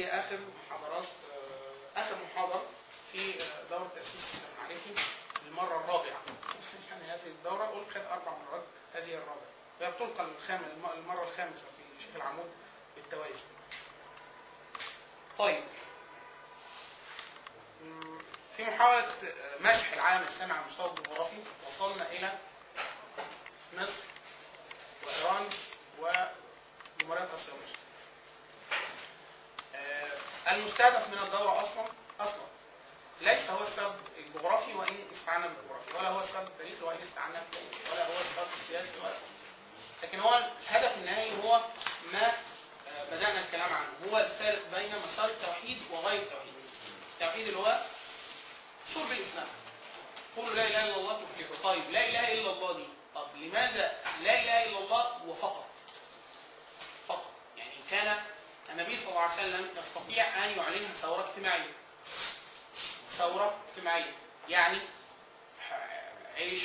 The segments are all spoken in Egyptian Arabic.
هي اخر محاضرات آه، اخر محاضره في آه، دوره تاسيس معرفي المره الرابعه يعني هذه الدوره القت اربع مرات هذه الرابعه وهي بتلقى الخام الم- المره الخامسه في شيخ العمود بالتوازي طيب مم، في محاولة آه، مسح العالم الإسلامي على المستوى الجغرافي وصلنا إلى مصر وإيران وجمهورية آسيا الوسطى. آه، المستهدف من الدورة أصلا أصلا ليس هو السبب الجغرافي وإن استعنا بالجغرافي ولا هو السبب التاريخي وإن استعنا بالتاريخ ولا هو السبب السياسي ولا لكن هو الهدف النهائي هو ما آه، بدأنا الكلام عنه هو الفارق بين مسار التوحيد وغير التوحيد التوحيد اللي هو صلب الإسلام قولوا لا إله إلا الله تفلحوا طيب لا إله إلا الله دي طب لماذا لا إله إلا الله وفقط فقط يعني كان النبي صلى الله عليه وسلم يستطيع أن يعلنها ثورة اجتماعية ثورة اجتماعية يعني ح- عيش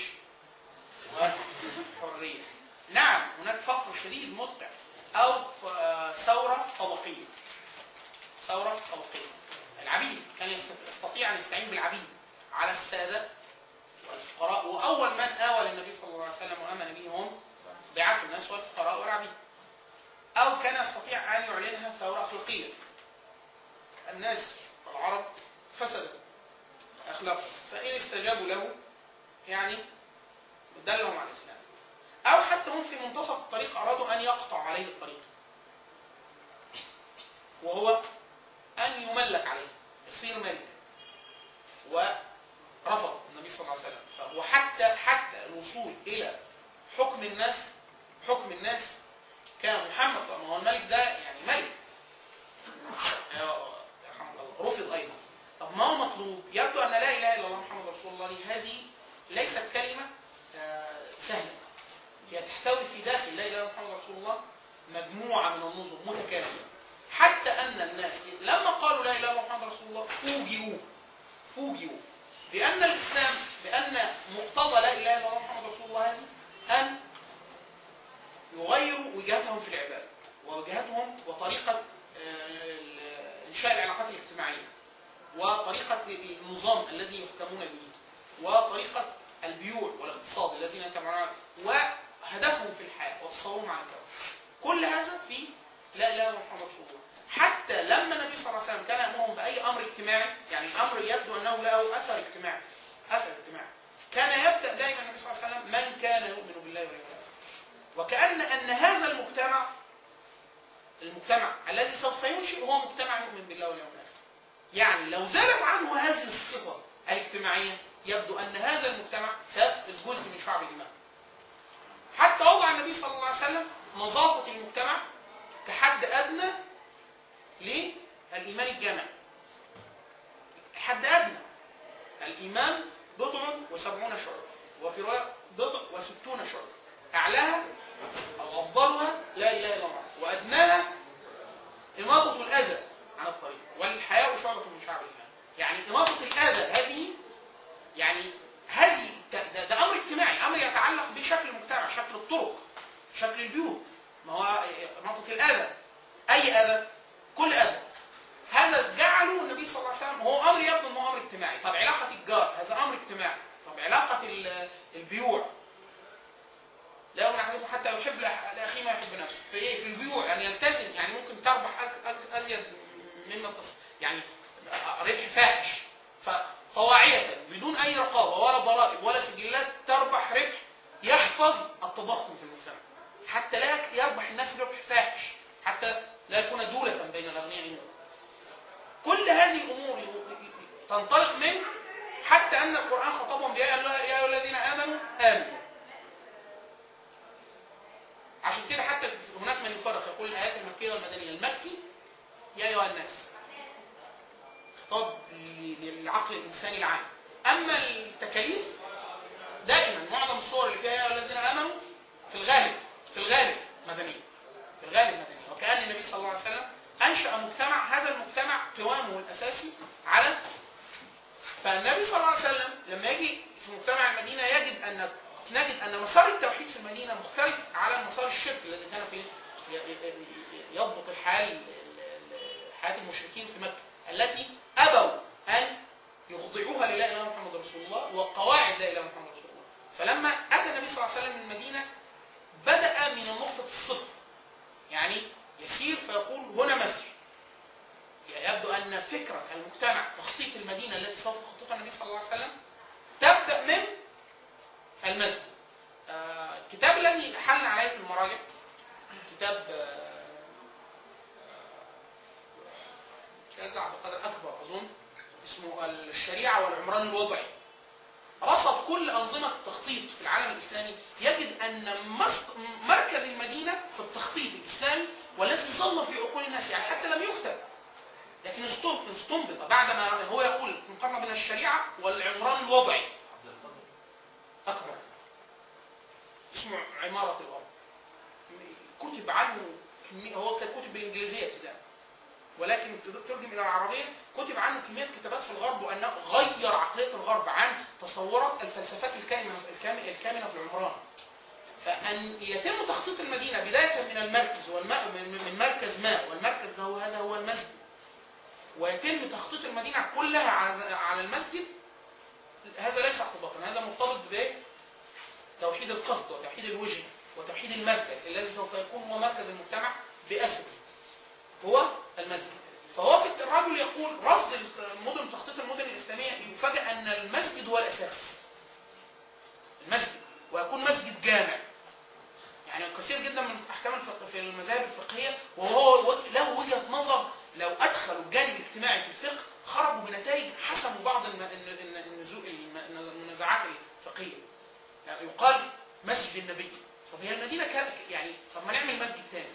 وحرية نعم هناك فقر شديد مدقع أو ف- ثورة طبقية ثورة طبقية العبيد كان يست- يستطيع أن يستعين بالعبيد على السادة والفقراء وأول من آوى للنبي صلى الله عليه وسلم وآمن به هم ضعاف الناس والفقراء والعبيد أو كان يستطيع أن يعلنها ثورة أخلاقية الناس والعرب فسدوا أخلاقهم فإن استجابوا له يعني دلهم على الإسلام أو حتى هم في منتصف الطريق أرادوا أن يقطعوا عليه الطريق وهو أن يملك عليه يصير ملك ورفض النبي صلى الله عليه وسلم فهو حتى حتى الوصول إلى حكم الناس حكم الناس كان محمد صلى الله عليه وسلم هو الملك ده يعني ملك يا- يرحمك الله رفض أيضا طب ما هو مطلوب؟ يبدو أن لا إله إلا الله محمد رسول الله دي هذه ليست كلمة آه، سهلة هي تحتوي في داخل لا اله الا الله محمد رسول الله مجموعه من النظم متكامله حتى ان الناس لما قالوا لا اله الا الله محمد رسول الله فوجئوا فوجئوا بان الاسلام بان مقتضى لا اله الا الله محمد رسول الله هذه ان يغيروا وجهتهم في العباده ووجهتهم وطريقه آه، ال- انشاء العلاقات الاجتماعيه وطريقه النظام الذي يحكمون به وطريقه البيوع والاقتصاد الذين يتبعون وهدفهم في الحياه وتصورهم عن الكون. كل هذا في لا اله الا الله محمد رسول الله. حتى لما النبي صلى الله عليه وسلم كان يامرهم باي امر اجتماعي، يعني الامر يبدو انه له اثر اجتماعي. اثر اجتماعي. كان يبدا دائما النبي صلى الله عليه وسلم من كان يؤمن بالله واليوم الاخر. وكان ان هذا المجتمع المجتمع الذي سوف ينشئ هو مجتمع يؤمن بالله واليوم الاخر. يعني لو زالت عنه هذه الصفه الاجتماعيه يبدو ان هذا المجتمع سيفقد جزء من شعب الايمان. حتى وضع النبي صلى الله عليه وسلم نظافه المجتمع كحد ادنى للايمان الجامعي. حد ادنى الايمان بضع وسبعون شعبه وفي روايه بضع وستون شعبه اعلاها او افضلها لا اله الا الله وادناها إماطة الأذى عن الطريق والحياء شعبة من شعب الإيمان يعني إماطة الأذى هذه يعني هذه ده, ده, ده أمر اجتماعي أمر يتعلق بشكل المجتمع شكل الطرق شكل البيوت ما هو إماطة الأذى أي أذى كل أذى هذا جعله النبي صلى الله عليه وسلم هو أمر يبدو أنه أمر اجتماعي طب علاقة الجار هذا أمر اجتماعي طب علاقة ال- البيوع لا يؤمن احدكم حتى يحب لأخ- لاخيه ما يحب نفسه في ايه في البيوع يعني يلتزم يعني ممكن تربح أك- أك- ازيد مما تص... يعني ربح فاحش فطواعية بدون اي رقابه ولا ضرائب ولا سجلات تربح ربح يحفظ التضخم في المجتمع حتى لا يربح الناس ربح فاحش حتى لا يكون دولة بين الاغنياء منهم كل هذه الامور تنطلق من حتى ان القران خطبهم بيا يا ايها الذين امنوا امنوا عشان كده حتى هناك من يفرق يقول الايات المكيه والمدنيه المكي يا ايها الناس خطاب ل- للعقل الانساني العام اما التكاليف دائما معظم الصور اللي فيها يا ايها الذين امنوا في الغالب في الغالب مدنيه في الغالب مدنيه وكان النبي صلى الله عليه وسلم انشا مجتمع هذا المجتمع قوامه الاساسي على فالنبي صلى الله عليه وسلم لما يجي في مجتمع المدينه يجد ان نجد ان مسار التوحيد في المدينه مختلف على مسار الشرك الذي كان في ي- ي- يضبط الحال ال- ال- حياه حياه المشركين في مكه التي ابوا ان يخضعوها للا اله الا محمد رسول الله وقواعد لا اله الا محمد رسول الله فلما اتى النبي صلى الله عليه وسلم من المدينه بدا من نقطه الصفر يعني يسير فيقول هنا مسجد يبدو ان فكره المجتمع تخطيط المدينه التي سوف يخططها النبي صلى الله عليه وسلم تبدا من المسجد آه، الكتاب الذي حل عليه في المراجع كتاب آه، كتاب عبد القادر اكبر اظن اسمه الشريعه والعمران الوضعي رصد كل انظمه التخطيط في العالم الاسلامي يجد ان مص- مركز المدينه في التخطيط الاسلامي والذي ظل في عقول الناس يعني حتى لم يكتب لكن استنبط استنبط بعدما هو يقول مقارنه بين الشريعه والعمران الوضعي اكبر اسمه عماره الارض كتب عنه كمية هو كان كتب بالانجليزيه ابتداء ولكن ترجم الى العربيه كتب عنه كميه كتابات في الغرب وانه غير عقليه الغرب عن تصورات الفلسفات الكامنه الكام- الكامنه في العمران فان يتم تخطيط المدينه بدايه من المركز والم- من من مركز ما والمركز ده هو هذا هو المسجد ويتم تخطيط المدينه كلها على على المسجد هذا ليس اعتباطا هذا مرتبط بايه؟ توحيد القصد وتوحيد الوجه وتوحيد المركز الذي سوف يكون هو مركز المجتمع بأسره هو المسجد فهو في الرجل يقول رصد المدن تخطيط المدن الإسلامية يفاجأ أن المسجد هو الأساس المسجد ويكون مسجد جامع يعني كثير جدا من احكام الفقه في المذاهب الفقهيه وهو وجه- له وجهه نظر لو ادخلوا الجانب الاجتماعي في الفقه خرجوا بنتائج حسموا بعض الم- الن- الن- النزو- الم- المنازعات الفقهيه يعني يقال مسجد النبي طب هي المدينه كا- يعني طب ما نعمل مسجد تاني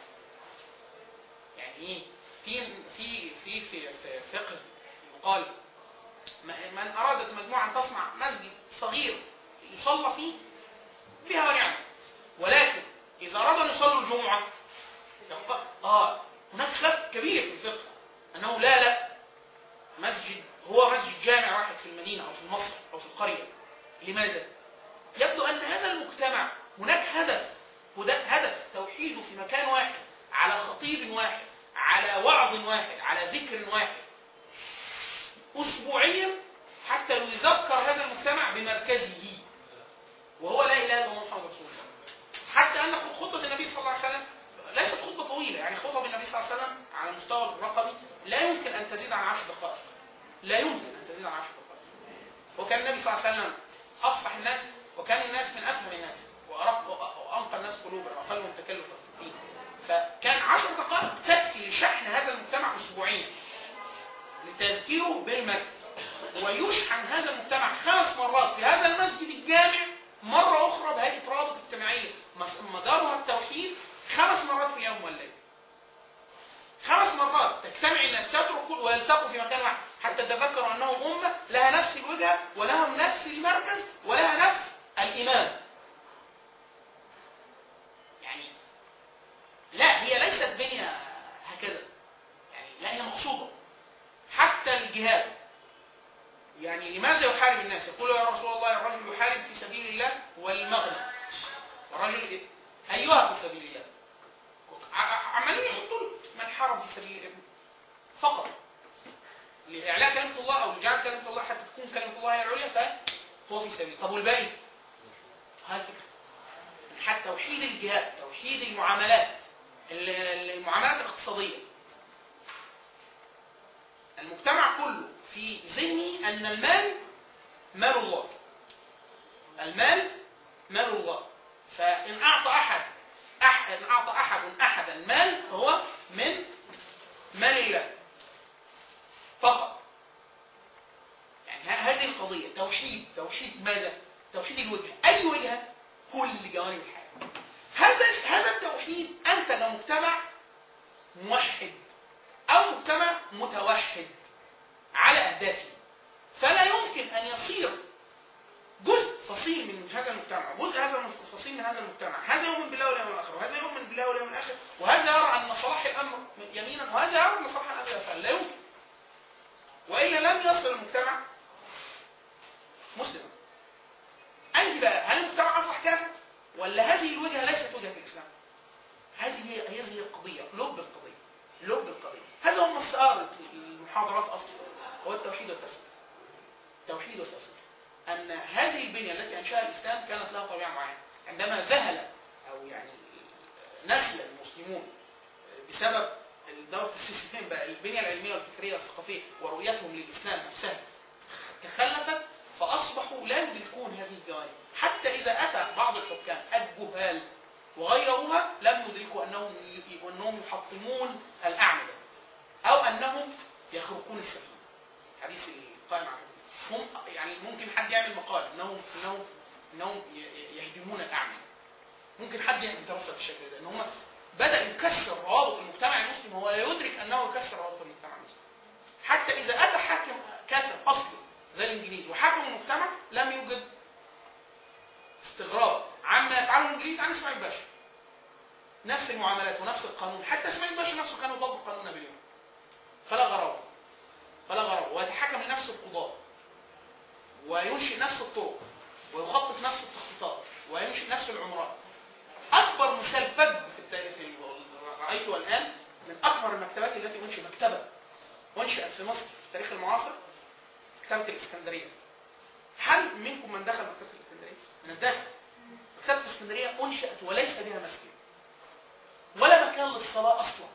يعني ايه في في في في, في فقه يقال م- من ارادت مجموعه ان تصنع مسجد صغير يصلى فيه بها ونعمه ولكن اذا ارادوا ان يصلوا الجمعه يقال اه هناك خلاف كبير في الفقه انه لا لا مسجد هو مسجد جامع واحد في المدينه او في مصر او في القريه لماذا؟ يبدو ان هذا المجتمع هناك هدف وده هدف توحيده في مكان واحد على خطيب واحد على وعظ واحد على ذكر واحد اسبوعيا حتى يذكر هذا المجتمع بمركزه وهو لا اله الا الله محمد رسول الله حتى ان خطبه النبي صلى الله عليه وسلم ليست خطبه طويله يعني خطب النبي صلى الله عليه وسلم على المستوى الرقمي لا يمكن ان تزيد عن عشر دقائق لا يمكن ان تزيد عن عشر دقائق وكان النبي صلى الله عليه وسلم افصح الناس وكان الناس من افهم الناس وارق وانقى الناس قلوبا واقلهم تكلفا في الدين فكان عشر دقائق تكفي لشحن هذا المجتمع اسبوعيا لتذكيره بالمركز ويشحن هذا المجتمع خمس مرات في هذا المسجد الجامع مرة أخرى بهيئة رابط اجتماعية مس- مدارها التوحيد خمس مرات في اليوم والليل خمس مرات تجتمع الناس تترك كل ويلتقوا في مكان واحد حتى تذكروا أنهم أمة لها نفس الوجهة ولهم نفس المركز ولها نفس الإمام يعني لا هي ليست بنية هكذا يعني لا هي مقصودة حتى الجهاد يعني لماذا يحارب الناس يقول يا رسول الله الرجل يحارب في سبيل الله والمغنم الرجل إيه؟ أيها في سبيل الله ع- عمالين يحطوا له من حارب في سبيل الله فقط لإعلاء كلمة الله أو لجعل كلمة الله حتى تكون كلمة الله هي العليا فهو في سبيل طب والباقي هذه الفكرة حتى توحيد الجهاد توحيد المعاملات ال- ال- المعاملات الاقتصادية المجتمع كله في ذهني أن المال مال الله المال مال الله فإن أعطى أحد أح إن أعطى أحد أحدا مال فهو من مال الله فقط يعني ه- هذه القضية توحيد توحيد ماذا؟ توحيد الوجهة أي وجهة؟ كل جوانب الحياة هذا هذا التوحيد أنتج مجتمع موحد أو مجتمع متوحد على أهدافه فلا يمكن أن يصير جزء فصيل من هذا المجتمع جزء هذا فصيل من هذا المجتمع هذا يؤمن بالله واليوم الآخر وهذا يؤمن بالله واليوم الآخر وهذا يرى أن صلاح الأمر يمينا وهذا يرى أن صلاح الأمر يسارا لا يمكن وإلا لم يصل المجتمع مسلما أنت بقى هل المجتمع أصبح كافر ولا هذه الوجهة ليست وجهة الإسلام هذه هي هذه هي القضية لب القضية لب القضية هذا هو هم السؤال المحاضرات اصلا هو التوحيد والتسليم التوحيد والتسليم ان هذه البنيه التي انشاها الاسلام كانت لها طبيعه معينه عندما ذهل او يعني نسل المسلمون بسبب الدولة السيستم بقى البنية العلمية والفكرية والثقافية ورؤيتهم للإسلام نفسها تخلفت فأصبحوا لا يدركون هذه الجوانب حتى إذا أتى بعض الحكام الجهال وغيروها لم يدركوا أنهم أنهم يحطمون الأعمدة أو أنهم يخرقون السفينة حديث القائم على هم يعني ممكن حد يعمل مقال انهم انهم انهم ي- يهدمون الاعمى ممكن حد يعمل دراسه بالشكل ده ان هم بدا يكسر روابط المجتمع المسلم هو لا يدرك انه يكسر روابط المجتمع المسلم حتى اذا اتى حاكم كافر اصلي زي الانجليز وحكم المجتمع لم يوجد استغراب عما يفعله الانجليز عن اسماعيل باشا نفس المعاملات ونفس القانون حتى اسماعيل باشا نفسه كان يطبق قانون نابليون فلا غرابه فلا غرابه ويتحكم لنفس القضاه وينشئ نفس الطرق ويخطط نفس التخطيطات وينشئ نفس العمران اكبر مثال فج في التاريخ اللي رايته الان من اكبر المكتبات التي انشئ مكتبه انشئت في مصر في التاريخ المعاصر مكتبه الاسكندريه هل منكم من دخل مكتبه الاسكندريه؟ من الداخل مكتبه الاسكندريه انشئت وليس بها مسجد ولا مكان للصلاه اصلا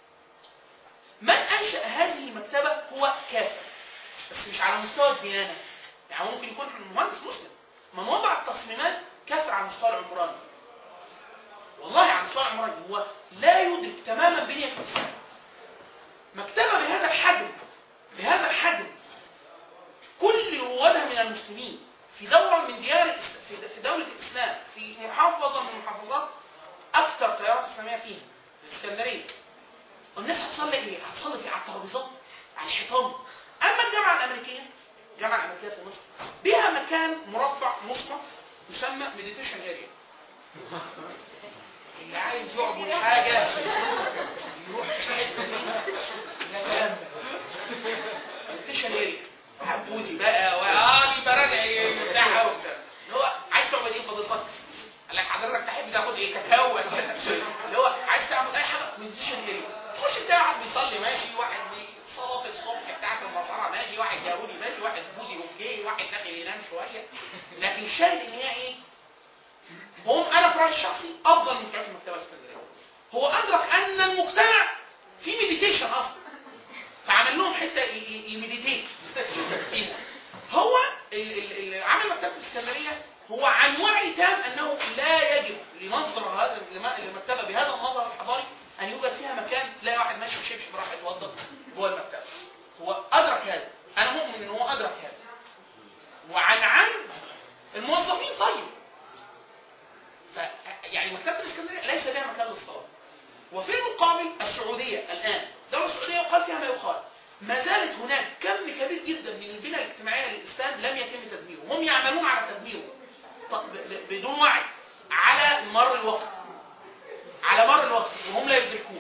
من انشا هذه المكتبه هو كافر بس مش على مستوى الديانه يعني ممكن يكون مهندس مسلم من وضع التصميمات كافر على المستوى العمراني والله على المستوى العمراني هو لا يدرك تماما بنية الإسلام مكتبة بهذا الحجم بهذا الحجم كل روادها من المسلمين في دولة من ديار الإس- في- في دولة الإسلام في محافظة من محافظات أكثر تيارات إسلامية فيها الإسكندرية الناس هتصلي إيه؟ هتصلي في على الترابيزات على الحيطان أما الجامعة الأمريكية الجامعة الأمريكية في مصر بها مكان مربع مصنف يسمى مديتيشن اريا اللي عايز يعبد حاجة يروح في الحتة دي ده كلام مديتيشن اريا عبودي بقى وآه البراجع بتاعها وبتاع اللي هو عايز تعبد ايه فضيلتك؟ قال لك حضرتك تحب تاخد ايه كاكاو ولا اللي هو عايز تعمل اي حاجه مديتيشن اريا تخش تلاقي واحد بيصلي ماشي واحد بي- صلاه الصبح بتاعت النصارى ماشي واحد يهودي ماشي واحد بوذي وجاي واحد داخل ينام شويه لكن الشاهد ان هي ايه؟ هم انا في رايي الشخصي افضل من بتوع المكتبه الاسكندريه هو ادرك ان المجتمع في مديتيشن اصلا فعمل لهم حته ي- ي- يمديتيت فيها هو ال- ال- اللي عمل مكتبه الاسكندريه هو عن وعي تام انه لا يجب لمنظر هذا لم- للمكتبه بهذا المظهر الحضاري ان يوجد فيها مكان تلاقي واحد ماشي بشبشب راح يتوضا جوه المكتبه هو ادرك هذا انا مؤمن ان هو ادرك هذا وعن عمد الموظفين طيب ف يعني مكتبه الاسكندريه ليس بها مكان للصلاه وفي المقابل السعوديه الان الدوله السعوديه يقال فيها ما يقال ما زالت هناك كم كبير جدا من البنى الاجتماعيه للاسلام لم يتم تدميره هم يعملون على تدميره ط- ب- ب- بدون وعي على مر الوقت على مر الوقت وهم لا يدركون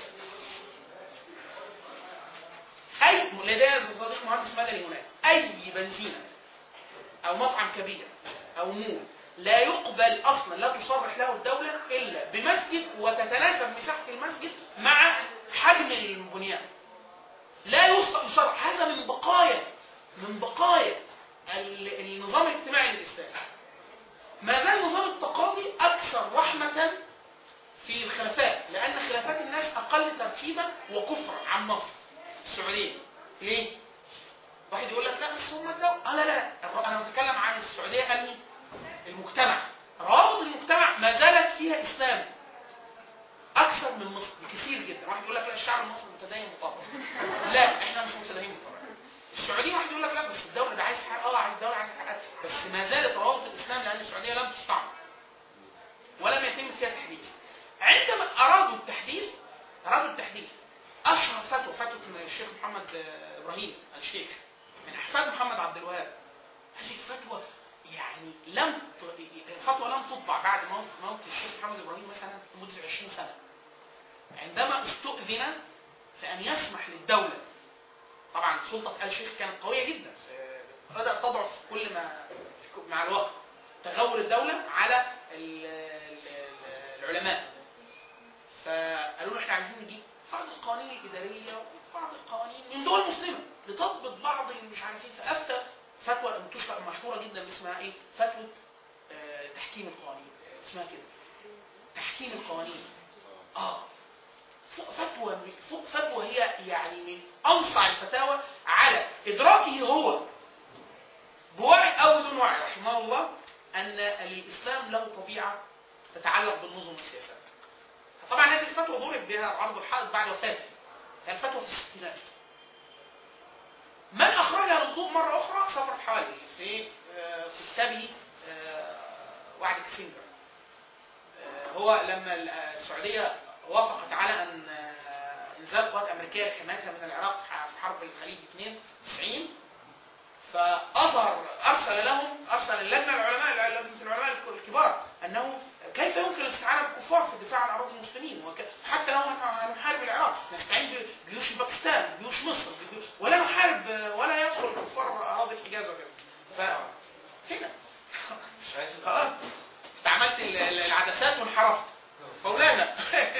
اي لدي صديق مهندس مدني هناك اي بنزينه او مطعم كبير او مول لا يقبل اصلا لا تصرح له الدوله الا بمسجد وتتناسب مساحه المسجد مع حجم البنيان لا يص- يصرح هذا من بقايا من بقايا ال- النظام الاجتماعي للاسلام ما زال نظام التقاضي اكثر رحمه في الخلافات لان خلافات الناس اقل تركيبا وكفرا عن مصر السعوديه ليه؟ واحد يقول لك لا بس هم الدولة آه لا لا الر- انا بتكلم عن السعوديه انهي؟ المجتمع روابط المجتمع ما زالت فيها اسلام اكثر من مصر بكثير جدا واحد يقول لك لا الشعب المصري متدين مطبق لا احنا مش متدين مطبق السعوديه واحد يقول لك لا بس الدوله ده عايز حق اه الدوله عايز حق بس ما زالت روابط الاسلام لان السعوديه لم تستعمر ولم يتم فيها تحديث عندما ارادوا التحديث ارادوا التحديث اشهر فتوى فتوى الشيخ محمد آه، ابراهيم الشيخ من احفاد محمد عبد الوهاب هذه الفتوى يعني لم ت- الفتوى لم تطبع بعد موت موت الشيخ محمد ابراهيم مثلا لمده 20 سنه عندما استؤذن في ان يسمح للدوله طبعا سلطه ال شيخ كانت قويه جدا آه، بدات تضعف كل ما مع الوقت تغول الدوله على ال- ال- العلماء فقالوا له احنا عايزين نجيب بعض القوانين الاداريه وبعض الدول المسلمه لتضبط بعض مش عارف ايه فافتى فتوى منتشره مشهوره جدا اسمها ايه؟ فتوى آه، تحكيم القوانين اسمها كده تحكيم القوانين اه ف- فتوى ف- فتوى هي يعني من اوسع الفتاوى على ادراكه هو بوعي او بدون وعي رحمه الله ان الاسلام له طبيعه تتعلق بالنظم والسياسات. طبعا هذه الفتوى ضرب بها عرض الحائط بعد وفاته. هي الفتوى في الستينات. من اخرجها للضوء مره اخرى صفر الحوالي في آه، كتابه آه، وعد كيسنجر. آه، هو لما السعوديه وافقت على ان آه، انزال قوات امريكيه لحمايتها من العراق في حرب الخليج 92 فاظهر ارسل لهم ارسل اللجنه العلماء لجنه العلماء الكبار انه كيف يمكن الاستعانه بالكفار في الدفاع عن اراضي المسلمين وك- حتى لو هن- هنحارب العراق نستعين بجيوش باكستان بجيوش مصر بجيوش ولا نحارب ولا يدخل الكفار اراضي الحجاز وكذا ف هنا مش عايز خلاص انت عملت ال- ال- العدسات وانحرفت مولانا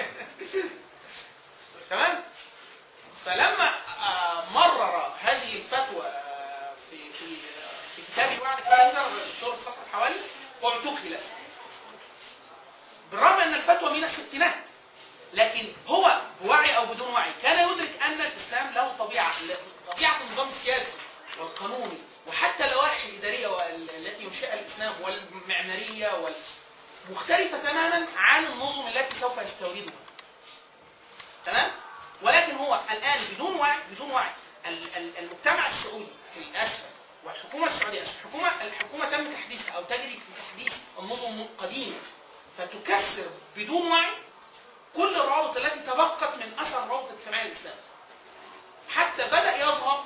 تمام فلما آه، مرر هذه الفتوى آه، في في في كتاب وعد كسندر الدكتور صفر الحوالي اعتقل بالرغم ان الفتوى من الستينات لكن هو بوعي او بدون وعي كان يدرك ان الاسلام له طبيعه طبيعه النظام السياسي والقانوني وحتى اللوائح الاداريه وال- التي ينشئها الاسلام والمعماريه وال مختلفة تماما عن النظم التي سوف يستوردها. تمام؟ ولكن هو الآن بدون وعي بدون وعي ال- ال- المجتمع السعودي في الأسفل والحكومة السعودية الحكومة الحكومة تم تحديثها أو تجري في تحديث النظم القديمة فتكسر بدون وعي كل الروابط التي تبقت من أثر الروابط الاجتماعية الإسلامية. حتى بدأ يظهر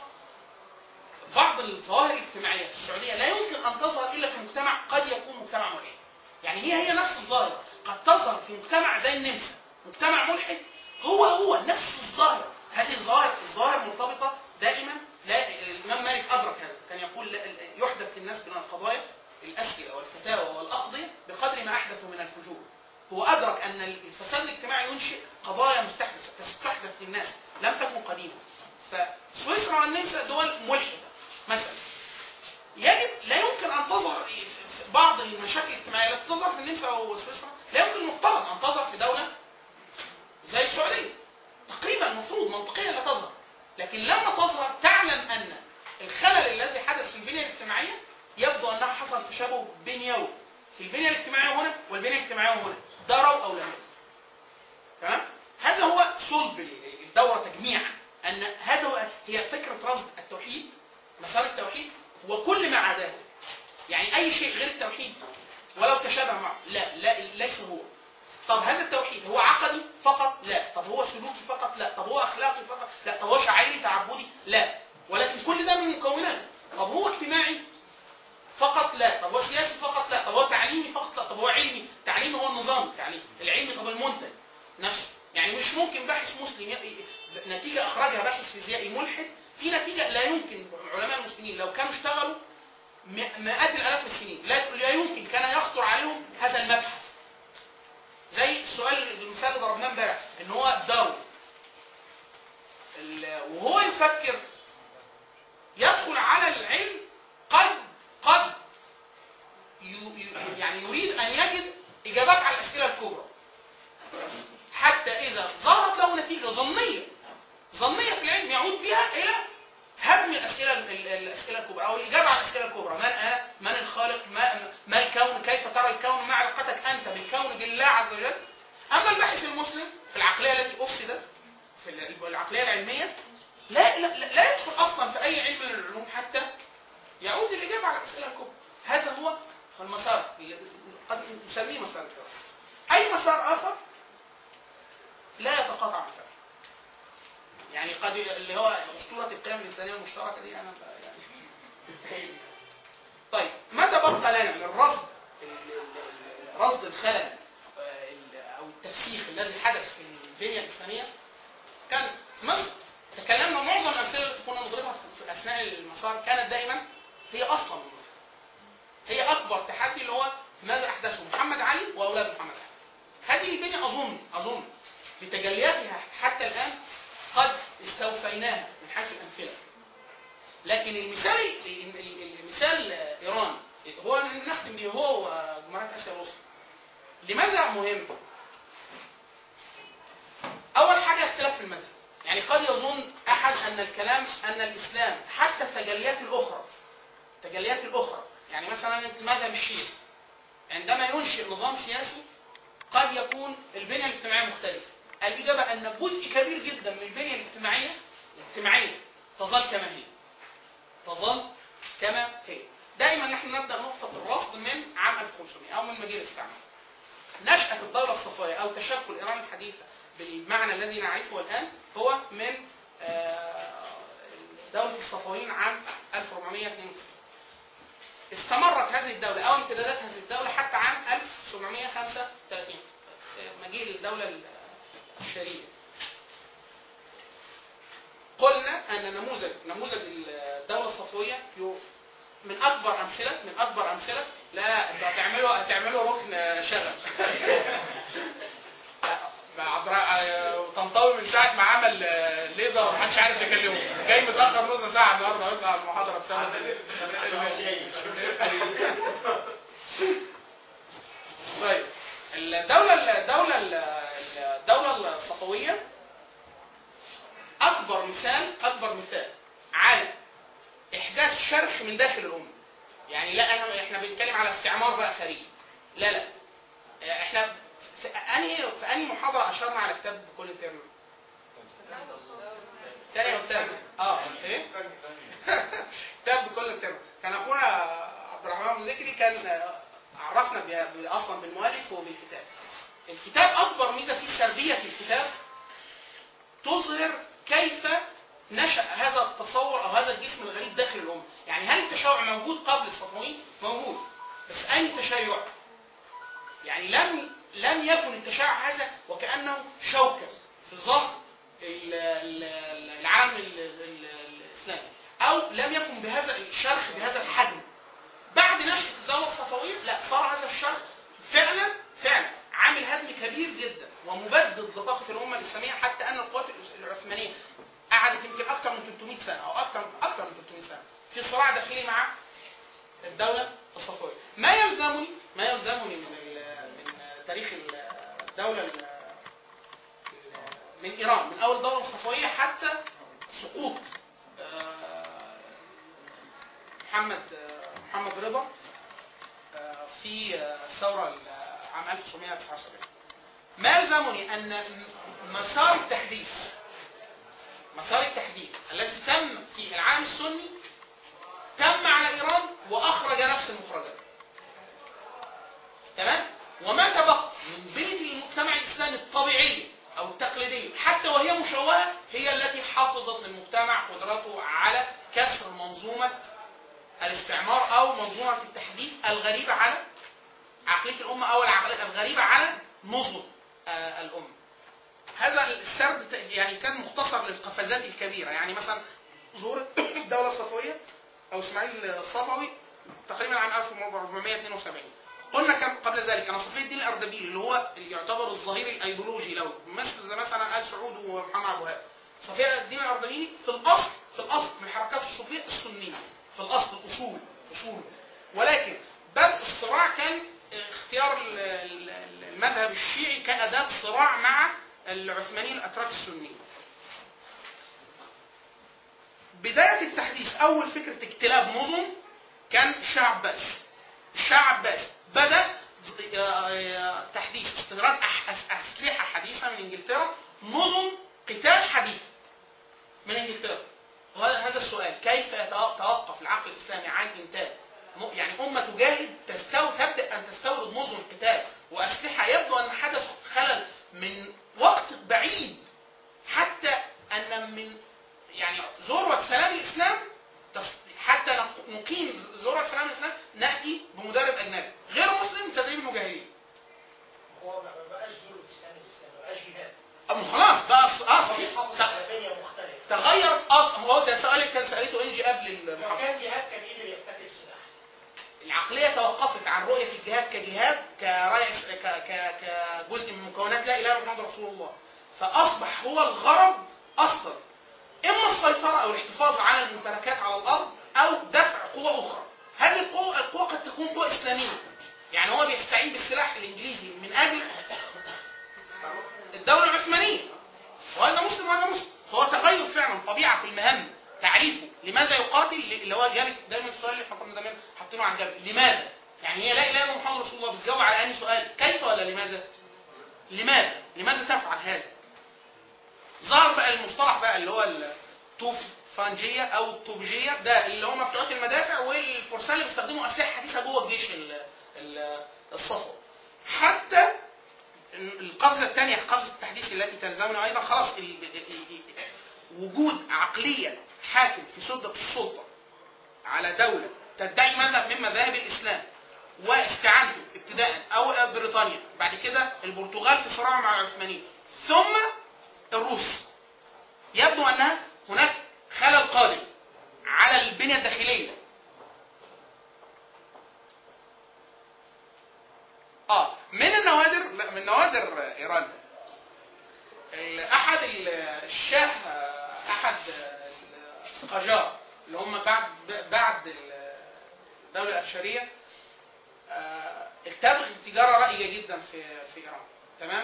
بعض الظواهر الاجتماعية في السعودية لا يمكن أن تظهر إلا في مجتمع قد يكون مجتمع ملحد. يعني هي هي نفس الظاهرة قد تظهر في مجتمع زي النمسا مجتمع ملحد هو هو نفس الظاهرة هذه الظاهرة الظاهرة مرتبطة دائما لا الإمام مالك أدرك هذا كان يقول لا- يحدث في الناس من القضايا الأسئلة والفتاوى والأقضية بقدر ما أحدثوا من الفجور هو أدرك أن الفساد الاجتماعي ينشئ قضايا مستحدثة تستحدث للناس لم تكن قديمة فسويسرا والنمسا دول ملحدة مثلا يجب لا يمكن ان تظهر في بعض المشاكل الاجتماعيه التي تظهر في النمسا وسويسرا لا يمكن المفترض ان تظهر في دوله زي السعوديه تقريبا المفروض منطقيا لا تظهر لكن لما تظهر تعلم ان الخلل الذي حدث في البنيه الاجتماعيه يبدو انه حصل تشابه بنيوي في البنيه الاجتماعيه هنا والبنيه الاجتماعيه هنا دروا او لم يدروا تمام هذا هو صلب الدوره تجميعا ان هذا هو هي فكره رصد التوحيد مسار التوحيد وكل ما عداه يعني اي شيء غير التوحيد ولو تشابه معه لا لا ليس هو طب هذا التوحيد هو عقدي فقط لا طب هو سلوكي فقط لا طب هو اخلاقي فقط لا طب هو شعائري تعبدي لا ولكن كل ده من مكوناته طب هو اجتماعي فقط لا طب هو سياسي فقط لا طب هو تعليمي فقط لا طب هو علمي تعليمي هو النظام التعليمي العلمي طب المنتج نفسه يعني مش ممكن باحث مسلم ي- نتيجة أخرجها باحث فيزيائي ملحد في نتيجة لا يمكن علماء المسلمين لو كانوا اشتغلوا م- مئات الآلاف من السنين لا لا يمكن كان يخطر عليهم هذا المبحث زي السؤال المثال اللي ضربناه امبارح ان هو داروين ال- وهو يفكر يدخل على العلم قد قد ي- ي- يعني يريد ان يجد اجابات على الاسئله الكبرى حتى اذا ظهرت له نتيجه ظنيه ظنيه في العلم يعود بها الى هدم الاسئله ال- الاسئله الكبرى او الاجابه على الاسئله الكبرى من انا؟ من الخالق؟ ما, ما الكون؟ كيف ترى الكون؟ ما علاقتك انت بالكون بالله عز وجل؟ اما الباحث المسلم في العقليه التي افسدت في ال- العقليه العلميه لا لا, لا لا يدخل اصلا في اي علم من العلوم حتى يعود للاجابه على الاسئله الكبرى هذا هو المسار قد نسميه مسار التوحيد اي مسار اخر لا يتقاطع مع الفهم يعني قد اللي هو اسطوره القيم الانسانيه المشتركه دي انا ب- يعني طيب ماذا بقى لنا من الرصد ال- ال- ال- رصد الخلل آه، ال- او التفسيخ الذي حدث في البنيه الاسلاميه كان مصر تكلمنا معظم الامثله اللي كنا نضربها في- في اثناء المسار كانت دائما هي اصلا من مصر هي اكبر تحدي اللي هو ماذا احدثه محمد علي واولاد محمد علي هذه البنيه اظن اظن بتجلياتها حتى الان قد استوفيناها من من حيث الامثله لكن المثال ال- ال- المثال ايران هو نختم به هو وجمهوريه اسيا الوسطى لماذا مهم؟ اول حاجه اختلاف في المذهب يعني قد يظن احد ان الكلام ان الاسلام حتى التجليات الاخرى التجليات الاخرى يعني مثلا المذهب الشيعي عندما ينشئ نظام سياسي قد يكون البنيه الاجتماعيه مختلفه الاجابه ان جزء كبير جدا من البنيه الاجتماعيه الاجتماعيه تظل كما هي تظل كما هي دائما نحن نبدا نقطه الرصد من عام 1500 او من مجيء الاستعمار نشأة الدولة الصفوية أو تشكل إيران الحديثة بالمعنى الذي نعرفه الآن هو من آه، دولة الصفويين عام 1492 استمرت هذه الدولة أو امتدادات هذه الدولة حتى عام 1735 آه، مجيء الدولة الشريفة قلنا أن نموذج نموذج الدولة الصفوية يو- من أكبر أمثلة من أكبر أمثلة لا انتوا هتعملوا هتعملوا ركن شغب عبد الر- طنطاوي من ساعة ما عمل آه، ليزر محدش عارف يكلمه جاي متأخر نص ساعة النهارده يطلع المحاضرة بسبب طيب الدولة الدولة الدولة الصفوية أكبر مثال أكبر مثال على إحداث شرخ من داخل الأمة يعني لا احنا احنا بنتكلم على استعمار بقى خارجي لا لا احنا في انهي في انهي محاضره اشرنا على كتاب بكل ترم تاني والتاني اه ايه كتاب بكل ترم كان اخونا عبد الرحمن ابو ذكري كان آه، عرفنا بها- ب- اصلا بالمؤلف وبالكتاب الكتاب اكبر ميزه فيه سرديه في الكتاب تظهر كيف نشأ هذا التصور او هذا الجسم الغريب داخل الامه، يعني هل التشيع موجود قبل الصفويين؟ موجود، بس اي تشيع؟ يعني لم لم يكن التشيع هذا وكانه شوكه في ظهر ال- ال- العالم ال- ال- الاسلامي، او لم يكن بهذا الشرخ بهذا الحجم. بعد نشأة الدولة الصفوية لا صار هذا الشرخ فعلا فعلا عامل هدم كبير جدا ومبدد لطاقة الأمة الإسلامية حتى أن القوات العثمانية قعدت يمكن أكثر من 300 سنة أو أكثر أكثر من 300 سنة في صراع داخلي مع الدولة الصفوية. ما يلزمني ما يلزمني من ال- من تاريخ الدولة ال- من إيران من أول الدولة الصفوية حتى سقوط آه، محمد آه، محمد رضا آه، في آه، الثورة ال- عام 1979 ما يلزمني أن م- مسار التحديث مسار التحديث الذي تم في العالم السني تم على إيران وأخرج نفس المخرجات تمام وما تبقى من بنية المجتمع الإسلامي الطبيعية أو التقليدية حتى وهي مشوهة هي التي حافظت للمجتمع قدرته على كسر منظومة الاستعمار أو منظومة التحديث الغريبة على عقلية الأمة أو العقلية الغريبة على نظم آه، الأمة هذا السرد ت- يعني كان مختصر للقفزات الكبيرة يعني مثلا ظهور الدولة الصفوية أو إسماعيل الصفوي تقريبا عام 1472 قلنا كم قبل ذلك أن صفي الدين الأردبيلي اللي هو اللي يعتبر الظهير الأيديولوجي له مثل زي مثلا آل سعود ومحمد عبد الوهاب صفي الدين الأردبيلي في الأصل في الأصل من الحركات الصوفية السنية في الأصل الأصول أصول ولكن بدء الصراع كان اختيار ال- ال- المذهب الشيعي كأداة صراع مع العثمانيين الأتراك السنيين بداية التحديث أول فكرة اكتلاب نظم كان الشاه عباس الشاه عباس بدأ آه، تحديث استيراد أح- أس- أسلحة حديثة من إنجلترا نظم قتال حديثة من إنجلترا وهذا هذا السؤال كيف يتوقف العقل الإسلامي عن إنتاج م- يعني أمة تجاهد تستو تبدأ أن تستورد نظم قتال وأسلحة يبدو أن حدث خلل من وقت بعيد حتى أن من يعني ذروة سلام الإسلام تس- حتى نق- نقيم ذروة سلام الإسلام نأتي بمدرب أجنبي غير مسلم تدريب المجاهدين هو ما بقاش ذروة الإسلام الإسلام ما بقاش جهاد أم خلاص بقى أص- هو أصلي بيحافظ ت- على بنية مختلفة تغير أصلا هو ده سؤال اللي كان سألته إنجي قبل لو المحاضرة كان جهاد كان قدر يحتكر سلاح العقلية توقفت عن رؤية الجهاد كجهاد كرئيس ك ك كجزء من مكونات لا إله إلا محمد رسول الله فأصبح هو الغرض أصلا اما السيطره او الاحتفاظ على الممتلكات على الارض او دفع قوى اخرى هذه القوى القوى قد تكون قوى اسلاميه يعني هو بيستعين بالسلاح الانجليزي من اجل الدوله العثمانيه وهذا مسلم وهذا مسلم فهو تغير فعلا طبيعه في المهام تعريفه لماذا يقاتل اللي هو جابت دايما السؤال اللي احنا كنا دايما حاطينه عن جنب لماذا؟ يعني هي لا اله الا محمد رسول الله بتجاوب على انهي سؤال كيف ولا لماذا؟ لماذا؟ لماذا تفعل هذا؟ ظهر بقى المصطلح بقى اللي هو التوفانجيه او الطوبجيه ده اللي هم بتوع المدافع والفرسان اللي بيستخدموا اسلحه حديثه جوه الجيش ال- ال- الصفوي حتى القفزه الثانيه قفزه التحديث التي تلزمنا ايضا خلاص ال- ال- ال- وجود عقليه حاكم في سده السلطه على دوله تدعي مذهب من مذاهب الاسلام واستعانته ابتداء او بريطانيا بعد كده البرتغال في صراع مع العثمانيين ثم الروس يبدو ان هناك خلل قادم على البنيه الداخليه اه من النوادر لا من نوادر ايران ال- احد ال- الشاه آه، احد آه، القجار اللي هم بعد بعد الدوله الافشاريه آه، التبغ التجاره رائجه جدا في في ايران تمام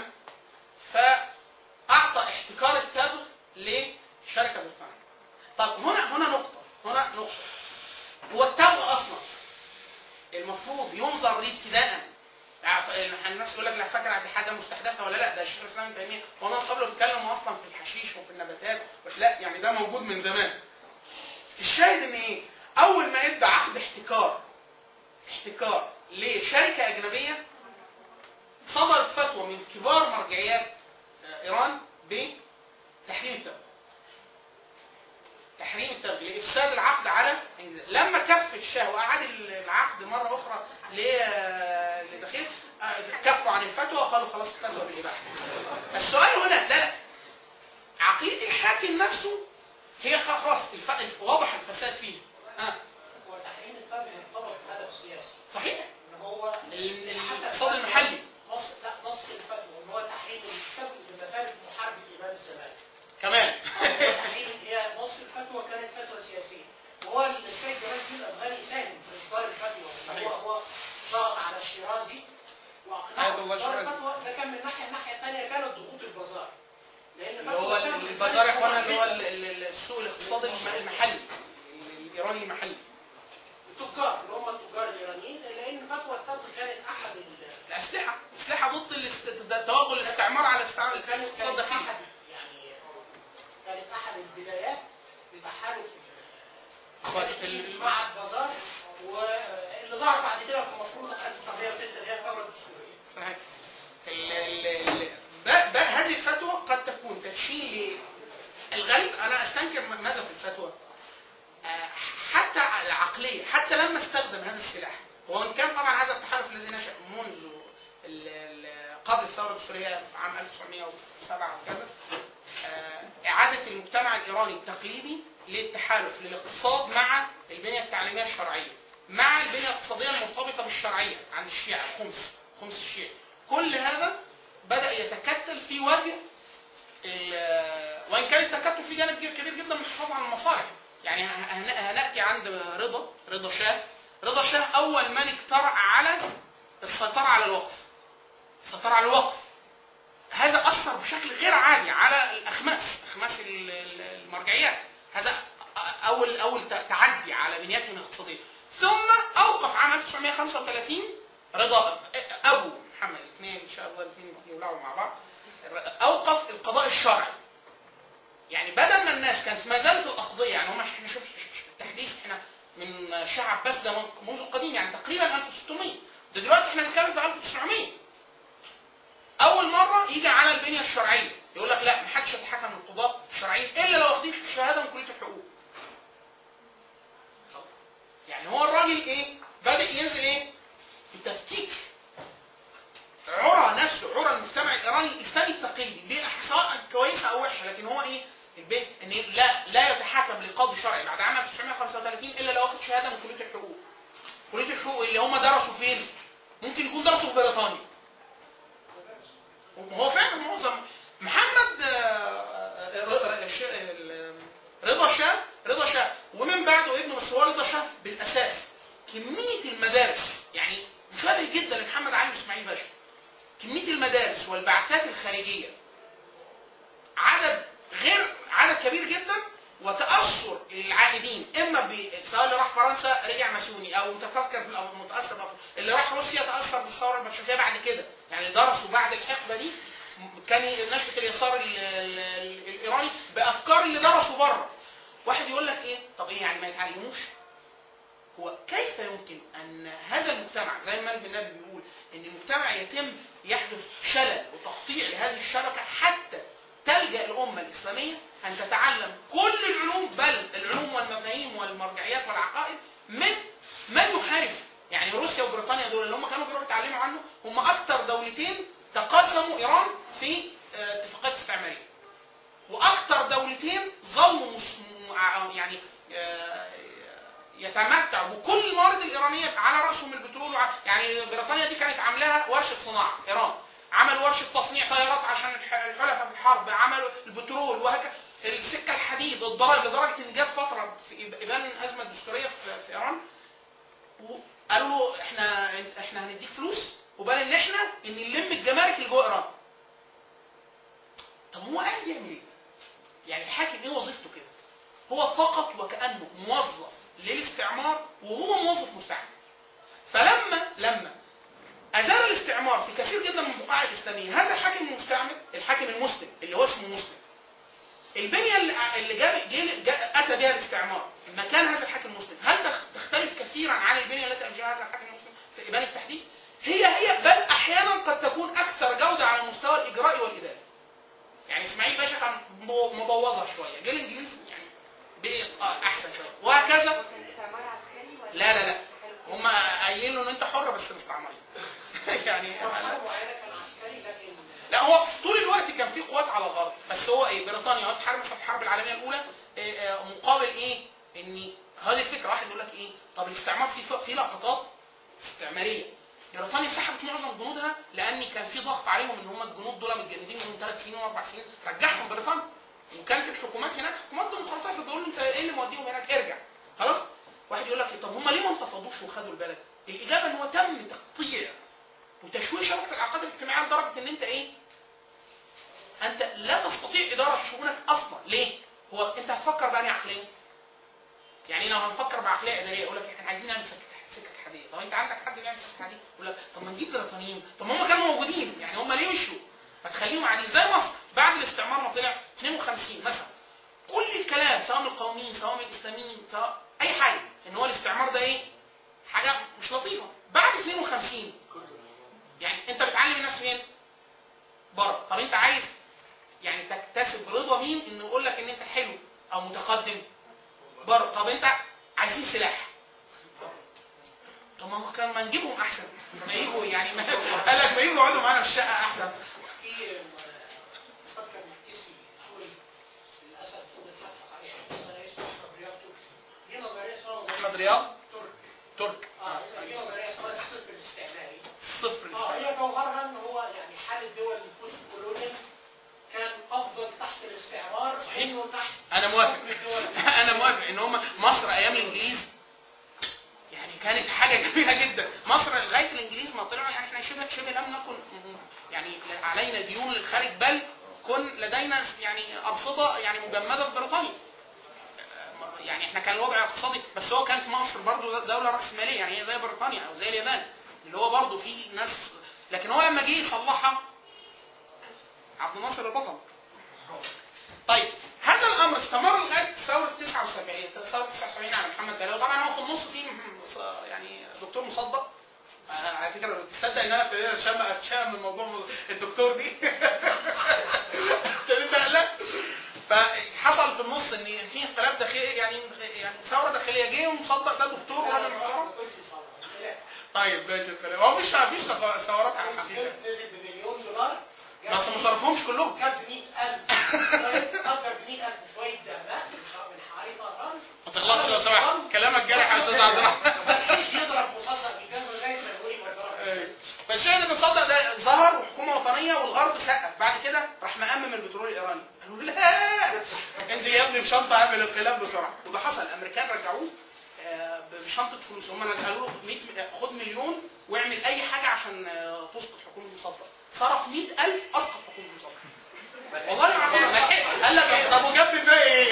فاعطى احتكار التبغ لشركه بريطانيه طب هنا هنا نقطه هنا نقطه هو التبغ اصلا المفروض ينظر ليه ابتداء يعني الناس يقول لك لا فاكر دي حاجه مستحدثه ولا لا ده الشيخ الاسلام ابن تيميه ومن قبله اتكلموا اصلا في الحشيش وفي النباتات بس لا يعني ده موجود من زمان الشاهد ان ايه اول ما ادى عقد احتكار احتكار لشركه اجنبيه صدرت فتوى من كبار مرجعيات آه، ايران بتحريم التبغ تحريم التبغ لافساد العقد على إنجلترا. لما كف الشاه واعاد العقد مره اخرى ل- لداخل آه، كفوا عن الفتوى وقالوا خلاص الفتوى بالاباحه السؤال هنا لا لا عقيده الحاكم نفسه هي خلاص الف... الف- واضح الفساد فيه آه. هو تحريم التبغ مرتبط بهدف سياسي صحيح ان هو ال- ال- حتى الاقتصاد المحلي نص لا نص الفتوى ان هو تحريم التبغ بمثابه محاربه امام الزمان كمان تحريم هي نص الفتوى كانت فتوى سياسيه وهو السيد جمال الدين الافغاني ساهم في اصدار الفتوى صحيح. هو هو ضغط على الشيرازي واقنعه أيوة والله باصدار الشيرازي. الفتوى ده كان من ناحيه الناحيه الثانيه كانت ضغوط البازار لان اللي هو فتوى ال- التبغ البازار يا كانت اخوانا اللي هو مهمة. ال- ال- السوق الاقتصادي الم- المحلي الايراني المحلي التجار اللي هم التجار الايرانيين لان فتوى التبغ كانت احد ال- الاسلحه اسلحه ضد الاست- توغل الاستعمار على استعمار كانت الاقتصاد كانت الداخلي احد يعني كانت احد البدايات لتحالف بس ال- مع البازار واللي ظهر بعد كده في مشروع 1906 اللي هي الثوره الدستوريه. صحيح ال ال ال ب- ب- هذه الفتوى قد تكون تدشين الغريب انا استنكر م- ماذا في الفتوى آه، حتى العقليه حتى لما استخدم هذا السلاح وان كان طبعا هذا التحالف الذي نشا منذ ال- ال- قبل الثوره الدستوريه عام 1907 وكذا آه، اعاده المجتمع الايراني التقليدي للتحالف للاقتصاد مع البنيه التعليميه الشرعيه مع البنيه الاقتصاديه المرتبطه بالشرعيه عند الشيعه الخمس خمس الشيعة كل هذا بدا يتكتل في وجه ال- وان كان التكتل في جانب كبير جدا من الحفاظ على المصالح يعني هن- هناتي عند رضا رضا شاه رضا شاه اول من اجترأ على السيطره على الوقف السيطره على الوقف هذا اثر بشكل غير عادي على الاخماس اخماس ال- ال- المرجعيات هذا اول اول ت- تعدي على بنياتهم الاقتصاديه ثم اوقف عام 1935 رضا ابو محمد الاثنين ان شاء الله الاثنين يولعوا مع بعض اوقف القضاء الشرعي يعني بدل ما الناس كانت ما زالت الاقضيه يعني هم احنا شوف التحديث احنا من شاه عباس ده منذ قديم يعني تقريبا 1600 ده دلوقتي احنا بنتكلم في 1900 اول مره يجي على البنيه الشرعيه يقول لك لا ما حدش يتحكم القضاء الشرعيين الا لو واخدين شهاده من كليه الحقوق يعني هو الراجل ايه بادئ ينزل ايه في تفكيك عرى نفسه عرى المجتمع الايراني الاسلامي التقليدي دي سواء كويسه او وحشه لكن هو ايه البيت ان لا لا يتحكم لقاضي شرعي بعد عام 1935 الا لو واخد شهاده من كليه الحقوق كليه الحقوق اللي هم درسوا فين ممكن يكون درسوا في بريطانيا هو فعلا معظم محمد آه، آه، ر- ر- ش- ال- رضا شاه رضا شاه ومن بعده ابنه بس هو رضا شاه بالاساس كميه المدارس يعني مشابه جدا لمحمد علي واسماعيل باشا كميه المدارس والبعثات الخارجيه عدد غير عدد كبير جدا وتاثر العائدين اما ب سواء اللي راح فرنسا رجع ماسوني او متفكر في او متاثر بأف- اللي راح روسيا تاثر بالثوره البلشفيه بعد كده يعني درسوا بعد الحقبه دي م- كان نشأة اليسار ال- ال- ال- الايراني بافكار اللي درسوا بره واحد يقول لك ايه طب ايه يعني ما يتعلموش هو كيف يمكن ان هذا المجتمع زي ما النبي بيقول ان المجتمع يتم يحدث شلل وتقطيع لهذه الشبكه حتى تلجا الامه الاسلاميه ان تتعلم كل العلوم بل العلوم والمفاهيم والمرجعيات والعقائد من من يحارب يعني روسيا وبريطانيا دول اللي هم كانوا بيروحوا يتعلموا عنه هم اكثر دولتين تقاسموا ايران في آه، اتفاقات استعماريه واكثر دولتين ظلوا مس- م- يعني آه، يتمتع بكل الموارد الايرانيه على راسهم البترول وع- يعني بريطانيا دي كانت عاملاها ورشه صناعه ايران عملوا ورشه تصنيع طيارات عشان الح- الحلفاء في الحرب عملوا البترول وهكذا السكه الحديد الضرائب لدرجه ان جت فتره في إب- ابان ازمه دستوريه في, في ايران وقالوا له احنا احنا هنديك فلوس وبال ان احنا ان نلم الجمارك اللي جوه ايران طب هو قاعد يعمل ايه؟ يعني الحاكم ايه وظيفته كده؟ هو فقط وكانه موظف للاستعمار وهو موظف مستعمر. فلما لما ازال الاستعمار في كثير جدا من البقاع الاسلاميه هذا الحاكم المستعمر الحاكم المسلم اللي هو اسمه مسلم البنيه اللي اللي جاب جه- جاء اتى بها الاستعمار مكان هذا الحاكم المسلم هل تخ- تختلف كثيرا عن البنيه التي انشاها هذا الحاكم المسلم في ابان التحديث؟ هي هي بل احيانا قد تكون اكثر جوده على المستوى الاجرائي والاداري. يعني اسماعيل باشا كان مبو- مبوظها شويه، جه الانجليز يعني بقي آه، احسن شويه، وهكذا كان استعمار عسكري ولا لا لا لا تحالف هم قايلين له ان انت حر بس مستعمرين. يعني مرحله معينه كان عسكري لكن لا هو طول الوقت كان في قوات على الارض بس هو ايه بريطانيا وقت حرب مثلا في الحرب العالميه الاولى إيه آه، مقابل ايه ان هذه الفكره واحد يقول لك ايه طب الاستعمار في في لقطات استعماريه بريطانيا سحبت معظم جنودها لان كان في ضغط عليهم ان هم الجنود دول متجندين من ثلاث سنين واربع سنين رجعهم بريطانيا وكانت الحكومات هناك حكومات ديمقراطيه فبيقول له انت ايه اللي موديهم هناك ارجع خلاص واحد يقول لك إيه، طب هم ليه ما انتفضوش وخدوا البلد الاجابه ان هو تم تقطيع وتشويه شبكه العلاقات الاجتماعيه لدرجه ان انت ايه انت لا تستطيع اداره شؤونك اصلا ليه هو انت هتفكر بأنهي عقليه يعني لو هنفكر بعقليه اداريه يقول لك احنا عايزين نعمل سكه سكه حديد طب انت عندك حد بيعمل سكه حديد يقول لك طب ما نجيب بريطانيين طب ما هم كانوا موجودين يعني هم ليه مشوا ما تخليهم قاعدين زي مصر بعد الاستعمار ما طلع 52 مثلا كل الكلام سواء من القوميين سواء من الاسلاميين سواء اي حاجه ان هو الاستعمار ده ايه حاجه مش لطيفه بعد 52 يعني انت بتعلم الناس فين بره طب انت عايز يعني تكتسب رضا مين انه يقول لك ان انت حلو او متقدم بره طب انت عايزين سلاح طب ما هو كان ما نجيبهم احسن ما يجوا يعني ما قال لك ما يجوا يقعدوا معانا في الشقه احسن في فكر مكسي سوري للاسف فضل حتى يعني مثلا اسمه احمد رياض تركي دي نظريه اسمها نظريه احمد رياض ترك ترك اه دي نظريه اسمها الصفر الاستعماري صفر اه الاستعمار. هي جوهرها ان هو يعني حال الدول البوست كولونيال كان افضل تحت الاستعمار صحيح. انه تحت انا موافق حكم الدول انا موافق ان هم مصر ايام الانجليز يعني كانت حاجه جميله جدا مصر لغايه الانجليز ما طلعوا يعني احنا شبه شبه لم نكن يعني علينا ديون للخارج بل كن لدينا يعني ارصده يعني مجمده في بريطانيا يعني احنا كان الوضع الاقتصادي بس هو كانت مصر برضو دوله راسماليه يعني هي زي بريطانيا او زي اليابان اللي هو برضو في ناس لكن هو لما جه يصلحها عبد الناصر البطل طيب هذا الامر استمر لغايه ثوره 79 ثوره 79 على محمد بلاوي طبعا هو في النص في م- يعني دكتور مصدق انا على فكره لو تصدق ان انا ابتديت اتشم اتشم من موضوع الدكتور دي ابتديت اقلق فحصل في النص ان في انقلاب داخلي يعني يعني ثوره داخليه جه ومصدق ده دكتور وراجل محترم طيب ماشي الكلام هو مش مفيش ثورات على الحقيقه نزل بمليون دولار بس ما صرفهمش كلهم جاب ب 100000 قدر ب 100000 شويه دهمات من حوالي طهران ما تغلطش لو سمحت كلامك جارح يا استاذ عبد الرحمن ما تحيش يضرب مصدق بالجزمه زي سيقولي ما ضرب فالشاهد ان صدق ده ظهر وحكومه وطنيه والغرب سقف بعد كده راح راح مأمم البترول الايراني قالوا لا انزل يا ابني بشنطه اعمل انقلاب بسرعه وده حصل الامريكان رجعوه آه، بشنطه فلوس هم قالوا له 100 م- خد مليون واعمل اي حاجه عشان آه، تسقط حكومه مصدق صرف 100000 اسقط حكومه مصدق والله العظيم ما لحقش. قال لك إيه؟ طب وجاب الباقي ايه؟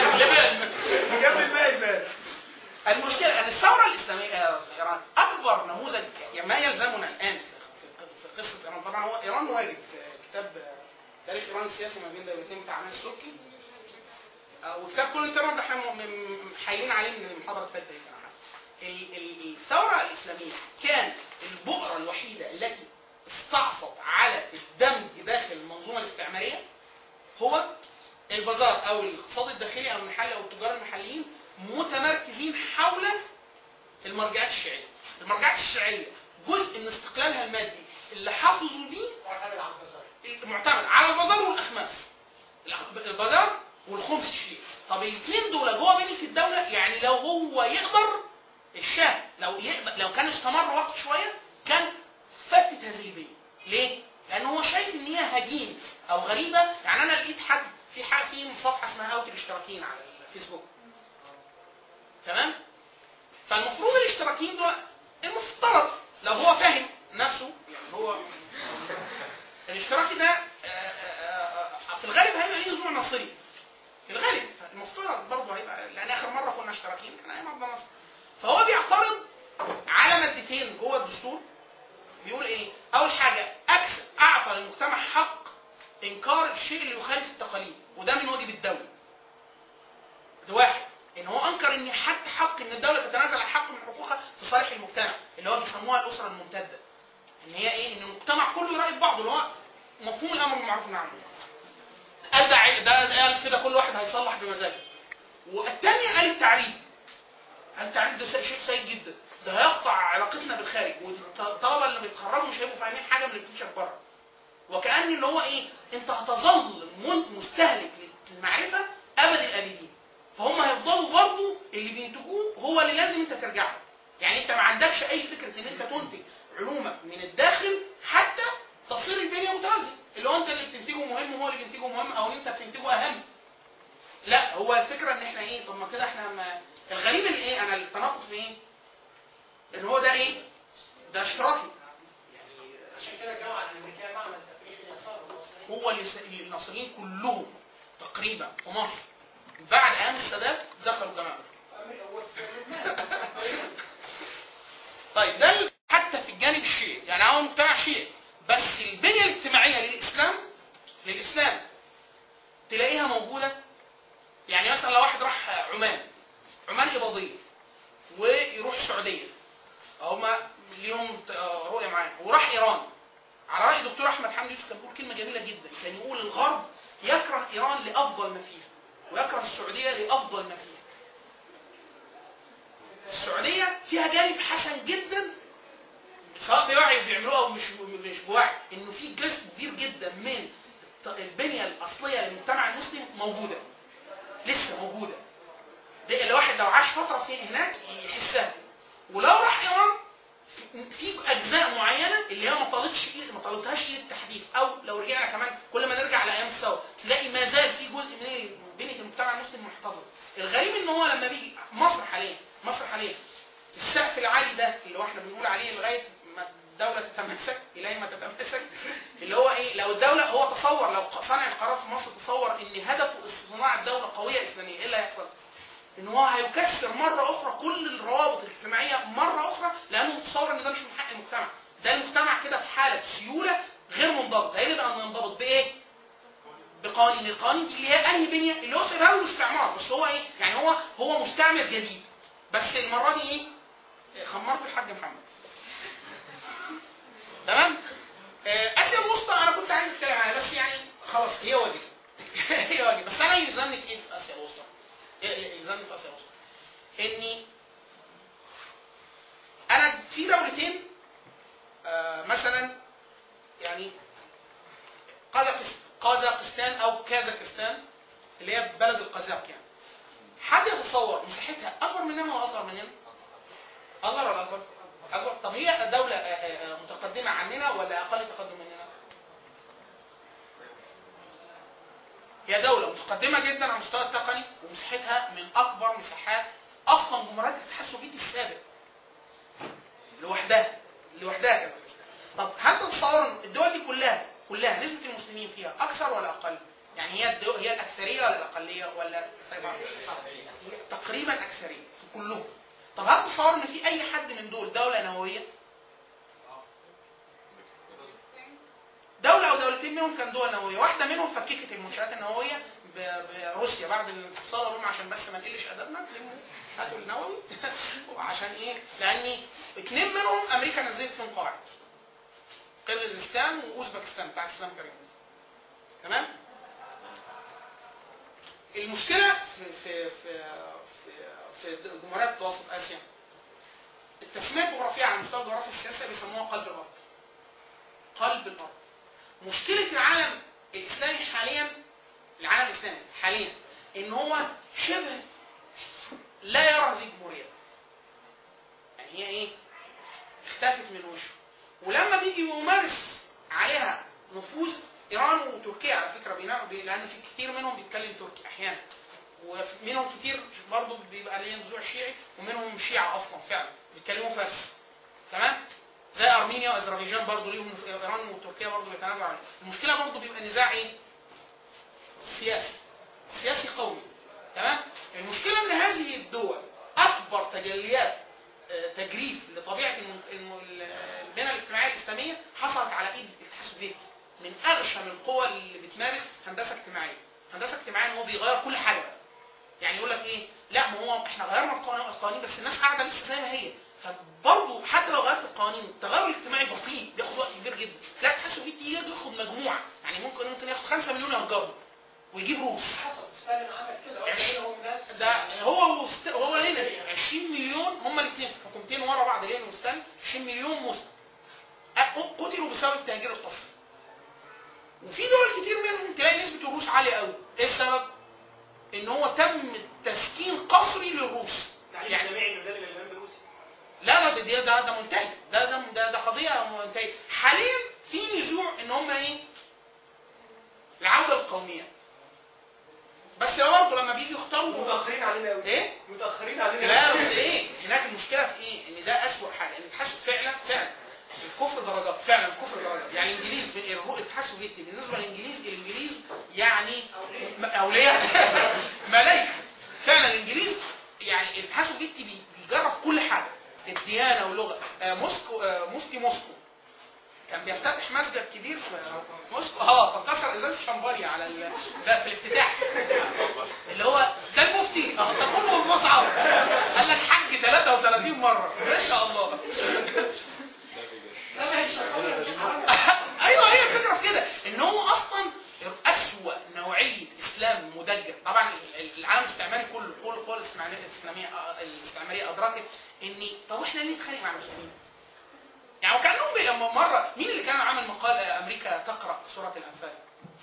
وجاب الباقي الباقي المشكله ان الثوره الاسلاميه في ايران اكبر نموذج يعني ما يلزمنا الان في في- في قصه ايران طبعا هو ايران واجد في كتاب آه، تاريخ ايران السياسي ما بين دولتين بتاع عمان السلوكي آه، وكتاب كل انترنت احنا م- م- حايلين عليه من المحاضره الثالثه يمكن أو حاجة. ال- ال- الثوره الاسلاميه كانت البؤره الوحيده التي استعصت على الدمج داخل المنظومه الاستعماريه هو البازار او الاقتصاد الداخلي او المحلي او التجار المحليين متمركزين حول المرجعات الشيعيه. المرجعات الشيعيه جزء من استقلالها المادي اللي حافظوا بيه معتمد على البازار معتمد على البازار والاخماس. الأخ- البازار والخمس الشيعي. طب الاثنين دول جوه بنيه الدوله يعني لو هو يقدر الشاه لو يقدر لو كان استمر وقت شويه كان فتت هذه البنيه. ليه؟ لان هو شايف ان هي هجين او غريبه يعني انا لقيت حد في حاجه في صفحه اسمها اوت الاشتراكيين على الفيسبوك. تمام؟ فالمفروض الاشتراكيين دول المفترض لو هو فاهم نفسه يعني هو الاشتراكي ده آه، آه، آه، في الغالب هيبقى ليه نزوع نصري في الغالب المفترض برضه هيبقى لان اخر مره كنا اشتراكيين كان ايام عبد الناصر فهو بيعترض على مادتين جوه الدستور بيقول ايه؟ اول حاجه اكس اعطى للمجتمع حق انكار الشيء اللي يخالف التقاليد وده من واجب الدوله. ده واحد ان هو انكر ان حتى حق ان الدوله تتنازل عن حق من حقوقها في صالح المجتمع اللي هو بيسموها الاسره الممتده. ان هي ايه؟ ان المجتمع كله يراقب بعضه اللي هو مفهوم الامر بالمعروف والنهي عن المنكر. قال ده عي- ده قال كده كل واحد هيصلح بمزاجه. والثانيه قال التعريب. قال التعريب ده شيء سيء جدا. ده هيقطع علاقتنا بالخارج والطلبه اللي بيتخرجوا مش هيبقوا فاهمين حاجه من اللي بتنشر بره. وكأن اللي هو ايه؟ انت هتظل من- مستهلك للمعرفه ابد الابدين. فهم هيفضلوا برضه اللي بينتجوه هو اللي لازم انت ترجع له. يعني انت ما عندكش اي فكره ان انت تنتج علومك من الداخل حتى تصير البنيه متوازنه اللي هو انت اللي بتنتجه مهم وهو اللي بينتجه مهم او ان انت بتنتجه اهم لا هو الفكره ان احنا ايه طب ما كده احنا ما الغريب اللي ايه انا التناقض في ايه ان هو ده ايه ده اشتراكي عشان كده الجامعه الامريكيه معمل تفريغ اليسار والمصريين هو اللي س- الناصريين كلهم تقريبا في مصر بعد ايام السادات دخلوا جماعه وفي لبنان طيب ده ال- حتى في الجانب الشيعي يعني هو مجتمع شيعي بس البنيه الاجتماعيه للاسلام للاسلام تلاقيها موجوده يعني مثلا لو واحد راح عمان عمان اباضيه ويروح السعوديه هما ليهم ت- آه رؤيه معاه وراح ايران على راي دكتور احمد حمدي يوسف كان بيقول كلمه جميله جدا كان يقول الغرب يكره ايران لافضل ما فيها ويكره السعوديه لافضل ما فيها السعوديه فيها جانب حسن جدا سواء بوعي بيعملوه او مش مش بوعي انه في جزء كبير جدا من الط- البنيه الاصليه للمجتمع المسلم موجوده لسه موجوده ده الواحد لو عاش فتره في هناك يحسها ولو راح ايران في- في اجزاء معينه اللي هي ما طالتش ايد ما طالتهاش ايد التحديث او لو رجعنا كمان كل ما نرجع لايام الثوره تلاقي ما زال في جزء من بنيه المجتمع المسلم محتفظ الغريب ان هو لما بيجي مصر حاليا مصر حاليا السقف العالي ده اللي هو احنا بنقول عليه لغايه ما الدوله تتمسك الى ما تتمسك اللي هو ايه لو الدوله هو تصور لو صانع القرار في مصر تصور ان هدفه صناعه دوله قويه اسلاميه ايه اللي هيحصل؟ ان هو هيكسر مره اخرى كل الروابط الاجتماعيه مره اخرى لانه متصور ان ده مش من حق المجتمع ده المجتمع كده في حاله سيوله غير منضبط يجب ان ينضبط بايه؟ بقوانين القوانين دي اللي هي انهي بنيه اللي هو سايبها له الاستعمار بس هو ايه يعني هو هو مستعمر جديد بس المره دي ايه إيه، خمرت الحاج محمد تمام آه، اسيا الوسطى انا كنت عايز اتكلم عنها بس يعني خلاص هي واجب هي واجب بس انا يلزمني في ايه في اسيا الوسطى إيه- يلزمني في اسيا الوسطى اني انا في دولتين آه، مثلا يعني قازقس- قازاقستان او كازاخستان اللي هي بلد القزاق يعني حد يتصور مساحتها اكبر مننا ولا اصغر مننا؟ اصغر ولا اكبر؟ اكبر طب هي دولة آه، آه، آه، متقدمة عننا ولا اقل تقدم مننا؟ هي دوله متقدمه جدا على المستوى التقني ومساحتها من اكبر مساحات اصلا جمهوريات الاتحاد السوفيتي السابق لوحدها لوحدها كده طب هل تتصور إن الدول دي كلها كلها نسبه المسلمين فيها اكثر ولا اقل؟ يعني هي الدو... هي الاكثريه ولا الاقليه ولا هي تقريبا اكثريه في كلهم طب هل تتصور ان في اي حد من دول دوله نوويه؟ دولة أو دولتين منهم كان دول نووية، واحدة منهم فككت المنشآت النووية ب- بروسيا بعد الانفصال قالوا لهم عشان بس ما نقلش أدبنا تلموا هاتوا النووي وعشان إيه؟ لأن اثنين منهم أمريكا نزلت فيهم قواعد. قرغيزستان وأوزبكستان بتاعت إسلام كريم. تمام؟ المشكلة في في في في, في جمهورية متوسط آسيا التسمية الجغرافية على مستوى الجغرافيا السياسية بيسموها قلب الأرض. قلب الأرض. مشكلة العالم الإسلامي حاليا العالم الإسلامي حاليا إن هو شبه لا يرى هذه الجمهورية. يعني هي إيه؟ اختفت من وشه. ولما بيجي يمارس عليها نفوذ إيران وتركيا على فكرة بينا- بي- لأن في كتير منهم بيتكلم تركي أحيانا. ومنهم كتير برضه بيبقى ليه نزوع شيعي ومنهم شيعة أصلا فعلا بيتكلموا فارسي. تمام؟ زي ارمينيا واذربيجان برضه ليهم ايران وتركيا برضه بيتنازعوا عليه المشكله برضه بيبقى نزاع ايه سياسي سياسي قومي تمام المشكله ان هذه الدول اكبر تجليات آه، تجريف لطبيعه الم- الم- البنى الاجتماعيه الاسلاميه حصلت على ايد الاتحاد السوفيتي من اغشم القوى اللي بتمارس هندسه اجتماعيه هندسه اجتماعيه ان هو بيغير كل حاجه بقى. يعني يقول لك ايه لا ما هو احنا غيرنا القوانين القوانين بس الناس قاعده لسه زي ما هي فبرضه حتى لو غيرت القوانين التغير الاجتماعي بطيء بياخد وقت كبير جدا لا الاتحاد السوفيتي يجي ياخد مجموعه يعني ممكن ممكن ياخد 5 مليون يهجرهم ويجيب روس حصل ستالين عمل كده عش- وقال لهم ناس ده هو وست... هو لينين 20 مليون هم الاثنين في حكومتين ورا بعض لينين وستالين 20 مليون مسلم أ- قتلوا بسبب التهجير القسري وفي دول كتير منهم تلاقي نسبه الروس عاليه قوي ايه السبب؟ ان هو تم تسكين قسري للروس يعني جميع نزال الإمام بروسي لا لا ده ده ده, ده منتهي ده ده ده, ده قضيه منتهيه حاليا في نزوع ان هم ايه العوده القوميه بس برضه لما بيجي يختاروا متأخرين علينا قوي ايه متأخرين علينا لا أوي. بس ايه هناك المشكله في ايه ان ده اسوء حاجه ان الاتحاد فعلا فعلا الكفر درجات فعلا الكفر درجات يعني الانجليز بال- الرو- الاتحاد السوفيتي بالنسبه للانجليز الانجليز يعني م- اولياء ملائكه فعلا الانجليز يعني الاتحاد السوفيتي بي- بيجرب كل حاجه الديانه واللغه آه، موسكو آه، مفتي موسكو كان بيفتتح مسجد كبير في موسكو اه فكسر ازاز شمبانيا على ال... ده في الافتتاح اللي هو ده المفتي اه تقوم المصعب قال لك حج 33 مره ما شاء الله لا ما هي الشرقية مش حرام ايوه هي الفكره في كده ان هو اصلا اسوأ نوعيه اسلام مدجل طبعا ال- العالم الاستعماري كله كل القوى الاستعماريه الاسلاميه آه، الاستعماريه ادركت ان طب احنا ليه نتخانق مع المسلمين؟ يعني وكانهم بي- لما مره مين اللي كان عامل مقال آه، امريكا تقرا سوره الانفال؟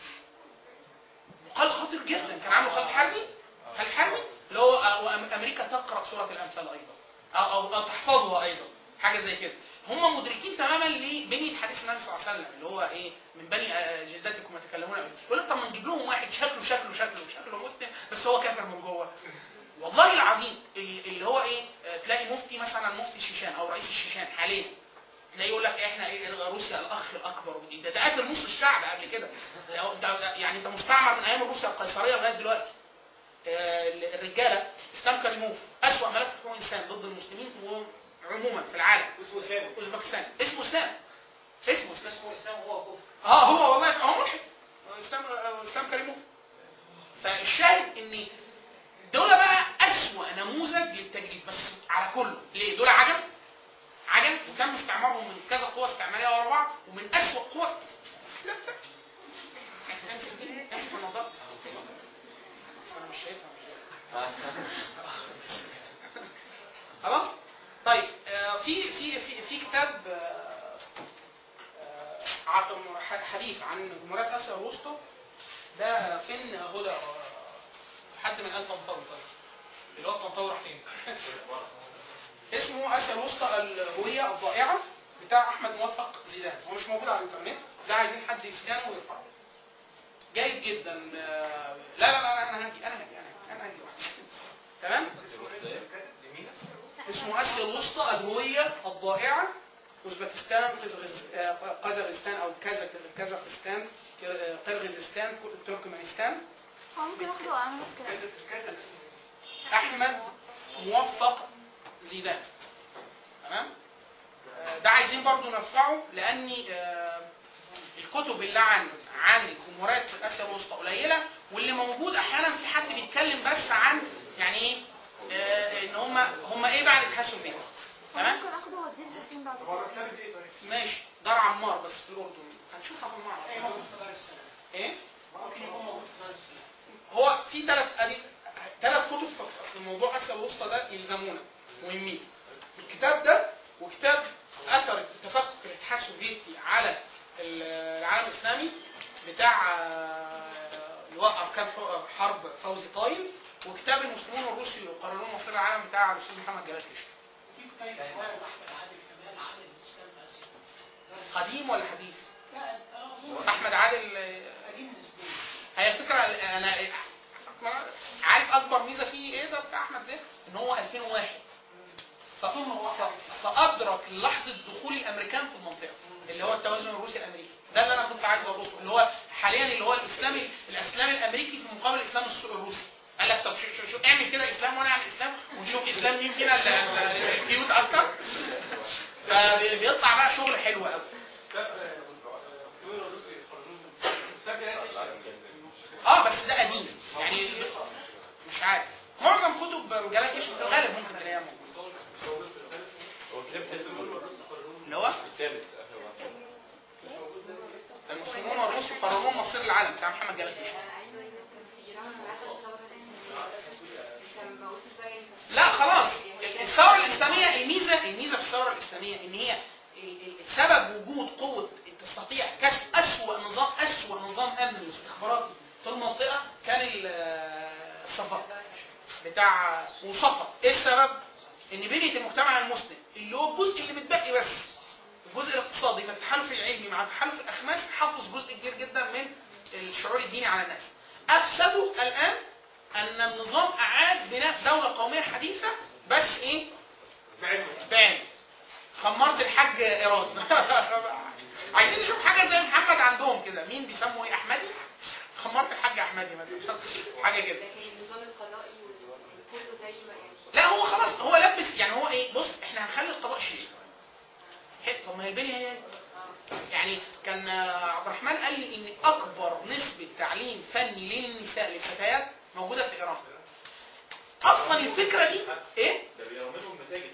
مقال خطير جدا كان عامله خالد حربي خالد حربي اللي هو آه، وأم- امريكا تقرا سوره الانفال ايضا او او, أو تحفظها ايضا حاجه زي كده هم مدركين تماما لبنيه حديث النبي صلى الله عليه وسلم اللي هو ايه من بني آه، جلدتكم يتكلمون به يقول لك طب ما نجيب لهم واحد شكله شكله شكله شكله مسلم بس هو كافر من جوه والله العظيم ال- اللي هو ايه آه، تلاقي مفتي مثلا مفتي الشيشان او رئيس الشيشان حاليا تلاقيه يقول لك احنا ايه روسيا الاخ الاكبر ده ده قاتل نص الشعب قبل كده ده- ده- يعني انت مستعمر من ايام روسيا القيصريه لغايه دلوقتي آه، الرجاله اسلام كريموف اسوأ ملف حقوق الانسان ضد المسلمين وعموما في العالم اسمه اسلام اوزبكستان اسمه اسلام اسمه اسلام اسمه اسلام وهو كفر اه هو والله هو ملحد اسلام آه، اسلام كريموف فالشاهد ان دولة بقى أسوأ نموذج للتجريف بس على كله ليه؟ دول عجم عجم وتم استعمارهم من كذا قوة استعمارية ورا بعض ومن أسوأ قوة لا لا امسك دي امسك النظارة بس أنا مش شايفها مش شايفها خلاص؟ طيب آه، في في في في كتاب آه، آه، ع- ح- حديث عن جمهورية آسيا الوسطى ده فين هدى آه، حد من آل طنطاوي طيب اللي هو الطنطاوي راح فين؟ اسمه آسيا الوسطى الهوية الضائعة بتاع أحمد موفق زيدان هو مش موجود على الإنترنت ده عايزين حد يسكانه ويرفعه جيد جدا آه، لا لا لا انا هاجي انا هاجي انا هاجي انا هاجي واحد. تمام اسمه اسيا الوسطى الهويه الضائعه اوزبكستان قزغز- آه، قزاقستان او كازا كازاخستان آه، قرغيزستان تركمانستان هو ممكن اخده واعمله كده احمد موفق زيدان تمام آه، ده عايزين برضو نرفعه لان آه، الكتب اللي عن عن الجمهوريات في اسيا الوسطى قليله واللي موجود احيانا في حد بيتكلم بس عن يعني ايه آه، ان هم هم ايه بعد الاتحاد السوفيتي تمام ممكن اخده واديه لحسين بعد طب هو كده الكتاب ايه طيب؟ ماشي دار عمار بس في الاردن هنشوفها في ايه المعرض موجود في دار السلام ايه ممكن يكون موجود في دار السلام هو في ثلاث ثلاث كتب في- في موضوع اسيا الوسطى ده يلزمونا مهمين الكتاب ده وكتاب اثر تفكك الاتحاد السوفيتي على العالم الاسلامي بتاع آه، لواء اركان ح- حرب فوزي طايل وكتاب المسلمون والروس يقررون مصير العالم بتاع الاستاذ محمد جلال كشك في كتاب روايه احمد عادل كمان عن الاسلام في اسيا قديم ولا حديث؟ لا انا اظن بس احمد عادل آه، قديم نسبيا هي الفكره انا عارف اكبر ميزه فيه ايه ده بتاع احمد زاهر ان هو 2001 ف- ف- فادرك لحظه دخول الامريكان في المنطقه اللي هو التوازن الروسي الامريكي ده اللي انا كنت عايز اقوله اللي هو حاليا اللي هو الاسلامي الاسلام الامريكي في مقابل الاسلام الس- الروسي قال لك طب شو شو شو اعمل كده اسلام وانا اعمل اسلام ونشوف اسلام مين فينا اللي- اللي كيوت اكتر فبيطلع بقى شغل حلو قوي اه بس ده قديم يعني مش عارف معظم كتب جلال كشف في الغالب ممكن تلاقيها موجوده هو كتاب اسمه اللي هو الثالث اخر واحد المسلمون والروس يقررون مصير العالم بتاع محمد جلال كشف ايوه كان في رغم بعد الثوره كان ما قلتش بقى انت لا خلاص الثوره الاسلاميه الميزه الميزه في الثوره الاسلاميه ان هي ال- ال- سبب وجود قوه تستطيع كشف اسوأ نظام اسوأ نظام امني واستخباراتي في المنطقه كان ال- الصفاء بتاع وصفا ايه السبب؟ ان بنيه المجتمع المسلم اللي هو الجزء اللي متبقي بس الجزء الاقتصادي من التحالف العلمي مع تحالف الاخماس حافظ جزء كبير جدا من الشعور الديني على الناس افسدوا الان ان النظام اعاد بناء دوله قوميه حديثه بس ايه بعلم خمرت الحاج ايران عايزين نشوف حاجه زي محمد عندهم كده مين بيسموا ايه احمدي خمرت الحاج احمدي مثلا حاجه كده لكن النظام القضائي وال- كله زي ما يعني لا هو خلاص هو لبس يعني هو ايه بص احنا هنخلي القضاء شيء حلو، طب ما هي البنيه هي يعني كان آه، عبد الرحمن قال لي ان اكبر نسبه تعليم فني للنساء للفتيات موجوده في ايران اصلا الفكره دي ايه ده بيعملوا منهم مساجد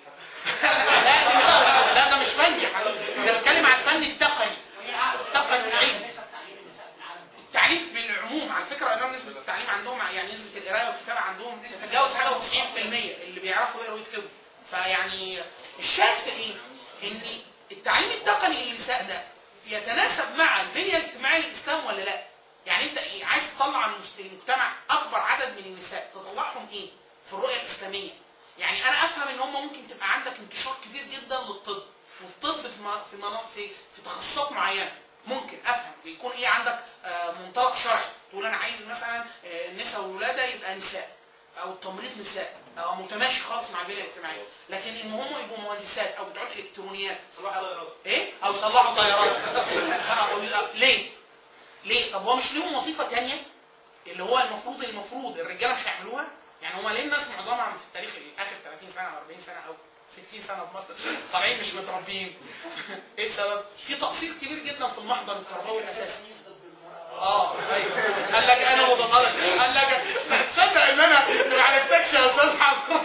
لا دي مش لا ده مش فني يا حبيبي انا بتكلم عن الفن التقني وهي عقد التقني العلمي ليس تعليم النساء في العالم التعليم بالعموم على فكره ايران نسبه التعليم عندهم يعني نسبه القرايه والكتابه عندهم تتجاوز حاجه و90% اللي بيعرفوا يقروا ويكتبوا فيعني الشاهد في ايه؟ ان التعليم التقني للنساء ده يتناسب مع البنيه الاجتماعيه للاسلام ولا لا؟ يعني انت إيه عايز تطلع المس- المجتمع اكبر عدد من النساء تطلعهم ايه؟ في الرؤيه الاسلاميه. يعني انا افهم ان هم ممكن تبقى عندك انتشار كبير جدا للطب والطب في م- في مناطق في, في تخصصات معينه ممكن افهم يكون ايه عندك آه، منطلق شرعي تقول انا عايز مثلا آه، النساء والولاده يبقى نساء او التمريض نساء او متماشي خالص مع البنيه الاجتماعيه لكن ان هم يبقوا مهندسات او بتوع الكترونيات أو ايه او يصلحوا طيارات أو- ليه ليه طب هو مش ليهم وظيفه تانية اللي هو المفروض المفروض الرجاله مش هيعملوها يعني هم ليه الناس معظمها في التاريخ اخر 30 سنه او 40 سنه او 60 سنه في مصر طالعين مش متربيين ايه السبب في تقصير كبير جدا في المحضر التربوي الاساسي اه ايوه قال لك انا متطرف قال لك تصدق ان انا ما عرفتكش يا استاذ حمد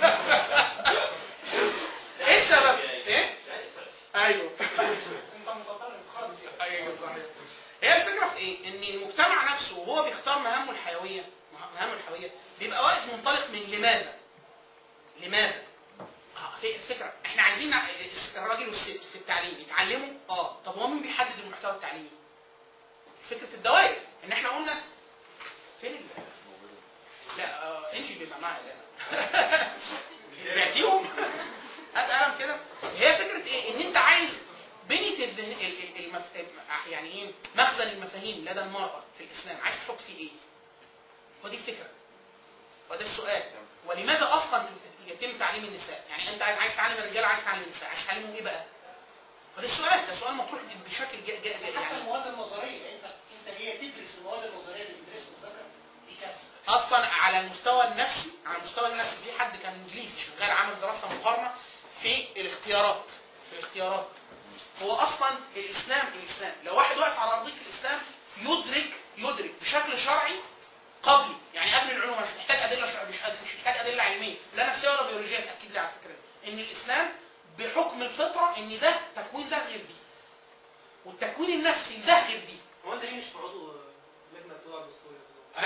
ايه السبب ايه ايوه انت متطرف خالص يعني ايوه صحيح هي الفكره في ايه؟ ان المجتمع نفسه وهو بيختار مهامه الحيويه مهامه الحيويه بيبقى واقف منطلق من لماذا؟ لماذا؟ آه، في- الفكره احنا عايزين نع- الراجل والست في التعليم يتعلموا اه طب هو مين بيحدد المحتوى التعليمي؟ فكره الدوائر ان احنا قلنا فين ال لا آه انجي بيبقى معايا هنا بعتيهم هات قلم كده هي فكره ايه ان انت عايز بنيه الذهن ال- ال- المف... يعني ايه مخزن المفاهيم المفاهيم لدى المراه في الاسلام عايز تحط فيه ايه؟ هو دي الفكره وده السؤال ولماذا اصلا يتم تعليم النساء؟ يعني انت عايز تعلم الرجال عايز تعلم النساء عايز تعلمهم ايه بقى؟ وده السؤال ده سؤال مطروح بشكل جا جا حتى يعني المواد النظريه انت انت هي تدرس المواد النظريه اللي بيدرسها الذكر دي كارثه اصلا على المستوى النفسي على المستوى النفسي في حد كان انجليزي شغال عامل دراسه مقارنه في الاختيارات في الاختيارات هو اصلا الاسلام الاسلام لو واحد واقف على ارضيه الاسلام يدرك يدرك بشكل شرعي قبلي يعني قبل العلوم مش محتاج ادله شرعيه مش مش محتاج ادله علميه لا نفسيه ولا بيولوجيه تاكد لي على فكره ان الاسلام بحكم الفطره ان ده تكوين ده غير دي والتكوين النفسي ده غير دي هو انت ليه مش في عضو لجنه طلع دستوري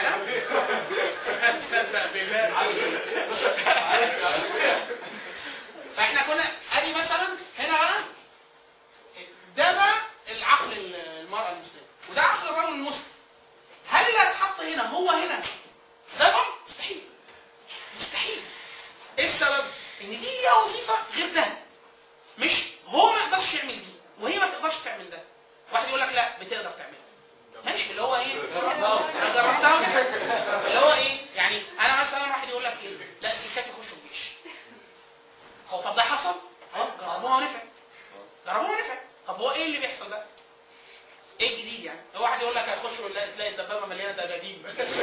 فاحنا كنا ادي مثلا هنا بقى ده بقى العقل المرأة المسلمة وده عقل الرجل المسلم هل اللي هيتحط هنا هو هنا ده بقى مستحيل مستحيل ايه السبب؟ ان دي ليها وظيفة غير ده مش هو ما يقدرش يعمل دي وهي ما تقدرش تعمل ده واحد يقول لك لا بتقدر تعملها ماشي اللي هو ايه؟ انا جربتها اللي هو ايه؟ يعني انا مثلا واحد يقول لك ايه؟ لا الستات يخشوا الجيش. هو طب ده حصل؟ اه جربوها ونفع. جربوها ونفع. طب هو ايه اللي بيحصل بقى؟ ايه الجديد يعني؟ هو واحد يقول لك هيخش ولا تلاقي الدبابه مليانه دباديب.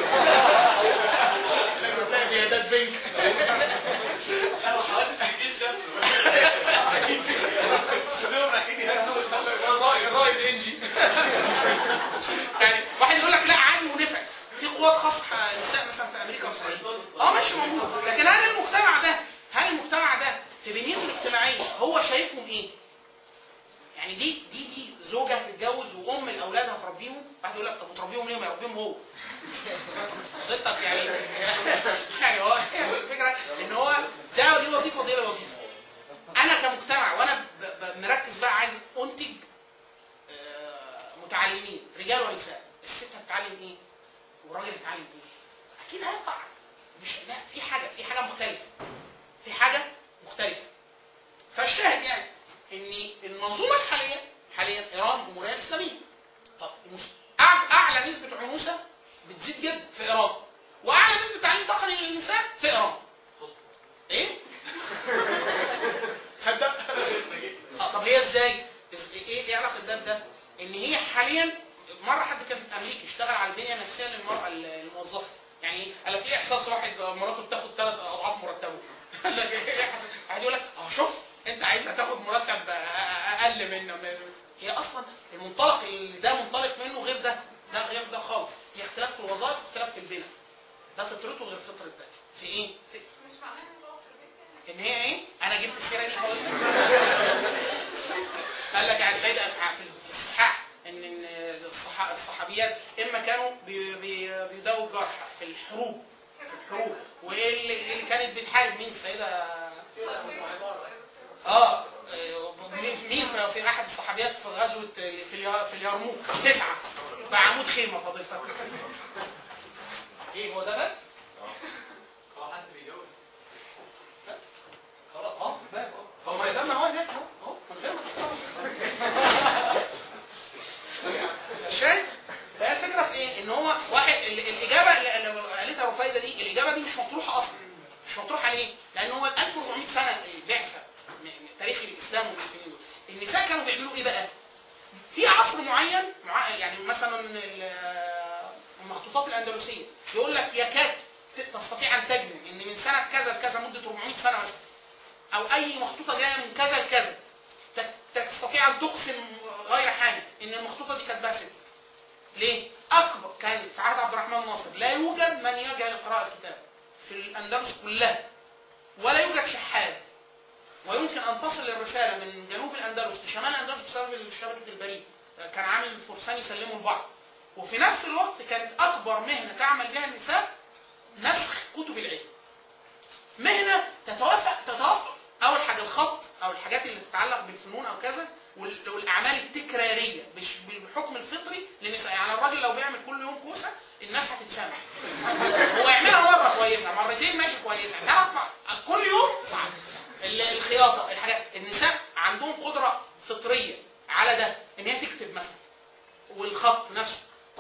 تلاقي بيادات بينك. انا حوادث الجيش نفسه كلهم رايحين يهاجموا الرائد الرائد انجي. يعني واحد يقول لك لا عادي ونفع. في قوات خاصه نساء مثلا في امريكا واسرائيل. اه ماشي موجود لكن هل المجتمع ده هل المجتمع ده في بنيته الاجتماعيه هو شايفهم ايه؟ يعني دي دي دي زوجه هتتجوز وام الاولاد هتربيهم واحد يقول لك طب وتربيهم ليه ما يربيهم هو حضرتك يعني يعني هو الفكره ان هو ده دي وظيفه ودي وظيفه انا كمجتمع وانا ب- ب- مركز بقى عايز انتج آه، متعلمين رجال ونساء الست هتتعلم ايه والراجل هيتعلم ايه اكيد هيطلع مش لا في حاجه في حاجه مختلفه في حاجه مختلفه فالشاهد يعني ان المنظومه الحاليه حاليا ايران جمهوريه اسلاميه طب المس- أع- اعلى نسبه عنوسه بتزيد جدا في ايران واعلى نسبه تعليم تقني للنساء في ايران ايه تصدق اه طب هي ازاي إز- ايه ايه علاقه ده بده ان هي حاليا مره حد كان في امريكا اشتغل على البنيه النفسيه للمراه الموظفه يعني ايه؟ قال لك ايه احساس واحد مراته بتاخد ثلاث اضعاف مرتبه قال لك ايه احساس واحد يقول لك اه شوف انت عايزها تاخد مرتب أ- أ- اقل من من- هي اصلا المنطلق اللي ده منطلق منه غير ده ده غير ده خالص هي اختلاف في الوظائف واختلاف في البنى ده فطرته غير فطره ده في ايه؟ في مش معناه ان بقى في البيت يعني ان هي ايه؟ انا جبت السيره دي هقول لك. قال لك يعني السيدة في الصحاح ان إن الصح- الصحابيات اما كانوا بي- بي- بيداووا الجرحى في الحروب في الحروب وايه اللي, اللي كانت بتحارب مين السيده اه مين مين في- في احد الصحابيات في غزوه في اليا- في اليرموك تسعه بعمود خيمه فضيلتك ايه هو ده بقى؟ هو حد بيجاوب خلاص اه باب اه هو ما يبان ما هو هناك اهو اهو من غير ما تتصور شايف؟ فهي الفكره في ايه؟ ان هو واحد ال- الاجابه اللي اللي قالتها رفايده دي الاجابه دي مش مطروحه اصلا مش مطروحه ليه؟ لان هو ال 1400 سنه البعثه م- م- تاريخ الاسلام والمسلمين دول النساء كانوا بيعملوا ايه بقى؟ في عصر معين مع يعني مثلا ال- المخطوطات الاندلسيه يقول لك يكاد ت- تستطيع ان تجزم ان من سنه كذا لكذا مده 400 سنه مثلا او اي مخطوطه جايه من كذا لكذا ت- تستطيع ان تقسم غير حامل ان المخطوطه دي كاتباها ست ليه؟ اكبر كان في عهد عبد الرحمن ناصر لا يوجد من يجهل قراءه الكتاب في الاندلس كلها ولا يوجد شحاذ ويمكن ان تصل الرساله من جنوب الاندلس لشمال الاندلس بسبب شبكه البريد كان عامل فرسان يسلموا لبعض وفي نفس الوقت كانت اكبر مهنه تعمل بها النساء نسخ كتب العلم مهنه تتوافق تتوافق اول حاجه الخط او الحاجات اللي تتعلق بالفنون او كذا وال- والاعمال التكراريه مش بالحكم الفطري للنساء يعني الراجل لو بيعمل كل يوم كوسه الناس هتتسامح هو يعملها مره كويسه مرتين ماشي كويسه ثلاث مرات كل يوم صعب ال- الخياطه الحاجات النساء عندهم قدره فطريه على ده ان هي تكتب مثلا والخط نفسه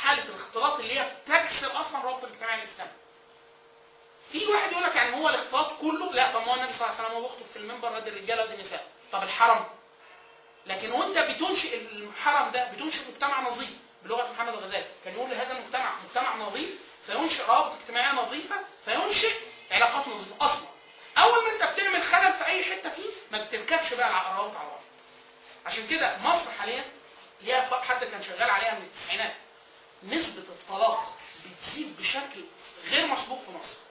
حاله الاختلاط اللي هي بتكسر اصلا الرابط الاجتماعي الاسلامي في واحد يقول لك يعني هو الاختلاط كله لا طب ما هو النبي صلى الله عليه وسلم هو بيخطب في المنبر ودي الرجاله ودي النساء طب الحرم لكن وانت بتنشئ الحرم ده بتنشئ مجتمع نظيف بلغه محمد الغزالي كان يقول لهذا المجتمع مجتمع نظيف فينشئ روابط اجتماعيه نظيفه فينشئ علاقات نظيفه اصلا اول ما انت بتعمل خلل في اي حته فيه ما بتركبش بقى الروابط على بعض عشان كده مصر حاليا ليها ف- حد كان شغال عليها من التسعينات نسبه الطلاق بتزيد بشكل غير مسبوق في مصر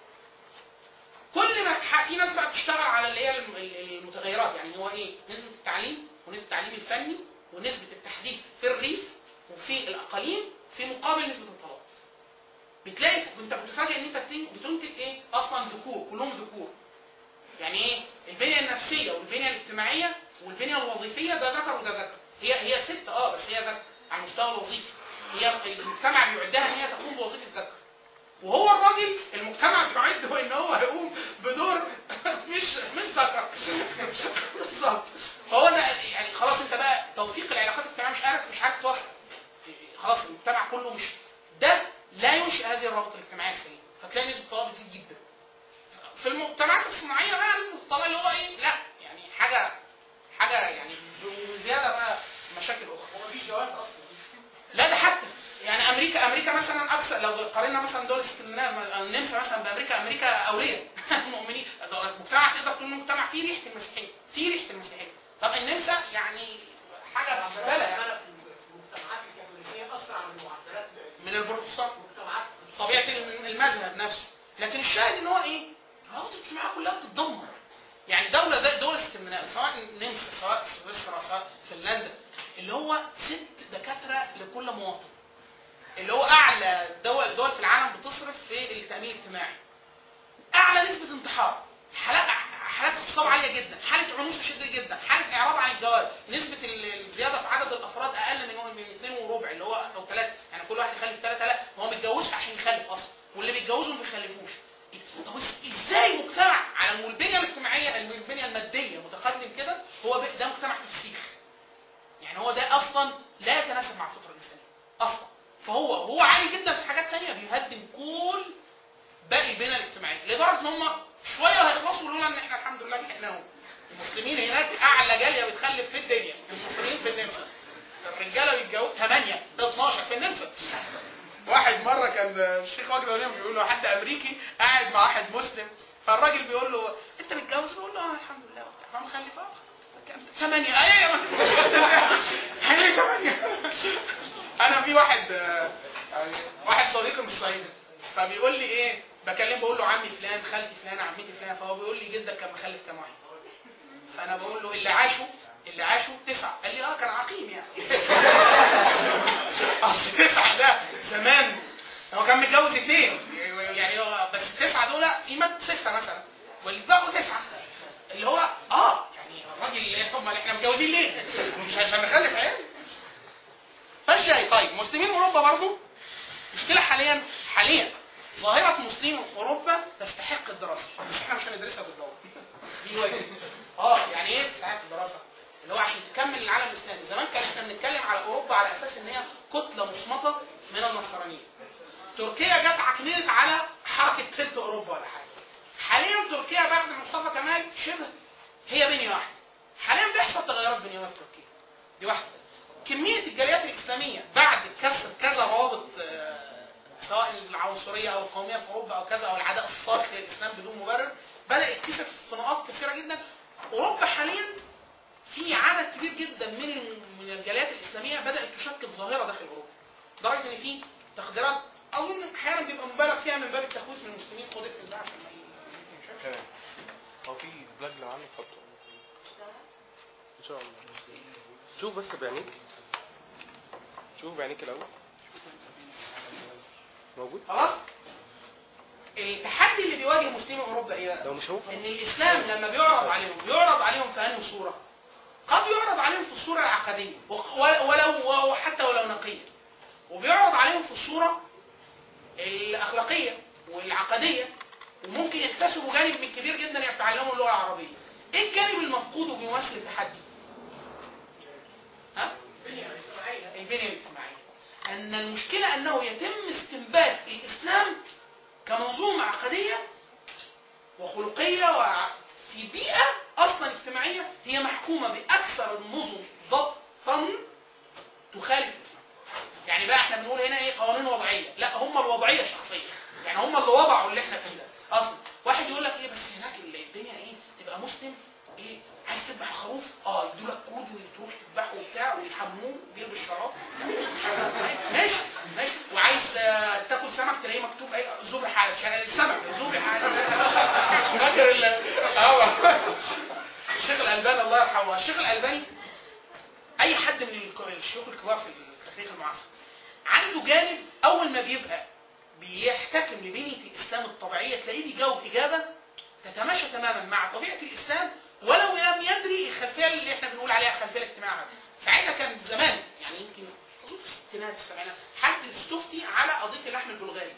كل ما ح- في ناس بقى بتشتغل على اللي هي الم- ال- المتغيرات يعني هو ايه نسبه التعليم ونسبه التعليم الفني ونسبه التحديث في الريف وفي الاقاليم في مقابل نسبه الطلاق بتلاقي انت بتفاجئ ان انت بتن- بتنتج ايه اصلا ذكور كلهم ذكور يعني ايه البنيه النفسيه والبنيه الاجتماعيه والبنيه الوظيفيه ده ذكر وده ذكر هي هي ست اه بس هي ذكر على المستوى الوظيفي هي المجتمع بيعدها ان هي تقوم بوظيفه ذكر وهو الراجل المجتمع بيعده ان هو هيقوم بدور مش مش ذكر بالظبط فهو ده يعني خلاص انت بقى توفيق العلاقات الاجتماعيه مش عارف مش عارف توفق خلاص المجتمع كله مش ده لا ينشئ هذه الروابط الاجتماعيه السليمه فتلاقي نسبه الطلاق بتزيد جدا في المجتمعات الصناعيه بقى نسبه الطلاق اللي هو ايه لا يعني حاجه حاجه يعني وزياده بقى مشاكل اخرى هو مفيش جواز اصلا لا ده حتى يعني امريكا امريكا مثلا اكثر لو قارنا مثلا دول اسكندنافيا النمسا مثلا بامريكا امريكا اوليه مؤمنين ده مجتمع تقدر تقول إنه مجتمع فيه ريحه المسيحيه فيه ريحه المسيحيه طب النمسا يعني حاجه زباله يعني انا في المجتمعات الكاثوليكيه اسرع من معدلات من البروتستانت المجتمعات طبيعه المذهب نفسه لكن الشاهد ان هو ايه؟ الروابط الاجتماعيه كلها بتتدمر يعني دوله زي دول اسكندنافيا سواء النمسا سواء سويسرا سواء فنلندا اللي هو ست دكاتره لكل مواطن اللي هو اعلى دول دول في العالم بتصرف في التامين الاجتماعي اعلى نسبه انتحار حالات حالات اغتصاب عاليه جدا حاله عنوسه شديده جدا حاله اعراض عن الجواز نسبه ال- الزياده في عدد الافراد اقل من من اثنين وربع اللي هو او ثلاثه يعني كل واحد يخلف ثلاثه لا هو ما بيتجوزش عشان يخلف اصلا واللي بيتجوزوا ما بيخلفوش طب بس ازاي مجتمع على البنيه الاجتماعيه البنيه الماديه متقدم كده هو ب- ده مجتمع تفسيخ يعني هو ده اصلا لا يتناسب مع الفطره الانسانيه اصلا فهو هو عالي جدا في حاجات تانية بيهدم كل باقي البنيه الاجتماعيه لدرجه ان هم شويه هيخلصوا لولا ان احنا الحمد لله لحقناهم المسلمين هناك اعلى جاليه بتخلف في الدنيا المسلمين في النمسا الرجاله بيتجوزوا 8 12 في النمسا واحد مره كان الشيخ وجدي الغنيم بيقول له حد امريكي قاعد مع واحد مسلم فالراجل بيقول له انت متجوز بيقول له اه الحمد لله وبتاع فمخلف اه كام؟ ثمانية ايوه يعني ثمانية انا في واحد آه، يعني واحد صديقي من الصعيد فبيقول لي ايه بكلم بقول له عمي فلان خالتي فلان عمتي فلان فهو بيقول لي جدك كان مخلف كام واحد فانا بقول له اللي عاشوا اللي عاشوا تسعة قال لي اه كان عقيم يعني اصل تسعة ده زمان هو كان متجوز اثنين يعني هو بس التسعة دول في مات ستة مثلا واللي بقوا تسعة اللي هو اه يعني الراجل امال احنا متجوزين ليه؟ مش عشان نخلف عيال فالشاي طيب مسلمين اوروبا برضو مشكلة حاليا حاليا ظاهرة مسلمي اوروبا تستحق الدراسة بس احنا مش هندرسها بالضبط دي واجب اه يعني ايه تستحق الدراسة اللي هو عشان تكمل العالم الاسلامي زمان كان احنا بنتكلم على اوروبا على اساس ان هي كتلة مصمتة من النصرانيين تركيا جت عكننت على حركة تلت اوروبا ولا حاجة حاليا تركيا بعد مصطفى كمال شبه هي بنية واحدة حاليا بيحصل تغيرات بنيوية في تركيا دي واحدة كمية الجاليات الإسلامية بعد كسر كذا روابط آه، سواء العنصرية أو القومية في أوروبا أو كذا أو العداء الصارخ للإسلام بدون مبرر بدأ يتكسر في نقاط كثيرة جدا أوروبا حاليا في عدد كبير جدا من من الجاليات الإسلامية بدأت تشكل ظاهرة داخل أوروبا لدرجة إن في تقديرات أظن أحيانا بيبقى مبالغ فيها من باب التخويف من المسلمين خد اقفل ده عشان ما ي- تمام هو في بلاج لو عندك حطه ان شاء الله شوف بس بعينيك شوف بعينيك الاول موجود خلاص التحدي اللي بيواجه مسلمي اوروبا ايه بقى؟ لو مش هو ان الاسلام لما بيعرض عليهم بيعرض عليهم في انهي صوره؟ قد يعرض عليهم في الصوره العقديه وق- ولو وحتى ولو نقيه وبيعرض عليهم في الصوره الاخلاقيه والعقديه وممكن يكتسبوا جانب من كبير جدا يتعلموا اللغه العربيه. ايه الجانب المفقود وبيمثل التحدي؟ ها؟ البنيه الاجتماعيه. ان المشكله انه يتم استنبات الاسلام كمنظومه عقديه وخلقيه وع- في بيئه اصلا اجتماعيه هي محكومه باكثر النظم ضبطا تخالف الاسلام. يعني بقى احنا بنقول هنا ايه قوانين وضعيه، لا هم الوضعيه شخصيه. يعني هم اللي وضعوا اللي احنا فيه ده اصلا. واحد يقول لك ايه بس هناك الدنيا ايه تبقى مسلم ايه عايز تذبح الخروف اه يدوا لك كود وتروح تذبحه وبتاع ويحموه بيلبس شراب ماشي ماشي وعايز آه، تاكل سمك تلاقيه مكتوب ايه ذبح على شارع السمك ذبح على فاكر ال اه الشيخ الالباني الله يرحمه الشيخ الالباني اي حد من الك- الشيوخ الكبار في التاريخ المعاصر عنده جانب اول ما بيبقى بيحتكم لبنيه الاسلام الطبيعيه تلاقيه بيجاوب اجابه تتماشى تماما مع طبيعه الاسلام ولو لم يدري الخلفيه اللي احنا بنقول عليها الخلفيه الاجتماعيه ساعتها كان زمان يعني يمكن أظن في الستينات السبعينات حد استفتي على قضيه اللحم البلغاري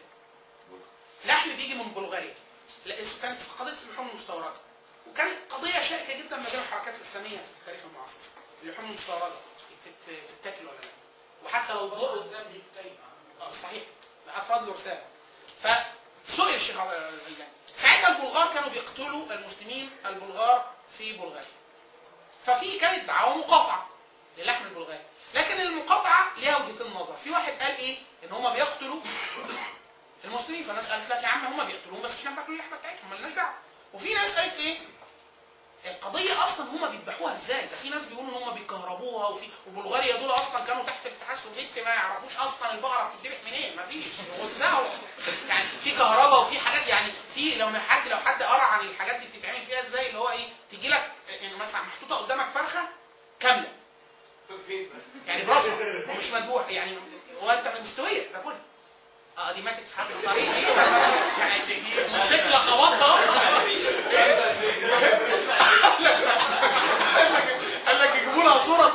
لحم بيجي من بلغاريا لا اس- كانت قضيه اللحوم المستورده وكانت قضيه شائكه جدا ما بين الحركات الاسلاميه في التاريخ المعاصر اللحوم المستورده تت- تتاكل ولا لا وحتى لو ضوء الذنب يتكلم اه صحيح افراد له رساله فسئل الشيخ عبد الغني ساعتها البلغار كانوا بيقتلوا المسلمين البلغار في بلغاريا ففي كانت دعوه مقاطعه للحم البلغاري لكن المقاطعه ليها وجهتين نظر في واحد قال ايه ان هم بيقتلوا المسلمين فالناس قالت لك يا عم هم بيقتلوهم بس احنا بناكل اللحمه بتاعتهم مالناش دعوه وفي ناس قالت ايه القضية أصلا هم بيذبحوها إزاي؟ ده في ناس بيقولوا إن هم بيكهربوها وفي وبلغاريا دول أصلا كانوا تحت الاتحاد السوفيتي ما يعرفوش أصلا البقرة بتتذبح منين؟ مفيش وزعوا يعني في كهرباء وفي حاجات يعني في لو حد لو حد قرا عن الحاجات دي بتتعمل فيها إزاي اللي هو إيه؟ تيجي لك يعني مثلا محطوطة قدامك فرخة كاملة يعني براسها ومش مذبوح يعني وانت مستويه تاكلها اه دي ماتت في حد الطريق دي يعني دي- دي موتوسيكل خبطها قال لك يجيبوا لها صوره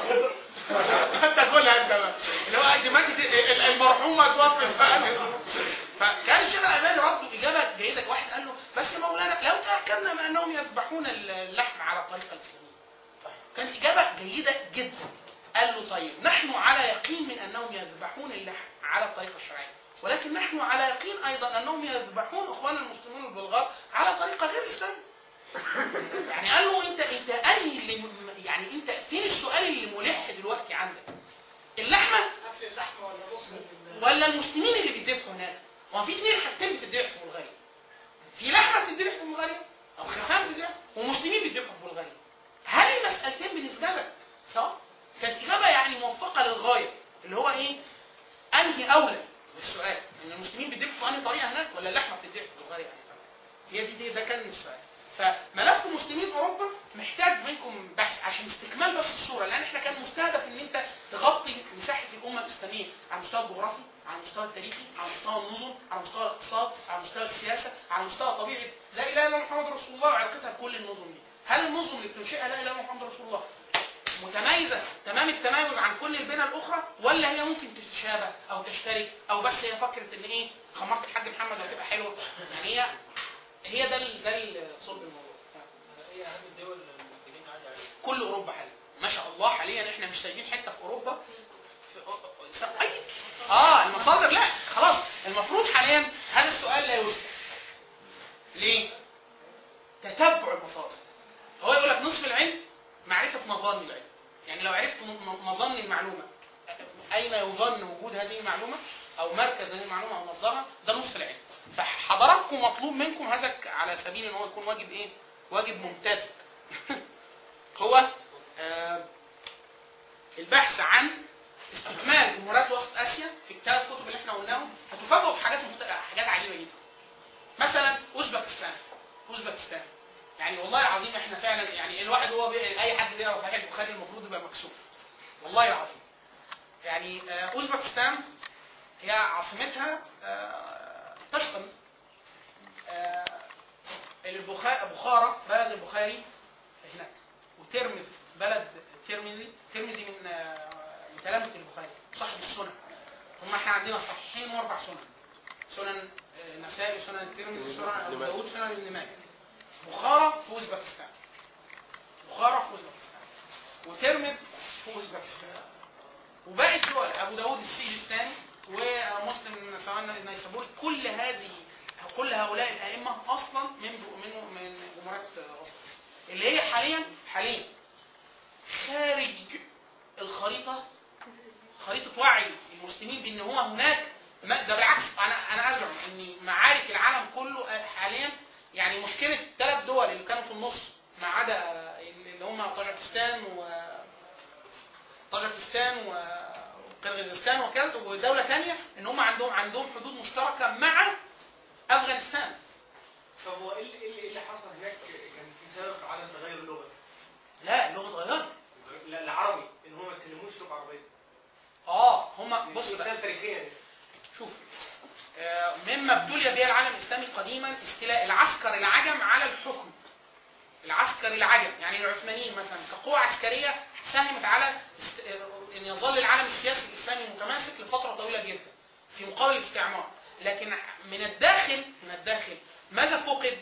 تاكلها انت بقى اللي هو دي ماتت ال- المرحومه توفت بقى فكان الشيخ الالباني رد اجابه جيده واحد قال له بس يا مولانا لو تاكدنا من انهم يذبحون اللحم على الطريقه الاسلاميه كانت إجابة جيدة جدا قال له طيب نحن على يقين من أنهم يذبحون اللحم على الطريقة الشرعية ولكن نحن على يقين أيضا أنهم يذبحون إخوان المسلمين البلغار على طريقة غير إسلامية يعني قال له أنت أنت أنهي اللي م- يعني أنت فين السؤال اللي ملح دلوقتي عندك اللحمة اكل اللحمه ولا نص ال- ولا المسلمين اللي بيذبحوا هناك هو في اثنين حاجتين بتذبح في بلغاريا في لحمه بتذبح في بلغاريا او خرفان بتذبح ومسلمين بيذبحوا في بلغاريا هل المسألتين بالنسبة لك سواء؟ كانت إجابة يعني موفقة للغاية اللي هو إيه؟ أنهي أولى بالسؤال إن المسلمين بيذبحوا بأنهي طريقة هناك ولا اللحمة بتذبح في بلغاريا أنهي طريقة؟ هي دي, دي ده كان السؤال فملف مسلمين أوروبا محتاج منكم بحث عشان استكمال بس الصورة لأن إحنا كان مستهدف إن أنت تغطي مساحة الأمة الإسلامية على المستوى الجغرافي على المستوى التاريخي على مستوى النظم على مستوى الاقتصاد على مستوى السياسة على مستوى طبيعة لا إله إلا محمد رسول الله وعلاقتها بكل النظم دي هل النظم اللي بتنشئها لا اله الا محمد رسول الله متميزه تمام التميز عن كل البنى الاخرى ولا هي ممكن تتشابه او تشترك او بس هي فكره ان ايه خمرت الحاج محمد وهتبقى حلوه يعني هي هي ده ال- ده ال- صلب الموضوع ايه اهم الدول اللي محتاجين نعدي عليها؟ كل اوروبا حاليا ما شاء الله حاليا احنا مش سايبين حته في اوروبا في أو- س- اي اه المصادر لا خلاص المفروض حاليا هذا السؤال لا يسال ليه؟ تتبع المصادر هو يقول لك نصف العلم معرفه مظان العلم يعني لو عرفت م- م- مظن المعلومه اين يظن وجود هذه المعلومه او مركز هذه المعلومه او مصدرها ده نصف العلم فحضراتكم مطلوب منكم هذا ك- على سبيل ان هو يكون واجب ايه؟ واجب ممتد هو آه، البحث عن استكمال جمهوريات وسط اسيا في الثلاث كتب اللي احنا قلناهم هتفاجئوا بحاجات مخت... حاجات عجيبه جدا. مثلا اوزبكستان اوزبكستان يعني والله العظيم احنا فعلا يعني الواحد هو بي... اي حد بيقرا صحيح البخاري المفروض يبقى مكسوف. والله العظيم. يعني آه، اوزبكستان هي عاصمتها آه، طشقن آه، البخا- بخارى بلد البخاري هناك وترمذ بلد ترمذي ترمذي من آه، من تلامذة البخاري صاحب السنن هم احنا عندنا صحيحين واربع سنن سنن آه، النسائي سنن الترمذي سنن ابو ابن ماجه. داوود سنن ابن ماجه بخارى في اوزبكستان بخارى في اوزبكستان وترمذ في اوزبكستان وباقي الدول ابو داوود السيجستاني ومسلم سواء نيسابوري كل هذه كل هؤلاء الائمه اصلا من من من جمهوريه وسط اللي هي حاليا حاليا خارج الخريطه خريطه وعي المسلمين بان هو هناك ما ده بالعكس انا انا ازعم ان معارك العالم كله حاليا يعني مشكله ثلاث دول اللي كانوا في النص ما عدا اللي هم طاجكستان و طاجكستان و- وقرغيزستان وكذا ودوله ثانيه ان هم عندهم عندهم حدود مشتركه مع افغانستان طب هو ايه اللي- ايه اللي- إيه اللي حصل هناك كان في سبب عدم تغير اللغه؟ لا اللغه اتغيرت لا العربي ان هم ما يتكلموش لغه عربيه اه هم بص بقى مثال تاريخيا يعني. شوف آه، مما ابتلي به العالم الاسلامي قديما استيلاء العسكر العجم على الحكم العسكر العجم يعني العثمانيين مثلا كقوة عسكرية ساهمت على است... آه، ان يظل العالم السياسي الاسلامي متماسك لفترة طويلة جدا في مقابل الاستعمار لكن من الداخل من الداخل ماذا فقد؟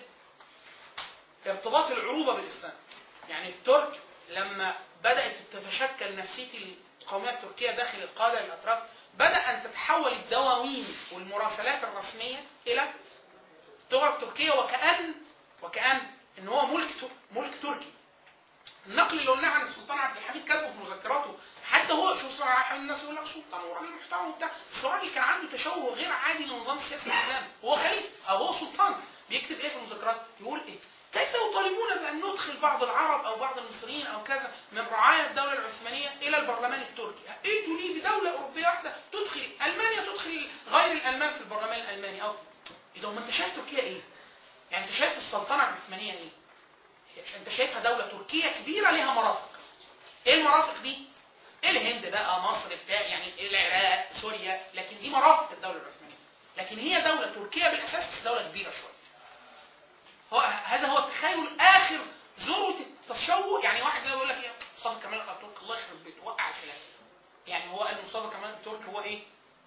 ارتباط العروبة بالاسلام يعني الترك لما بدأت تتشكل نفسية القومية التركية داخل القادة الأتراك بدأ أن تتحول الدواوين والمراسلات الرسمية إلى اللغة التركية وكأن وكأن إن هو ملك تر- ملك تركي النقل اللي قلناه عن السلطان عبد الحميد كاتبه في مذكراته حتى هو شوف السلطان عبد الحميد الناس يقول لك سلطان وراجل محترم وبتاع بس الراجل كان عنده تشوه غير عادي للنظام السياسي الاسلامي هو خليفه او هو سلطان بيكتب ايه في المذكرات يقول ايه كيف يطالبون بان ندخل بعض العرب او بعض المصريين او كذا من رعايا الدوله العثمانيه الى البرلمان التركي ادوا لي بدوله اوروبيه واحده تدخل المانيا تدخل غير الالمان في البرلمان الالماني او ايه ده ما انت شايف تركيا ايه يعني انت شايف السلطنه العثمانيه ايه انت شايفها دوله تركيه كبيره لها مرافق ايه المرافق دي الهند بقى مصر بتاع يعني العراق سوريا لكن دي مرافق الدوله العثمانيه لكن هي دوله تركيا بالاساس بس دوله كبيره شويه هو هذا هو التخيل اخر ذروه التشوه يعني واحد زي ما بيقول لك ايه مصطفى كمال اتاتورك الله يخرب بيته وقع الخلافه يعني هو قال مصطفى كمال اتاتورك هو ايه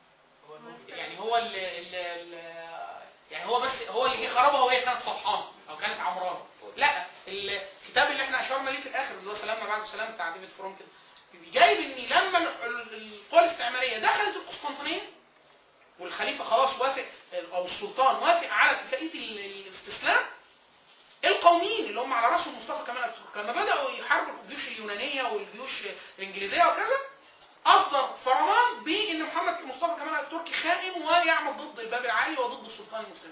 يعني هو اللي, اللي يعني هو بس هو اللي جه خربها وهي كانت صفحانه او كانت عمرانه لا الكتاب اللي احنا اشرنا ليه في الاخر اللي هو سلام ما بعد السلام بتاع ديفيد فروم كده جايب ان لما ال- ال- القوى الاستعماريه دخلت القسطنطينيه والخليفه خلاص وافق او السلطان وافق على اتفاقيه ال- الاستسلام القوميين اللي هم على راسهم مصطفى كمال اتاتورك لما بداوا يحاربوا الجيوش اليونانيه والجيوش الانجليزيه وكذا اصدر فرمان بان محمد مصطفى كمال اتاتورك خائن ويعمل ضد الباب العالي وضد السلطان المسلمين.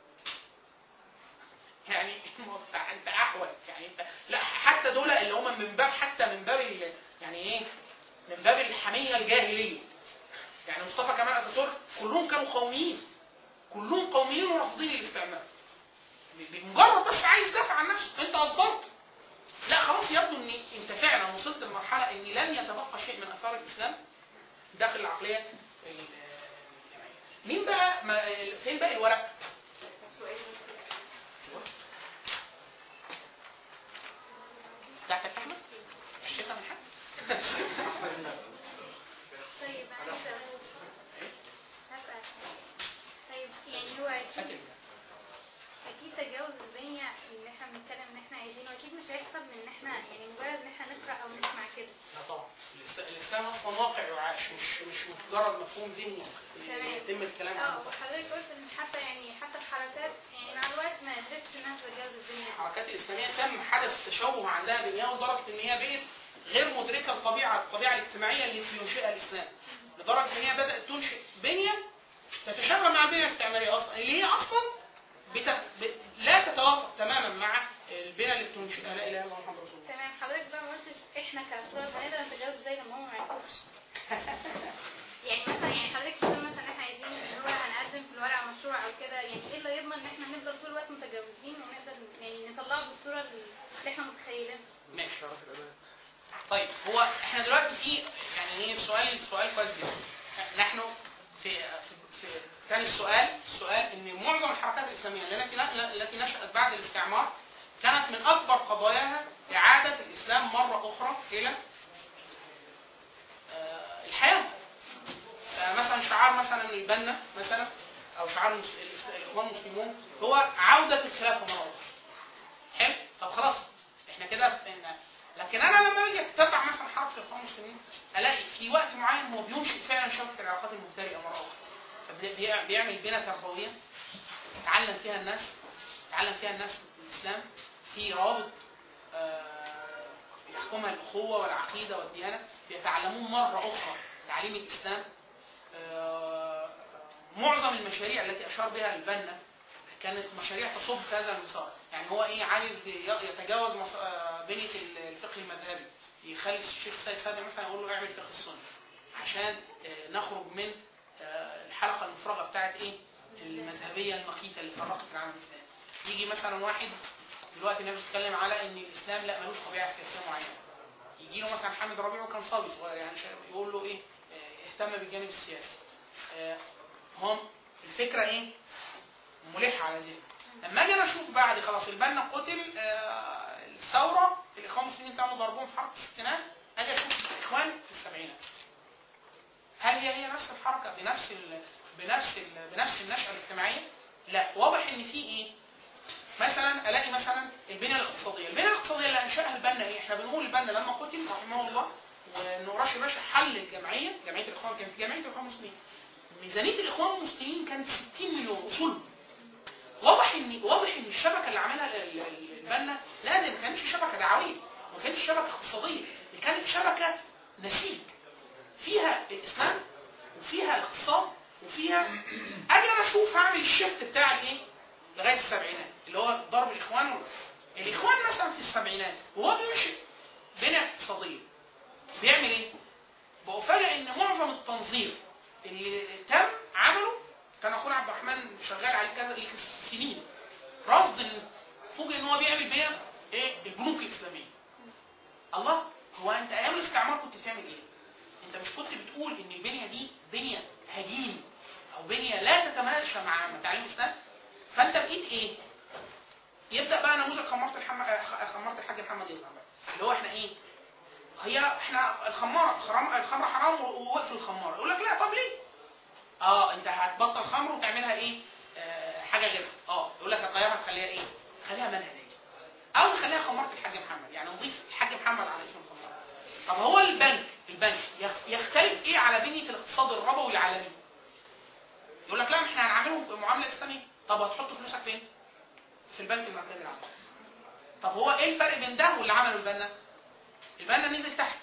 يعني انت احول يعني انت لا حتى دول اللي هم من باب حتى من باب ال- يعني ايه من باب الحميه الجاهليه. يعني مصطفى كمال اتاتورك كلهم كانوا قوميين كلهم قوميين ورافضين الاستعمار. ب- بمجرد بس عايز يدافع عن نفسه انت اصدرت لا خلاص يبدو ان انت فعلا وصلت لمرحله ان لن يتبقى شيء من اثار الاسلام داخل العقليه ال- مين بقى ما فين باقي الورق؟ سؤال بتاعتك يا احمد؟ غشيتها من حد؟ طيب انا عايزه هسأل طيب يعني هو هات اكيد ال- اكيد تجاوز البنية اللي احنا بنتكلم ان احنا عايزينه اكيد مش هيحصل من ان احنا يعني مجرد ان احنا نقرا او نسمع كده لا طبعا الاست- الاسلام اصلا واقع يعاش مش مش مجرد مفهوم ذهني تمام. يتم الكلام اه عنه وحضرتك قلت ان حتى يعني حتى الحركات يعني مع الوقت ما قدرتش انها تتجاوز الدنيا دي الحركات الاسلاميه تم حدث تشوه عندها بنياه لدرجه ان هي بقت غير مدركه الطبيعه الطبيعه الاجتماعيه اللي بينشئها الاسلام لدرجه ان هي بدات تنشئ بنيه تتشابه مع البنيه الاستعماريه اصلا اللي هي اصلا بت... ب... لا تتوافق تماما مع البنيه اللي بتنشئها لا اله الا الله محمد رسول الله تمام حضرتك بقى ما قلتش احنا كافراد هنقدر نتجاوز ازاي لما هم ما يعرفوش يعني مثلا يعني حضرتك بتقول مثلا احنا عايزين اللي هو هنقدم في الورقه مشروع او كده يعني ايه اللي يضمن ان احنا نفضل طول الوقت متجاوزين ونقدر يعني نطلعه بالصوره اللي احنا متخيلينها ماشي طيب هو احنا دلوقتي في يعني ايه السؤال سؤال كويس جدا نحن في في, في كان السؤال السؤال ان معظم الحركات الاسلاميه التي التي نشات بعد الاستعمار كانت من اكبر قضاياها اعاده الاسلام مره اخرى الى آه، الحياه فمثلا شعار مثلا البنا مثلا او شعار المس- الإس- الاخوان المسلمون هو عوده الخلافه مره اخرى حلو طب خلاص احنا كده إن لكن انا لما باجي اتبع مثلا حركه الاخوان المسلمين الاقي في وقت معين هو بينشئ فعلا شبكه العلاقات المفترقه مره اخرى فبي- بيعمل بنى تربويه يتعلم فيها الناس يتعلم فيها الناس الاسلام في روابط آه، يحكمها الاخوه والعقيده والديانه بيتعلمون مره اخرى تعليم الاسلام آه، معظم المشاريع التي اشار بها البنا كانت مشاريع تصب في هذا المسار يعني هو ايه عايز ي- يتجاوز مص- آه، بنيه ال- الفقه المذهبي يخلي الشيخ سيد سابق مثلا يقول له اعمل فقه السنه عشان آه، نخرج من آه، الحلقه المفرغه بتاعت ايه المذهبيه المقيته اللي فرقت العالم الاسلامي يجي مثلا واحد دلوقتي الناس بتتكلم على ان الاسلام لا ملوش طبيعه سياسيه معينه يجي له مثلا حامد ربيع وكان صبي صغير يعني شا- يقول له ايه آه، اهتم بالجانب السياسي آه، هم الفكره ايه ملحه على ذهنه لما اجي انا اشوف بعد خلاص البنا قتل آه، الثوره الاخوان المسلمين تموا ضربهم في حركه الستينات اجي اشوف الاخوان في السبعينات هل هي هي نفس الحركه بنفس ال... بنفس ال... بنفس النشأة الاجتماعية؟ لا واضح ان في ايه؟ مثلا الاقي مثلا البنيه الاقتصاديه، البنيه الاقتصاديه اللي انشاها البنا ايه؟ احنا بنقول البنا لما قتل رحمه الله وان راشد باشا حل الجمعيه، جمعيه الاخوان كانت جمعيه الاخوان المسلمين. ميزانيه الاخوان المسلمين كانت 60 مليون اصول. واضح ان واضح ان الشبكه اللي عملها ال- ال- البنا لا دي ما كانتش شبكه دعويه، ما كانتش شبكه اقتصاديه، دي كانت شبكه نسيج. فيها الاسلام وفيها الاقتصاد وفيها اجي انا اشوف هعمل الشيفت بتاع الايه؟ لغايه السبعينات اللي هو ضرب الاخوان وال- الاخوان مثلا في السبعينات وهو بينشئ بنيه اقتصاديه بيعمل ايه؟ بفاجئ ان معظم التنظير اللي تم عمله كان اخونا عبد الرحمن شغال عليه كذا ليه سنين رصد ان فوجئ ان هو بيعمل بيها ايه؟ البنوك الاسلاميه. الله هو انت ايام الاستعمار كنت بتعمل ايه؟ انت مش كنت بتقول ان البنيه دي بنيه هجين او بنيه لا تتماشى مع تعليم الاسلام فانت بقيت ايه؟ يبدا بقى نموذج خماره الحم... آه، خماره الحاج محمد يظهر بقى اللي هو احنا ايه؟ هي احنا الخماره خرام- الخمره حرام ووقف الخماره يقول لك لا طب ليه؟ اه انت هتبطل خمر وتعملها ايه؟ آه حاجه غيرها اه يقول لك هتغيرها نخليها ايه؟ خليها منهجيه او نخليها خماره الحاج محمد يعني نضيف الحاج محمد على اسم الخماره طب هو البنك البنك يخ- يختلف ايه على بنيه الاقتصاد الربوي العالمي؟ يقول لك لا ما احنا هنعاملهم معامله اسلاميه طب هتحط فلوسك فين؟ في البنك المركزي العالمي طب هو ايه الفرق بين ده واللي عمله البنا؟ البنا نزل تحت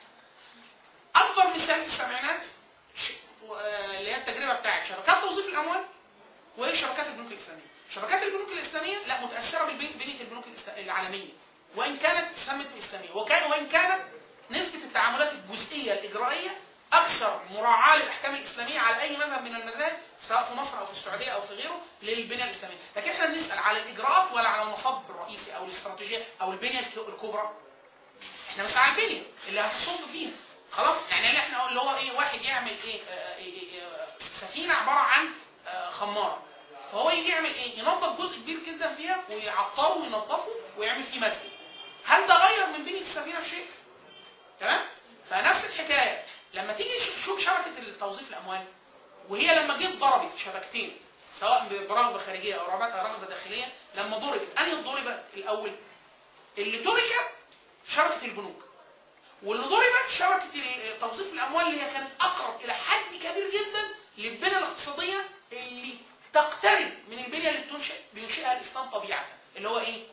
اكبر مثال في السبعينات ش- و- آه، اللي هي التجربه بتاعت شبكات توظيف الاموال وشبكات البنوك الاسلاميه شبكات البنوك الاسلاميه لا متاثره بالبنيه البنوك الإس- العالميه وان كانت سمت الاسلاميه وكان وان كانت نسبه التعاملات الجزئيه الاجرائيه اكثر مراعاه للاحكام الاسلاميه على اي مذهب من المذاهب سواء في مصر او في السعوديه او في غيره للبنيه الاسلاميه لكن احنا بنسال على الاجراءات ولا على المصب الرئيسي او الاستراتيجيه او البنيه الك- الكبرى احنا بس على البنيه اللي هتصب فيها خلاص يعني اللي احنا اللي هو ايه واحد يعمل ايه, آه إيه, إيه آه، سفينه عباره عن آه خماره فهو يجي يعمل ايه ينظف جزء كبير جدا فيها ويعطره وينظفه ويعمل فيه مسجد هل ده غير من بنيه السفينه في شيء تمام فنفس الحكايه لما تيجي ش- شوف شبكه التوظيف الاموال وهي لما جيت ضربت شبكتين سواء برغبه خارجيه او رغبه رغبة داخليه لما ضربت انهي ضربت الاول اللي تركت شبكه البنوك واللي ضربت شبكه ال- توظيف الاموال اللي هي كانت اقرب الى حد كبير جدا للبنيه الاقتصاديه اللي تقترب من البنيه اللي بتنشئ بينشئها الاسلام طبيعه اللي هو ايه؟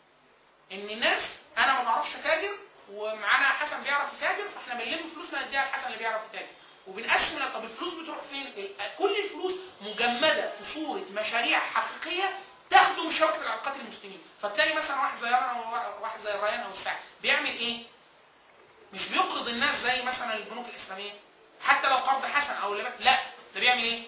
ان الناس انا ما بعرفش اتاجر ومعانا حسن بيعرف يتاجر فاحنا بنلم فلوسنا نديها لحسن اللي بيعرف يتاجر وبنقسم طب الفلوس بتروح فين؟ ال- كل الفلوس مجمده في صوره مشاريع حقيقيه تخدم شبكه العلاقات المسلمين فتلاقي مثلا واحد زي انا او واحد زي الريان او السعد بيعمل ايه؟ مش بيقرض الناس زي مثلا البنوك الاسلاميه حتى لو قرض حسن او اللي لا ده بيعمل ايه؟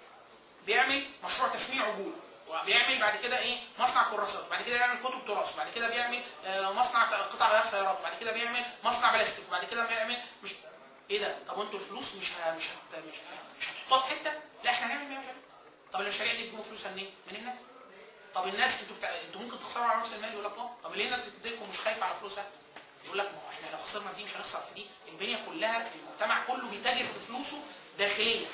بيعمل مشروع تسميع عجول وبيعمل بعد كده ايه مصنع كراسات بعد كده بيعمل كتب تراث بعد كده بيعمل آه، مصنع قطع غيار سيارات بعد كده بيعمل مصنع بلاستيك بعد كده بيعمل مش ايه ده طب وانتوا الفلوس مش ه... مش هت... مش ه... مش هتحطوها في حته لا احنا هنعمل بيها مشاريع طب المشاريع دي بتجيبوا فلوسها منين من الناس طب الناس انتوا بتا... انتوا ممكن تخسروا على راس المال يقول لك اه طب ليه الناس بتديكم مش خايفه على فلوسها يقول لك ما هو احنا لو خسرنا دي مش هنخسر في دي البنيه كلها المجتمع كله بيتاجر في فلوسه داخليا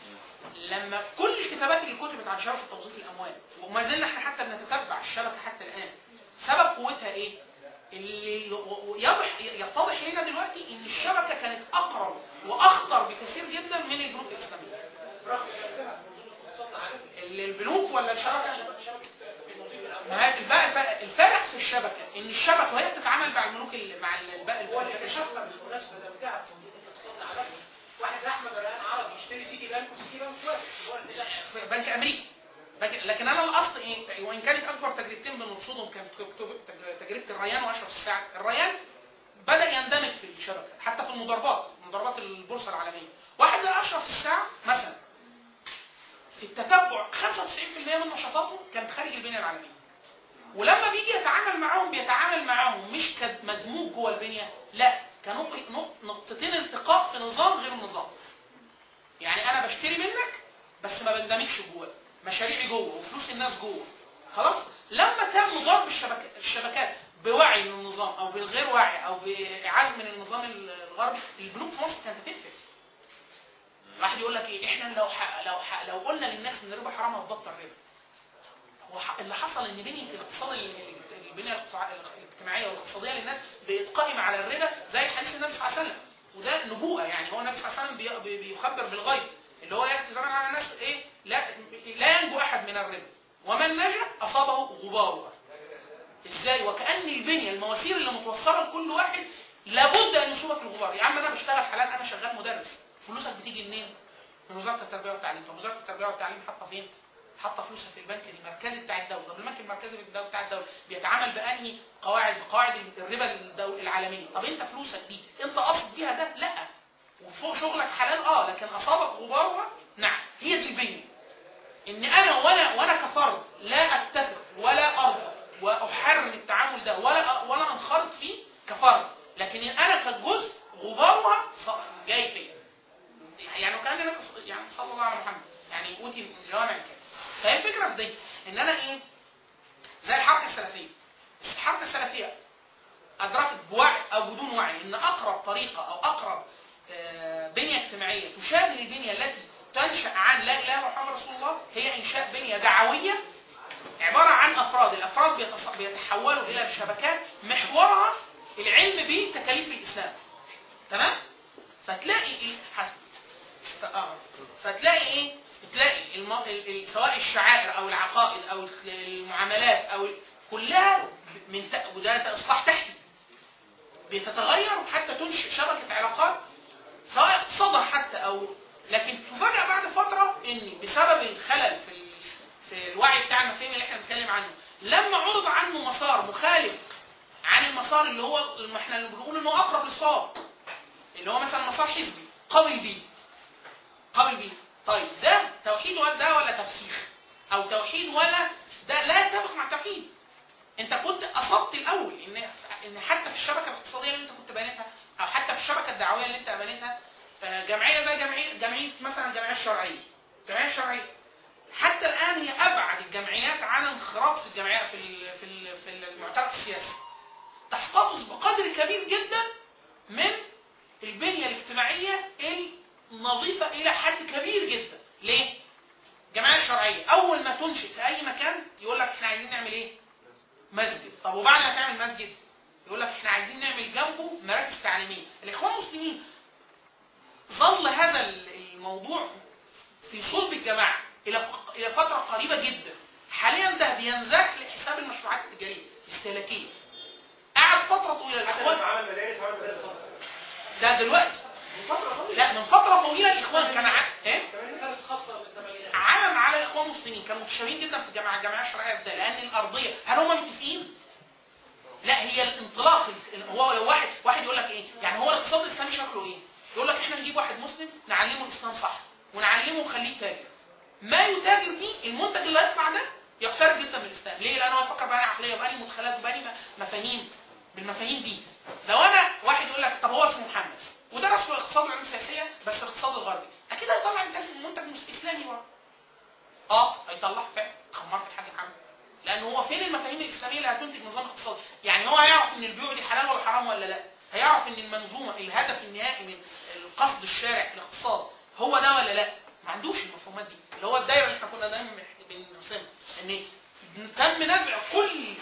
لما كل الكتابات اللي كتبت عن شبكه توظيف الاموال وما زلنا احنا حتى بنتتبع الشبكه حتى الان سبب قوتها ايه؟ اللي ي- و- يضح يتضح لنا دلوقتي ان الشبكه كانت اقرب واخطر بكثير جدا من البنوك الاسلاميه رغم شكلها منظومه الاقتصاد العالمي ال- البنوك ولا الشبكه شبكه شبكه الوظيفه الامنيه ما هي البقى الفرق- الفرق في الشبكه ان الشبكه وهي بتتعامل مع البنوك ال- مع الباقي هو اللي اكتشفنا بالمناسبه دمجها في منظومه الاقتصاد العالمي واحد زي احمد الان عربي يشتري سيتي بانك وسيتي بانك واحد هو اللي في بنك امريكي بنك- لكن انا الاصل ايه وان كانت اكبر تجربتين بنرصدهم كانت كتب- تج- تجربه الريان واشرف الساعه الريان بدا يندمج في الشبكه حتى في المضاربات مضاربات البورصه العالميه واحد زي اشرف الساعه مثلا في التتبع 95% من نشاطاته كانت خارج البنيه العالميه ولما بيجي يتعامل معاهم بيتعامل معاهم مش كمدموج جوه البنيه لا كنق- نق- نقطتين التقاء في نظام غير النظام يعني انا بشتري منك بس ما بندمجش جوه مشاريعي جوه وفلوس الناس جوه خلاص لما تم ضرب الشبكات الشبكات بوعي من النظام او بالغير وعي او بعزم من النظام الغربي البنوك في مصر كانت هتقفل واحد يقول لك ايه احنا لو ح... لو ح... لو قلنا للناس ان الربا حرام هتبطل ربا هو ح... اللي حصل ان بنيه الاقتصاد ال- البنيه الاقتصا- الاجتماعيه والاقتصاديه للناس بقت قائمه على الربا زي حديث النبي صلى الله عليه وسلم وده نبوءه يعني هو النبي صلى الله عليه وسلم بي... بي- بيخبر بالغيب اللي هو ياتي زمان على الناس ايه لا لا ينجو احد من الربا ومن نجا اصابه غبارها ازاي وكان البنيه المواسير اللي متوصله لكل واحد لابد ان يصيبك الغبار يا عم انا بشتغل حلال انا شغال مدرس فلوسك بتيجي منين من وزاره التربيه والتعليم طب وزاره التربيه والتعليم حاطه فين حاطه فلوسها في البنك المركزي بتاع الدوله طب البنك المركزي بالدولة- بتاع الدوله بيتعامل بانهي قواعد بقواعد الربا الدول- العالميه طب انت فلوسك دي انت قاصد بيها ده لا وفوق شغلك حلال اه لكن اصابك غبارها نعم هي دي البنيه ان انا وانا وانا كفرد لا اتفق ولا ارضى واحرم التعامل ده ولا ولا انخرط فيه كفرد لكن انا كجزء غبارها ص- جاي فيا يعني كان النبي ص- يعني صلى الله على محمد يعني اوتي من جوامع الكلم فهي الفكره في دي ان انا ايه زي الحركه السلفيه الحركه السلفيه ادركت بوعي او بدون وعي ان اقرب طريقه او اقرب آه، بنيه اجتماعيه تشابه البنيه التي تنشا عن لا اله الا الله محمد رسول الله هي انشاء بنيه دعويه عباره عن افراد، الافراد بيتص- بيتحولوا الى شبكات محورها العلم بتكاليف الاسلام. تمام؟ فتلاقي ايه حسب ف- آه. فتلاقي ايه؟ تلاقي الم... ال... ال... سواء الشعائر او العقائد او المعاملات او ال- كلها من ت... وده اصلاح تحتي بتتغير حتى تنشئ شبكه علاقات سواء اقتصادها حتى او لكن تفاجأ بعد فتره ان بسبب الخلل في ال... في الوعي بتاع المفاهيم اللي احنا بنتكلم عنه لما عرض عنه مسار مخالف عن المسار اللي هو اللي احنا اللي بنقول انه اقرب للصواب اللي هو مثلا مسار حزبي قوي بيه قوي بيه طيب ده توحيد ولا ده ولا تفسيخ او توحيد ولا ده لا يتفق مع التوحيد انت كنت اصبت الاول ان ان حتى في الشبكه الاقتصاديه اللي انت كنت بنيتها او حتى في الشبكه الدعويه اللي انت بنيتها آه، جمعيه زي جمعيه جمعيه مثلا الجمعيه الشرعيه الجمعيه الشرعيه حتى الان هي ابعد الجمعيات عن انخراط في الجمعيه في ال- في ال- في المعترك السياسي تحتفظ بقدر كبير جدا من البنيه الاجتماعيه النظيفه الى حد كبير جدا ليه الجمعيه الشرعيه اول ما تنشئ في اي مكان يقول لك احنا عايزين نعمل ايه مسجد طب وبعد ما تعمل مسجد يقول لك احنا عايزين نعمل جنبه مراكز تعليميه الاخوان المسلمين ظل هذا الموضوع في صلب الجماعه الى ف- الى فتره قريبه جدا حاليا ده بينزاح لحساب المشروعات التجاريه الاستهلاكيه قعد فتره طويله حتى الاخوان لما عمل مدارس عمل مدارس خاصه ده دلوقتي من فتره طويله لا من فتره طويله الاخوان كان ع... ايه كمان مدارس خاصه بالثمانينات علم على الاخوان المسلمين كانوا متشابهين جدا في الجماعه الجمعيه الشرعيه في ده لان الارضيه هل هم متفقين؟ لا هي الانطلاق ال- هو لو واحد واحد يقول لك ايه؟ يعني هو الاقتصاد الاسلامي شكله ايه؟ يقول لك احنا نجيب واحد مسلم نعلمه الاسلام صح ونعلمه ونخليه تاجر. ما يتاجر بيه المنتج اللي هيطلع ده يقترب جدا من الاسلام، ليه؟ لانه هيفكر بأني عقليه وبأني مدخلات وبأني م- مفاهيم بالمفاهيم دي. لو انا واحد يقول لك طب هو اسمه محمد ودرس في اقتصاد وعلوم سياسيه بس الاقتصاد الغربي، اكيد هيطلع انتاج منتج مس- اسلامي ورا. اه هيطلع فعلا خمرت الحاج محمد لان هو فين المفاهيم الاسلاميه اللي هتنتج نظام اقتصادي يعني هو هيعرف ان البيوع دي حلال ولا حرام ولا لا هيعرف ان المنظومه الهدف النهائي من القصد الشارع في الاقتصاد هو ده ولا لا ما عندوش المفهومات دي اللي هو الدايره اللي احنا كنا دايما بنح- بنرسمها ان تم نزع كل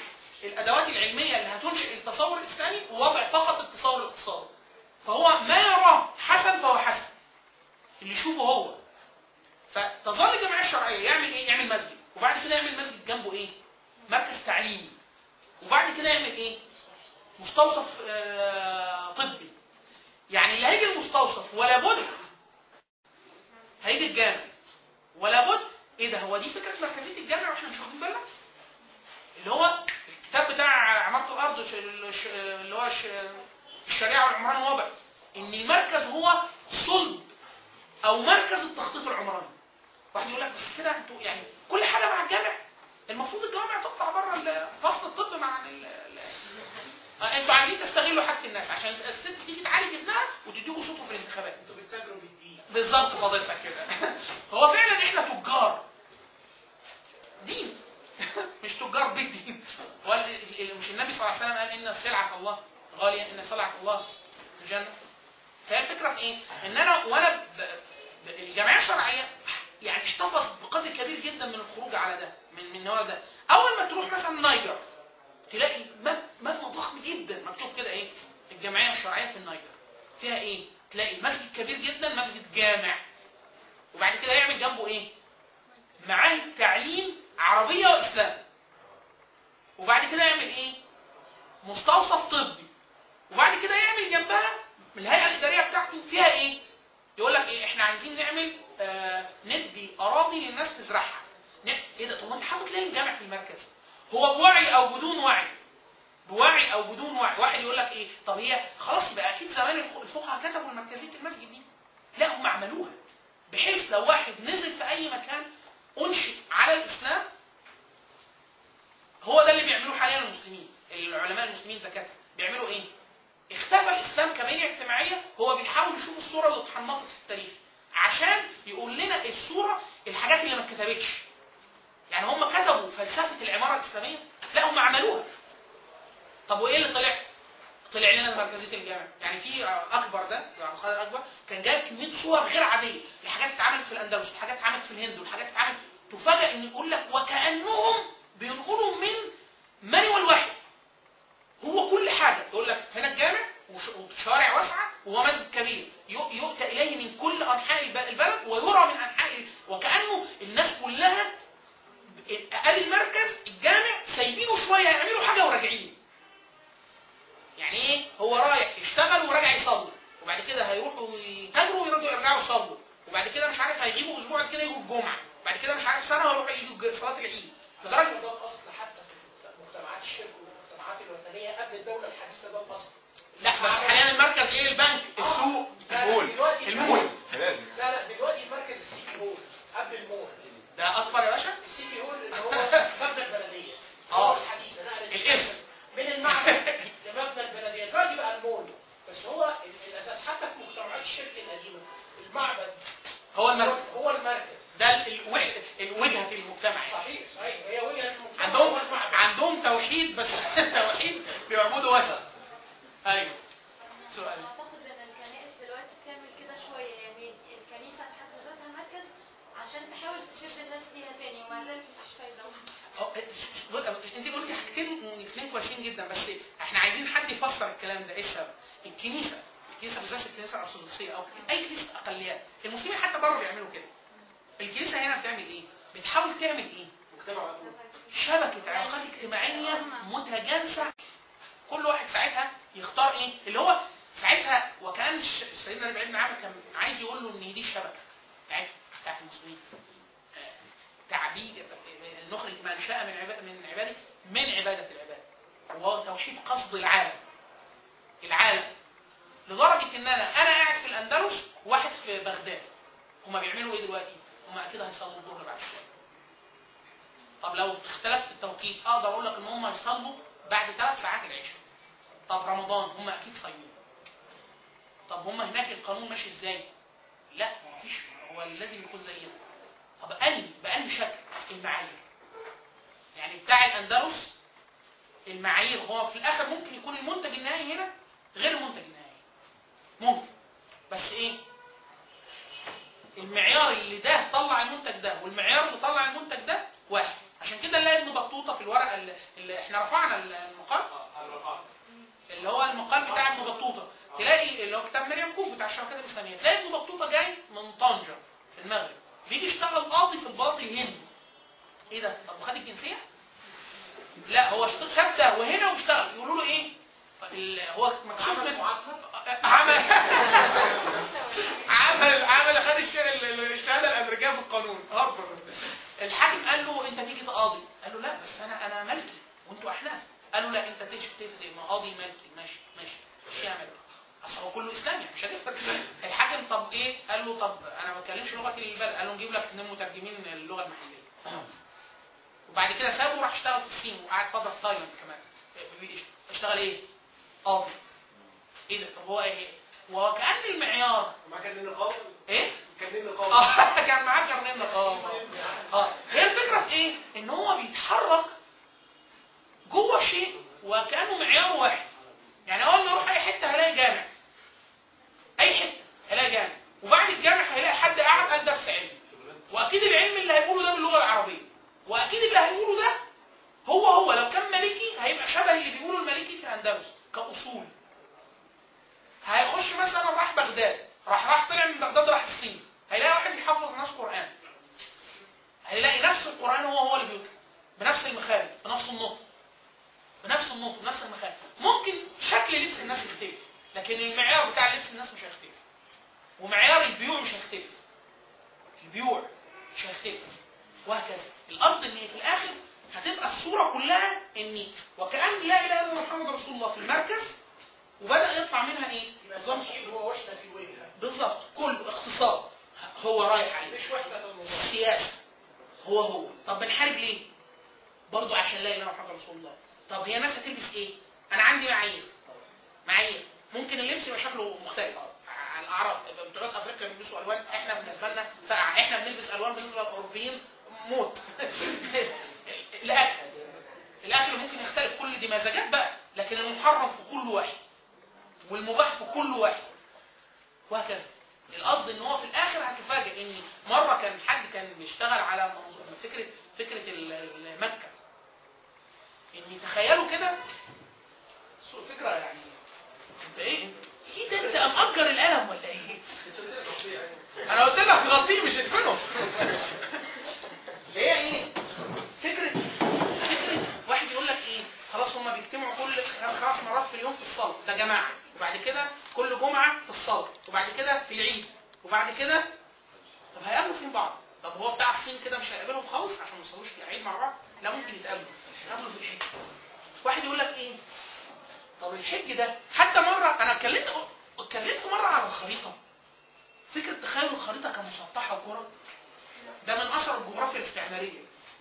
الادوات العلميه اللي هتنشئ التصور الاسلامي ووضع فقط التصور الاقتصادي فهو ما يراه حسن فهو حسن اللي يشوفه هو فتظل الجمعيه الشرعيه يعمل ايه؟ يعمل مسجد وبعد كده يعمل مسجد جنبه ايه؟ مركز تعليمي وبعد كده يعمل ايه؟ مستوصف آه، طبي يعني اللي هيجي المستوصف ولا بد هيجي الجامع ولا بد ايه ده هو دي فكره مركزيه الجامع واحنا مش واخدين بالنا؟ اللي هو الكتاب بتاع عماره الارض ش- الش- اللي هو ش- الشريعه والعمران الوضعي ان المركز هو صلب او مركز التخطيط العمراني واحد يقول لك بس كده انتوا يعني كل حاجه مع الجامع المفروض الجوامع تطلع بره ال- فصل الطب مع ال ال- آه، انتوا عايزين تستغلوا حاجه الناس عشان الست تيجي تعالج ابنها وتديكوا صوته في الانتخابات انتوا بتتاجروا بالدين بالظبط فضيلتك كده هو فعلا احنا تجار دين مش تجار بالدين هو ال- ال- مش النبي صلى الله عليه وسلم قال ان سلعه الله غاليه ان سلعه الله في الجنه فهي الفكره في ايه؟ ان انا وانا ب... ب... الجمعيه الشرعيه يعني احتفظ بقدر كبير جدا من الخروج على ده من من النوع ده اول ما تروح مثلا نايجر تلاقي مب- مبنى ضخم جدا مكتوب كده ايه؟ الجمعيه الشرعيه في النايجر فيها ايه؟ تلاقي مسجد كبير جدا مسجد جامع وبعد كده يعمل جنبه ايه؟ معاهد تعليم عربيه واسلام وبعد كده يعمل ايه؟ مستوصف طبي وبعد كده يعمل جنبها الهيئه الاداريه بتاعته فيها ايه؟ يقول لك ايه احنا عايزين نعمل آه ندي اراضي للناس تزرعها ن- ايه ده طب ما انت حاطط ليه الجامع في المركز؟ هو بوعي او بدون وعي بوعي او بدون وعي واحد يقول لك ايه طب هي خلاص يبقى اكيد زمان الخ- الفقهاء كتبوا مركزيه المسجد دي لا هم عملوها بحيث لو واحد نزل في اي مكان انشئ على الاسلام هو ده اللي بيعملوه حاليا المسلمين العلماء المسلمين الدكاتره بيعملوا ايه؟ اختفى الاسلام كبنيه اجتماعيه هو بيحاول يشوف الصوره اللي اتحنطت في التاريخ عشان يقول لنا الصوره الحاجات اللي ما اتكتبتش يعني هم كتبوا فلسفه العماره الاسلاميه لا هم عملوها طب وايه اللي طلع؟ طلع لنا مركزيه الجامع يعني في اكبر ده عبد القادر اكبر كان جايب كميه صور غير عاديه لحاجات اتعملت في الاندلس وحاجات اتعملت في الهند وحاجات اتعملت تفاجئ ان يقول لك وكانهم بينقلوا من مانوال واحد هو كل حاجه يقول لك هنا الجامع وش- وشوارع واسعه وهو مسجد كبير يؤ- يؤتى اليه من كل انحاء الب- البلد ويرى من انحاء وكانه الناس كلها قال المركز الجامع سايبينه شويه يعملوا حاجه وراجعين يعني ايه هو رايح يشتغل وراجع يصلي وبعد كده هيروحوا يتاجروا ويرجعوا يرجعوا يصلوا وبعد كده مش عارف هيجيبوا اسبوع كده يجوا الجمعه بعد كده مش عارف سنه ويروحوا يجوا الج- صلاه العيد لدرجه ده الاصل حتى في مجتمعات الشرك والمجتمعات الوثنيه قبل الدوله الحديثه ده الاصل لا بس حاليا المركز ايه البنك السوق لا، لا، المول. دلوقتي المول. لازم لا لا دلوقتي المركز السيتي هول قبل المول ده اكبر يا باشا السيتي هول اللي هو مبنى البلديه آه. هو الحديثه نقلت الاسم. من المعبد لمبنى البلديه دلوقتي بقى المول بس هو ال- الاساس حتى في مجتمعات الشرك القديمه المعبد هو هو المركز هو المركز ده الوحده الوجهه المجتمع يعني. صحيح صحيح هي وجهه المجتمع عندهم هو المعبد عندهم توحيد بس توحيد بيعبدوا وثن ايوه سؤال اعتقد ان الكنائس دلوقتي بتعمل كده شويه يعني الكنيسه في حد ذاتها مركز عشان تحاول تشد الناس ليها تاني ومع ذلك مفيش فايده هو- انت قلتي حاجتين اثنين كويسين جدا بس احنا عايزين حد يفسر الكلام ده ايه السبب؟ الكنيسه الكنيسه بالذات الكنيسه الارثوذكسيه او اي كنيسه اقليات المسلمين حتى بره بيعملوا كده الكنيسه هنا بتعمل ايه؟ بتحاول تعمل ايه؟ مجتمع مقفول شبكه علاقات اجتماعيه متجانسه كل واحد ساعتها يختار ايه؟ اللي هو ساعتها وكان ش- سيدنا ربيع بن عامر كان عايز يقول له ان دي الشبكه بتاعتهم بتاعت المسلمين آه، تعبيد نخرج من شاء من عباد من عباده من عباده العباد وهو توحيد قصد العالم العالم لدرجه ان انا انا قاعد في الاندلس واحد في بغداد هما بيعملوا ايه دلوقتي؟ هما اكيد هيصلوا الظهر بعد شويه طب لو اختلفت التوقيت اقدر اقول لك ان هم يصلوا بعد ثلاث ساعات العشاء طب رمضان هم اكيد صايمين طب هم هناك القانون ماشي ازاي لا ما فيش هو لازم يكون زينا طب اني بأني شكل المعايير يعني بتاع الاندلس المعايير هو في الاخر ممكن يكون المنتج النهائي هنا غير المنتج النهائي ممكن بس ايه المعيار اللي ده طلع المنتج ده والمعيار اللي طلع المنتج ده واحد عشان كده نلاقي ابن بطوطه في الورقه اللي ال- احنا رفعنا ال- المقال الرقعة اللي هو المقال بتاع ابن بطوطه تلاقي اللي هو كتاب مريم كوف بتاع الشبكات الاسلاميه تلاقي ابن بطوطه جاي من طنجه في المغرب بيجي يشتغل قاضي في البلاط الهندي ايه ده طب خد الجنسيه لا هو اشت- ساب ده وهنا واشتغل يقولوا له ايه ال- هو مكسوف من عمل عمل عمل خد الش- ال- ال- الشهاده الامريكيه في القانون هارفارد الحاكم قال له انت تيجي تقاضي قال له لا بس انا انا ملكي وانتوا احناف قال له لا انت تيجي تفرق مقاضي ملكي ماشي ماشي مش يعمل اصل هو كله اسلامي مش هتفرق الحاكم طب ايه قال له طب انا ما بتكلمش لغه البلد قال له نجيب لك اثنين مترجمين اللغه المحليه وبعد كده سابه وراح اشتغل في الصين وقعد فتره في تايلاند كمان اشتغل ايه؟ قاضي ايه ده طب هو ايه؟ وكأن المعيار ما كان لنا قوم ايه؟ كان لنا قوم اه كان معاه كارنيه نقابه اه هي الفكره في ايه؟ ان هو بيتحرك جوه شيء وكانه معيار واحد يعني اول ما يروح اي حته هيلاقي جامع اي حته هيلاقي جامع وبعد الجامع هيلاقي حد قاعد قال درس علم واكيد العلم اللي هيقوله ده باللغه العربيه واكيد اللي هيقوله ده هو هو لو كان مالكي هيبقى شبه اللي بيقوله المالكي في اندلس كاصول هيخش مثلا راح بغداد راح راح طلع من بغداد راح الصين هيلاقي واحد بيحفظ ناس قران هيلاقي نفس القران هو هو اللي بيطلع بنفس المخارج بنفس النطق بنفس النطق بنفس المخارج ممكن شكل لبس الناس يختلف لكن المعيار بتاع لبس الناس مش هيختلف ومعيار البيوع مش هيختلف البيوع مش هيختلف وهكذا القصد ان في الاخر هتبقى الصوره كلها ان وكان لا اله الا الله محمد رسول الله في المركز وبدا يطلع منها ايه؟ نظام التوحيد هو وحده في الوجهه بالظبط كله اقتصاد هو رايح عليه مش وحده النظام سياسه هو هو طب بنحارب ليه؟ برضه عشان لا اله الا الله محمد رسول الله طب هي الناس هتلبس ايه؟ انا عندي معايير معايير ممكن اللبس يبقى شكله مختلف عن الاعراف بتوع افريقيا بيلبسوا الوان احنا بالنسبه لنا فقع احنا بنلبس الوان بالنسبه للاوروبيين موت الاكل الاكل ممكن يختلف كل دي مزاجات بقى لكن المحرم في كل واحد والمباح في كل واحد وهكذا القصد ان هو في الاخر هتفاجئ ان مره كان حد كان بيشتغل على موضوع- فكره فكره ال- ال- مكه ان تخيلوا كده سوء فكره يعني انت ايه ايه ده انت مأجر القلم ولا ايه انا قلت لك غطيه مش ادفنه هي ايه فكره فكره واحد يقول لك ايه خلاص هما بيجتمعوا كل خمس مرات في اليوم في الصلاه ده جماعه وبعد كده كل جمعه في الصلاه وبعد كده في العيد وبعد كده طب هيقابلوا فين بعض طب هو بتاع الصين كده مش هيقابلهم خالص عشان ما يوصلوش في العيد مع بعض لا ممكن يتقابلوا يتقابلوا في الحج واحد يقول لك ايه طب الحج ده حتى مره انا اتكلمت اتكلمت مره على الخريطه فكره تخيل الخريطه كمسطحه كره ده من اشهر الجغرافيا الاستعماريه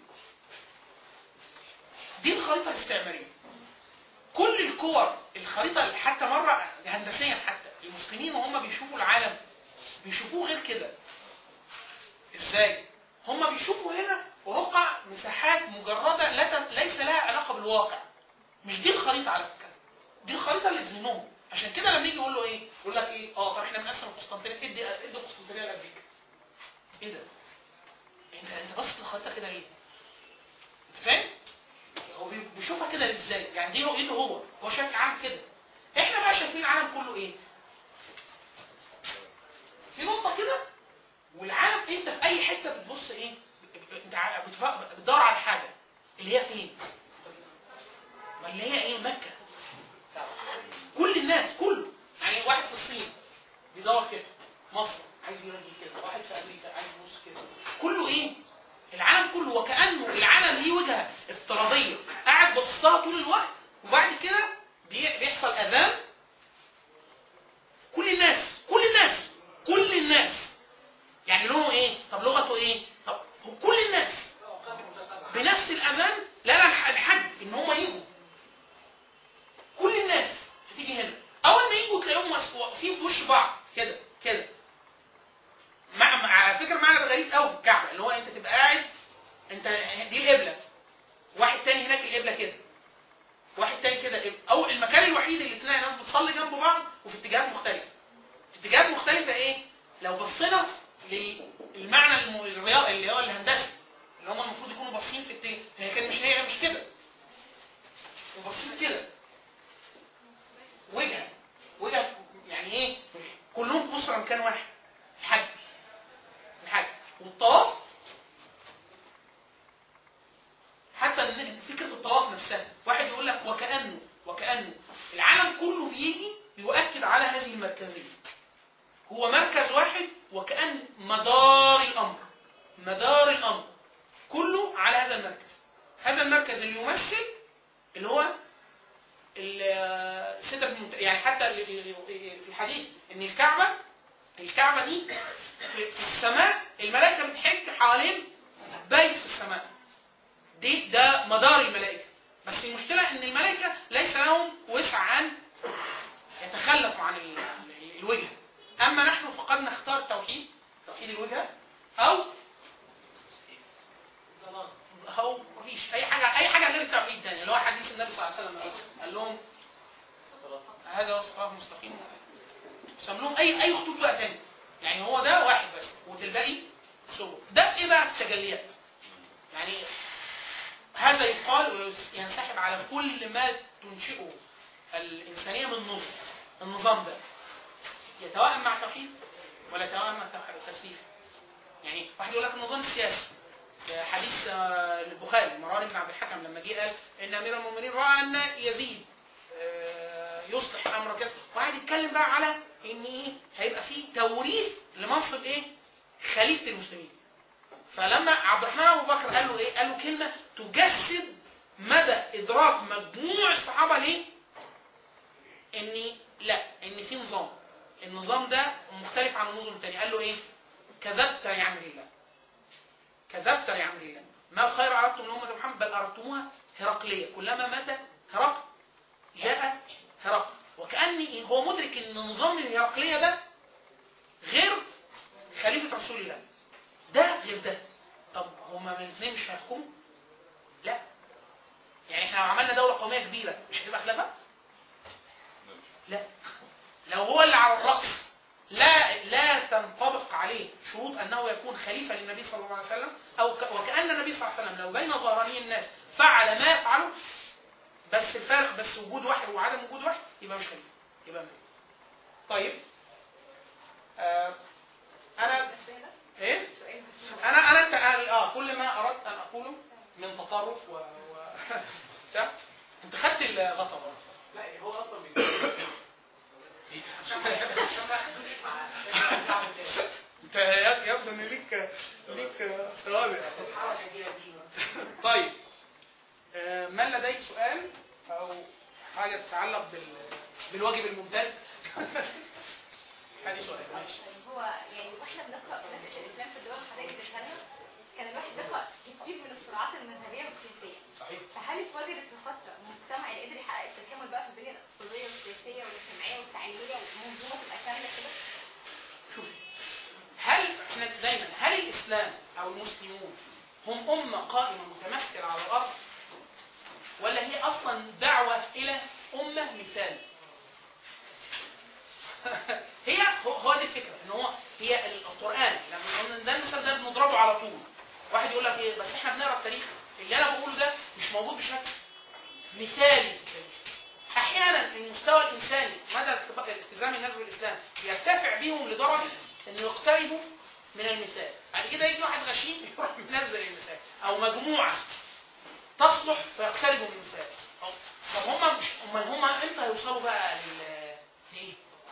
دي الخريطه الاستعماريه كل الكور الخريطه حتى مره هندسيا حتى المسلمين وهم بيشوفوا العالم بيشوفوه غير كده ازاي هم بيشوفوا هنا رقع مساحات مجرده لا تم- ليس لها علاقه بالواقع مش دي الخريطه على فكره دي الخريطه اللي في ذهنهم عشان كده لما يجي يقول له ايه يقول لك ايه اه طب احنا بنقسم القسطنطينيه ادي ادي القسطنطينيه لامريكا ايه ده انت انت بص الخريطه كده ليه انت فاهم هو بي- بيشوفها كده ازاي يعني دي رؤيته هو هو شايف العالم كده احنا بقى شايفين العالم كله ايه في نقطه كده والعالم انت في اي حته بتبص ايه انت ع- بتف- بتدور على حاجه اللي هي فين ما اللي هي ايه مكه كل الناس كله يعني واحد في الصين بيدور كده مصر عايز يرجي كده واحد في امريكا عايز يبص كده كله ايه العالم كله وكانه العالم ليه وجهه افتراضيه قاعد باصص لها طول الوقت وبعد كده بي- بيحصل اذان كل الناس كل الناس كل الناس يعني لونه ايه طب لغته ايه طب هو كل الناس بنفس الاذان لا لا الح- الحج ان هم يجوا كل الناس هتيجي هنا اول ما يجوا تلاقيهم واس- واقفين في وش بعض كده كده مع مع- على فكره معنى ده غريب قوي في الكعبه اللي هو انت تبقى قاعد انت دي القبله واحد تاني هناك القبله كده واحد تاني كده القبلة. او المكان الوحيد اللي تلاقي ناس بتصلي جنب بعض وفي اتجاهات مختلفه في اتجاهات مختلفه ايه لو بصينا للمعنى الم- الرياضي اللي هو الهندسي اللي هم المفروض يكونوا باصين في الاتجاه لكن مش هي مش كده حتى إن فكره الطواف نفسها واحد يقول لك وكانه وكانه العالم كله بيجي يؤكد على هذه المركزيه هو مركز واحد وكان مدار الامر مدار الامر كله على هذا المركز هذا المركز اللي يمثل اللي هو ال- سدرة المنتهى يعني حتى ال- ال- في الحديث ان الكعبه الكعبه دي في في السماء الملائكه بتحج حوالين بيت في السماء دي ده مدار الملائكه بس المشكله ان الملائكه ليس لهم وسع ان يتخلفوا عن ال- ال- الوجهه اما نحن فقد نختار توحيد توحيد الوجهه او او مفيش اي حاجه اي حاجه غير التوحيد تاني اللي هو حديث النبي صلى الله عليه وسلم قال لهم هذا هو الصراط المستقيم سم لهم اي اي خطوط بقى تاني يعني هو ده واحد بس والباقي سبل ده ايه بقى التجليات يعني هذا يقال وينسحب على كل ما تنشئه الانسانيه من نظم النظام ده يتوائم مع التوحيد ولا يتوائم مع التوحيد- التفسير يعني واحد يقول لك النظام السياسي حديث آه، البخاري مروان بن عبد الحكم لما جه قال ان امير المؤمنين راى ان يزيد آه، يصلح امر كذا وقعد يتكلم بقى على ان ايه هيبقى في توريث لمنصب ايه خليفه المسلمين فلما عبد الرحمن ابو بكر قال له ايه قال له كلمه تجسد مدى ادراك مجموع الصحابه ليه ان لا ان في نظام النظام ده مختلف عن النظم الثانيه قال له ايه كذبت يا عمرو الله كذبت يا عمرو الله ما الخير اردتم لامه محمد بل اردتموها هرقليه كلما مات هرقل جاء هرقل وكأن هو مدرك ان نظام الهرقليه ده غير خليفه رسول الله ده غير ده طب هما من الاثنين مش هيحكموا؟ لا يعني احنا لو عملنا دوله قوميه كبيره مش هتبقى خلافه؟ لا لو هو اللي على الرأس لا لا تنطبق عليه شروط انه يكون خليفه للنبي صلى الله عليه وسلم او ك وكان النبي صلى الله عليه وسلم لو بين ظهراني الناس فعل ما يفعله بس الفرق بس وجود واحد وعدم وجود واحد يبقى مش خليفه يبقى امير طيب آه انا ايه انا انا انت اه كل ما اردت ان اقوله من تطرف و, و... بتاع انت خدت الغطا بقى. لا هو اصلا من عشان ما عشان ما ياخدوش مع عشان يرجعوا تاني. انت يبدو ان ليك ليك سوابق الحركه دي قديمه طيب آه، من لديك سؤال او حاجه تتعلق بال... بالواجب الممتاز هذه سؤال ماشي طيب هو يعني واحنا بنقرا دراسه الاسلام في الدول الحضاريه الاسلاميه كان الواحد بيقرا كتير من الصراعات المذهبيه والسياسيه صحيح فهل اتوجدت في فتره مجتمع اللي قدر يحقق التكامل بقى في البنيه الاقتصاديه والسياسيه والاجتماعيه والتعليميه ومنظومه تبقى كامله كده؟ شوف هل احنا دايما هل الاسلام او المسلمون هم امه قائمه متمثله على الارض ولا هي اصلا دعوه الى امه مثال هي هو, هو دي الفكره ان هو هي القران لما قلنا ده المثال ده بنضربه على طول واحد يقول لك ايه بس احنا بنقرا التاريخ اللي انا بقوله ده مش موجود بشكل مثالي في التاريخ احيانا المستوى الانساني مدى التب- التزام الناس بالاسلام يرتفع بيهم لدرجه انه يقتربوا من المثال بعد كده يجي واحد غشيم يروح منزل المثال او مجموعه تصلح فيقتربوا من المثال أو طب هم مش امال هم امتى هيوصلوا بقى لل لايه؟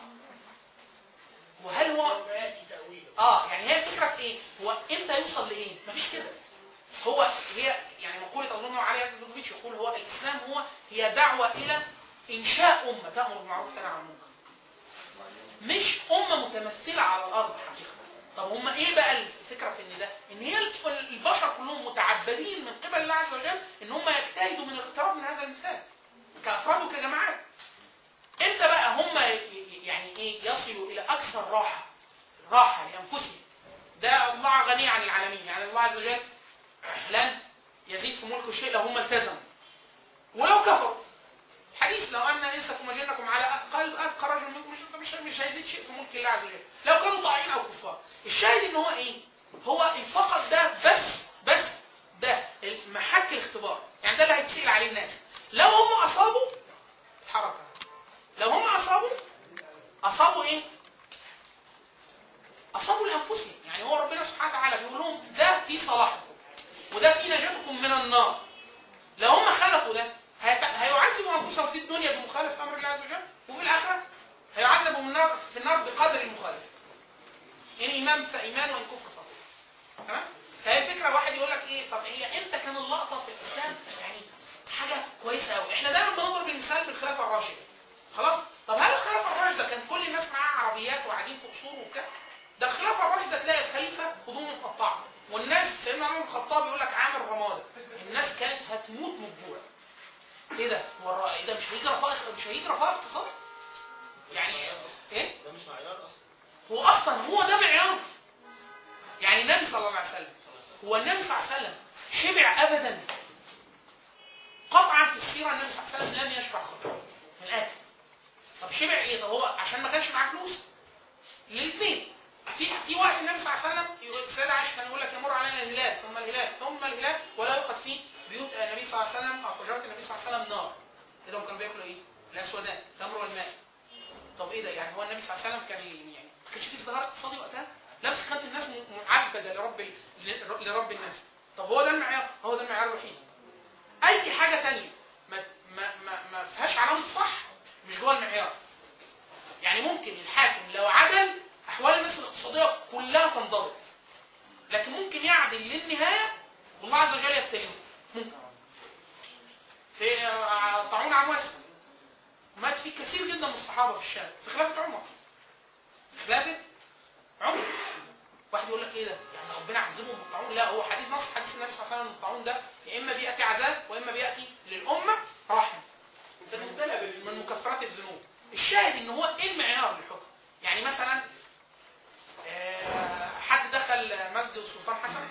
وهل هو ياتي تاويله اه يعني هي الفكره في ايه؟ هو امتى يوصل لايه؟ مفيش كده. هو هي يعني مقوله اظن علي يزدوجوفيتش يقول هو الاسلام هو هي دعوه الى انشاء امه تامر بالمعروف وتنهى عن المنكر. مش امه متمثله على الارض حقيقه. طب هم ايه بقى الفكره في ان ده؟ ان هي الف- البشر كلهم متعبدين من قبل الله عز وجل ان هم يجتهدوا من الاقتراب من هذا المثال. كافراد وكجماعات. امتى بقى هم ي- ي- يعني ايه يصلوا الى اكثر راحه راحه لانفسهم ده الله غني عن العالمين يعني الله عز وجل لن يزيد في ملكه شيء لو هم التزموا ولو كفروا حديث لو ان انسكم وجنكم على قلب اتقى رجل منكم مش مش مش هيزيد شيء في ملك الله عز وجل لو كانوا طائعين او كفار الشاهد ان هو ايه هو فقط ده بس بس ده محك الاختبار يعني ده اللي هيتسال عليه الناس لو هم اصابوا الحركه لو هم اصابوا اصابوا ايه اصابوا لانفسهم يعني هو ربنا سبحانه وتعالى بيقول لهم ده في صلاحكم وده في نجاتكم من النار انفسهم في الدنيا بمخالفه امر الله عز وجل وفي الاخره هيعذبوا من النار في النار بقدر المخالفه ان ايمان فايمان وان كفر فكفر تمام فهي الفكره واحد يقول لك ايه طب هي امتى كان اللقطه في الاسلام يعني حاجه كويسه قوي احنا دايما بنضرب المثال بالخلافه الراشده خلاص طب هل الخلافه الراشده كان كل الناس معاها عربيات وقاعدين في قصور وبتاع ده الخلافه الراشده تلاقي الخليفه هدومه مقطعه والناس سيدنا عمر بن الخطاب يقول لك عامل رماده الناس كانت هتموت من الجوع ايه ده هو الر- ايه ده مش هيجي رفاه مش هيجي رفاه اقتصاد يعني ايه ده مش معيار اصلا هو اصلا هو ده معيار يعني النبي صلى الله عليه وسلم هو النبي صلى الله عليه وسلم شبع ابدا قطعا في السيره النبي صلى الله عليه وسلم لم يشبع خطأ من الاكل طب شبع ايه طب هو عشان ما كانش معاه فلوس للاثنين في في وقت النبي صلى الله عليه وسلم يقول- السيده عائشه كان يقول لك يمر علينا الهلال ثم الهلال ثم الهلال ولا يوقد في بيوت النبي صلى الله عليه وسلم او حجرات النبي صلى الله عليه وسلم نار كده هم كانوا بياكلوا ايه؟ الاسودان التمر والماء طب ايه ده يعني هو النبي صلى الله عليه وسلم كان يعني ما كانش في ازدهار اقتصادي وقتها لا بس كانت الناس م- معبده لرب ال- ل- لرب الناس طب هو ده المعيار هو ده المعيار الوحيد اي حاجه تانية ما ما ما, ما فيهاش علامه صح مش جوه المعيار يعني ممكن الحاكم لو عدل احوال الناس الاقتصاديه كلها تنضبط لكن ممكن يعدل للنهايه والله عز وجل يبتليه ممكن في آه، طاعون عمواس مات فيه كثير جدا من الصحابه في الشام في خلافه عمر في خلافه عمر واحد يقول لك ايه ده؟ يعني ربنا عذبهم بالطاعون؟ لا هو حديث نص حديث النبي صلى الله عليه وسلم إن الطاعون ده يا اما بياتي عذاب واما بياتي للامه رحمه انت مبتلى بال من مكفرات الذنوب الشاهد ان هو ايه المعيار للحكم يعني مثلا آه، حد دخل مسجد السلطان حسن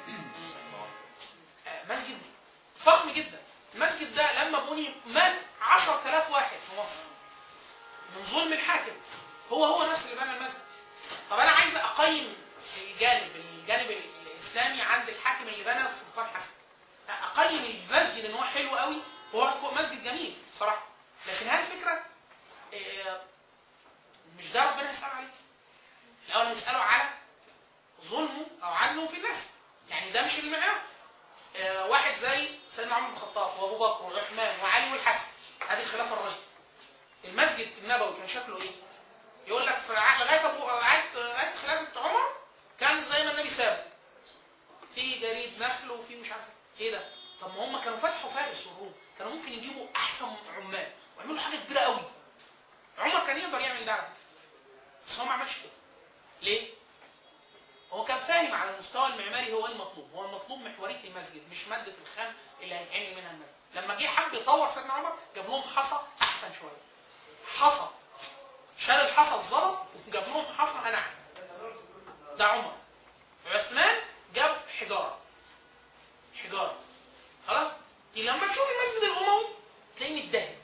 آه، مسجد فخم جدا المسجد ده لما بني مات 10000 واحد في مصر من ظلم الحاكم هو هو نفس اللي بنى المسجد طب انا عايز اقيم الجانب الجانب الاسلامي عند الحاكم اللي بنى السلطان حسن اقيم المسجد ان هو حلو قوي هو مسجد جميل صراحه لكن هل الفكره إيه، مش ده ربنا يسأل عليه الأول هيسأله على ظلمه أو عدله في الناس يعني ده مش المعيار آه، واحد زي سيدنا عمر بن الخطاب وابو بكر وعثمان وعلي والحسن هذه الخلافه الراشده المسجد النبوي كان شكله ايه؟ يقول لك في ع- لغايه ابو لغايه لغايه خلافه عمر كان زي ما النبي سابه في جريد نخل وفي مش عارف ايه ده طب ما هم كانوا فتحوا فارس والروم كانوا ممكن يجيبوا احسن عمال ويعملوا حاجه كبيره قوي عمر كان يقدر يعمل ده على فكره بس هو ما عملش كده ليه؟ هو كان فاهم على المستوى المعماري هو إيه المطلوب هو المطلوب محوريه المسجد مش ماده الخام اللي هيتعمل منها المسجد لما جه حب يطور سيدنا عمر جاب لهم حصى احسن شويه حصى شال الحصى الزلط وجاب لهم حصى انعم ده عمر عثمان جاب حجاره حجاره خلاص لما تشوف المسجد الاموي تلاقيه متدهن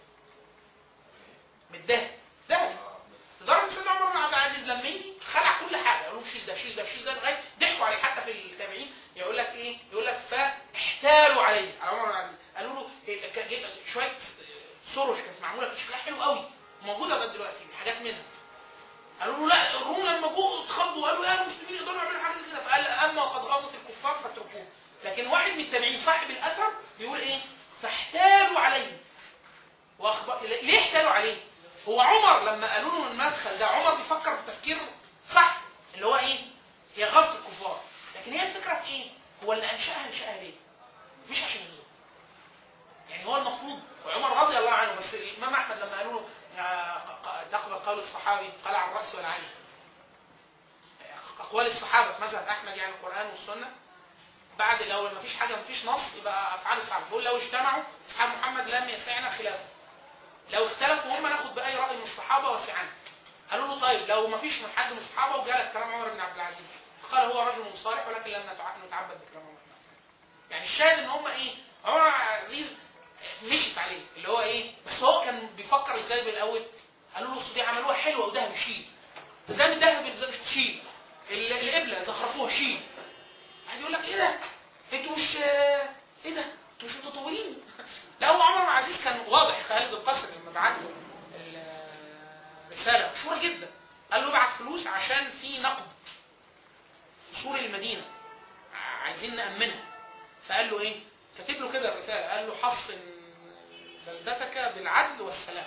متدهن دهن لدرجه ان سيدنا عمر بن عبد العزيز لما يجي خلع كل حاجه قالوا له شيل ده شيل ده شيل ده لغايه ضحكوا عليه حتى في التابعين يقول لك ايه؟ يقول لك فاحتالوا عليه على عمر بن عبد العزيز قالوا له إيه، كان جاي- شويه سرش كانت معموله كان شكلها حلو قوي موجوده لغايه دلوقتي حاجات منها قالوا له لا الروم لما جوا اتخضوا قالوا يا المسلمين يقدروا يعملوا حاجه زي كده فقال اما وقد غاظت الكفار فاتركوه لكن واحد من التابعين صاحب الاثر بيقول ايه؟ فاحتالوا عليه واخبار ليه احتالوا عليه؟ هو عمر لما قالوا له المدخل ده عمر بيفكر بتفكير صح اللي هو ايه؟ هي غزة الكفار لكن هي الفكره في ايه؟ هو اللي انشاها انشاها ليه؟ مش عشان يغزو يعني هو المفروض وعمر رضي الله عنه بس الامام احمد لما قالوا له آه، ق- تقبل قول الصحابي قلع الراس والعين اقوال الصحابه في مذهب احمد يعني القران والسنه بعد لو ما فيش حاجه ما فيش نص يبقى افعال الصحابه بيقول لو اجتمعوا اصحاب محمد لم يسعنا خلافه لو اختلفوا هم ناخد باي راي من الصحابه وسعنا قالوا له طيب لو ما فيش من حد من الصحابه وجالك كلام عمر بن عبد العزيز قال هو رجل صالح ولكن لم نتع- نتعبد بكلام عمر بن عبد العزيز يعني الشاهد ان هم ايه عمر بن عبد العزيز مشيت عليه اللي هو ايه بس هو كان بيفكر ازاي بالاول قالوا له أصل دي عملوها حلوه وذهب شيل ده من ذهب مش شيل ال- القبله زخرفوها شيل واحد يقول لك ايه ده انتوا مش ايه ده انتوا مش متطورين لا هو عمر بن العزيز كان واضح خالد القصري لما بعت له الرساله مشهوره جدا قال له ابعت فلوس عشان في نقد سور المدينه ع- عايزين نامنها فقال له ايه كاتب له كده الرساله قال له حصن بلدتك بالعدل والسلام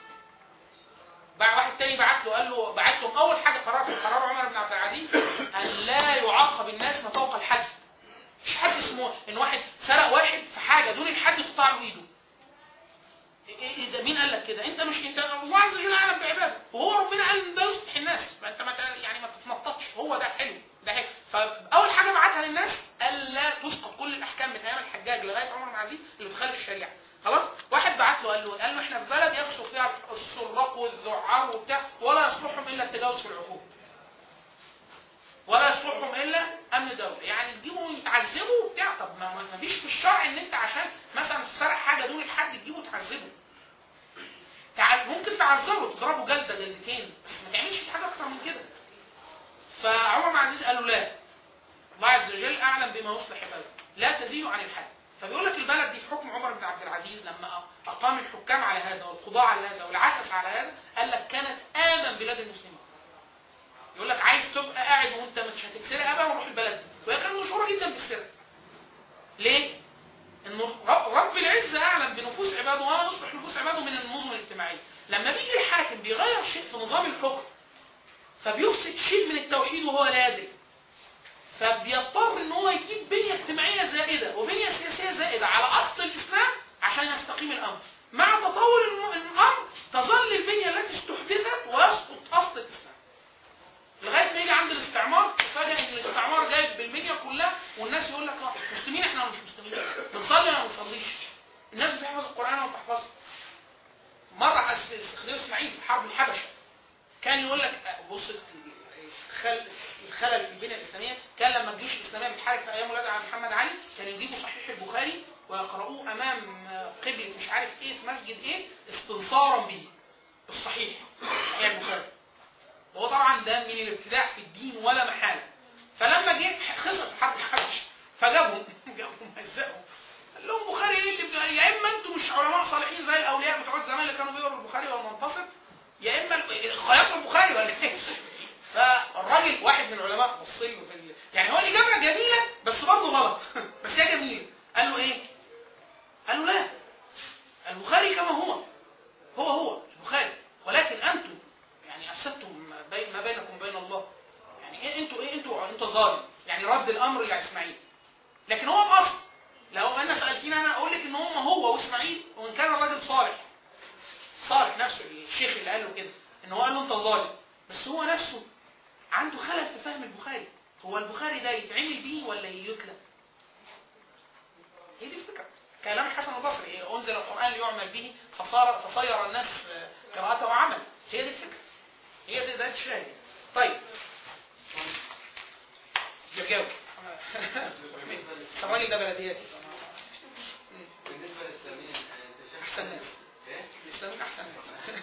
بعد واحد تاني بعت له قال له بعت لهم اول حاجه قرار قرار عمر بن عبد العزيز ان لا يعاقب الناس ما فوق الحد مش حد اسمه ان واحد سرق واحد في حاجه دون الحد تقطع له ايده إيه- إيه ده مين قال لك كده؟ انت مش انت الله عز وجل اعلم بعباده وهو ربنا قال ان ده يصلح الناس ما انت ما ت- يعني ما تتنططش هو ده حلو ده حلو فاول حاجه بعتها للناس الا تسقط كل الاحكام من ايام الحجاج لغايه عمر بن العزيز اللي بتخالف الشريعه خلاص واحد بعت له قال له قال له احنا في بلد يكثر فيها السراق والذعار وبتاع ولا يصلحهم الا التجاوز في العقوق ولا يصلحهم الا امن دوله يعني تجيبهم يتعذبوا وبتاع طب ما ما فيش في الشرع ان انت عشان مثلا تسرق حاجه دون الحد تجيبه تعذبه تع- ممكن تعذره تضربه جلده جلدتين بس ما تعملش فيه حاجه اكتر من كده فعمر بن عزيز قال له لا الله عز وجل اعلم بما يصلح عباده لا تزيد عن الحد فبيقول لك البلد دي في حكم عمر بن عبد العزيز لما اقام الحكام على هذا والقضاء على هذا والعسس على هذا قال لك كانت امن بلاد المسلمين يقول لك عايز تبقى قاعد وانت مش هتتسرق ابدا وروح البلد دي وهي كانت مشهوره جدا بالسرقه ليه؟ ان رب رب العزه اعلم بنفوس عباده وما يصلح نفوس عباده من النظم الاجتماعيه لما بيجي الحاكم بيغير شيء في نظام الحكم فبيفسد شيء من التوحيد وهو لا يدري فبيضطر ان هو يجيب بنيه اجتماعيه زائده وبنيه سياسيه زائده على اصل الاسلام عشان يستقيم الامر مع تطور الم- الامر تظل البنيه التي استحدثت ويسقط اصل الاسلام لغايه ما يجي عند الاستعمار تفاجئ ان الاستعمار جايب بالمنيا كلها والناس يقول لك اه مسلمين احنا ولا مش مسلمين بنصلي ولا ما بنصليش الناس بتحفظ القران ولا ما بتحفظش مره حس- خليل اسماعيل في حرب الحبشه كان يقول لك آه، بص الخل- الخلل في البنيه الاسلاميه كان لما الجيوش الاسلاميه بتحارب في ايام ولاد عبد محمد علي كانوا يجيبوا صحيح البخاري ويقرؤوه امام آه، قبله مش عارف ايه في مسجد ايه استنصارا به الصحيح صحيح البخاري وهو طبعا ده من الابتداع في الدين ولا محاله فلما جه خسر في حرب الحبش فجابهم جابهم هزقهم قال لهم بخاري ايه اللي بتاع يا اما انتم مش علماء صالحين زي الاولياء بتوع زمان اللي كانوا بيقروا البخاري والمنتصر يا اما خياط البخاري ولا ايه فالراجل واحد من العلماء بص له في ال... يعني هو الاجابه جميله بس برضه غلط بس هي جميله قال له ايه؟ قال له لا البخاري كما هو هو هو البخاري ولكن انتم يعني افسدتم ما بين ما بينكم وبين الله يعني ايه انتوا ايه انتوا انتوا ظالم يعني رد الامر لاسماعيل لكن هو الاصل لو انا سالتني انا اقول لك ان هم هو واسماعيل وان كان الراجل صالح صالح نفسه الشيخ اللي قال له كده ان هو قال له انت ظالم بس هو نفسه عنده خلل في فهم البخاري هو البخاري ده يتعمل بيه ولا يتلى هي دي الفكره كلام الحسن البصري إيه، انزل القران ليعمل به فصار فصير الناس آه، قراءته عمل هي دي الفكره هي دي ده الشاهد طيب جاوب بس الراجل ده بلدياتي بالنسبة للإسلاميين أنت شايف احسن ناس إيه؟ الاسلاميين احسن ناس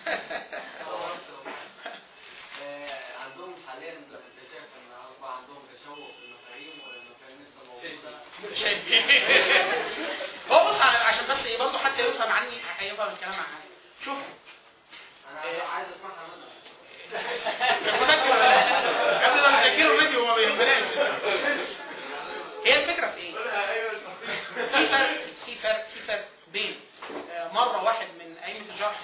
آه، عندهم حاليا انت شايف ان اصبح عندهم تشوه في المفاهيم ولا المفاهيم لسه موجوده؟ شايف هو بص على- عشان بس ايه برضه حتى يفهم عني هيفهم الكلام عني شوف انا إيه. عايز اسمعها منك مسجل يا ابني ده مسجله فيديو وما بيهمناش هي الفكره في ايه؟ في فرق في فرق في فرق بين آه، مره واحد من ائمه الجرح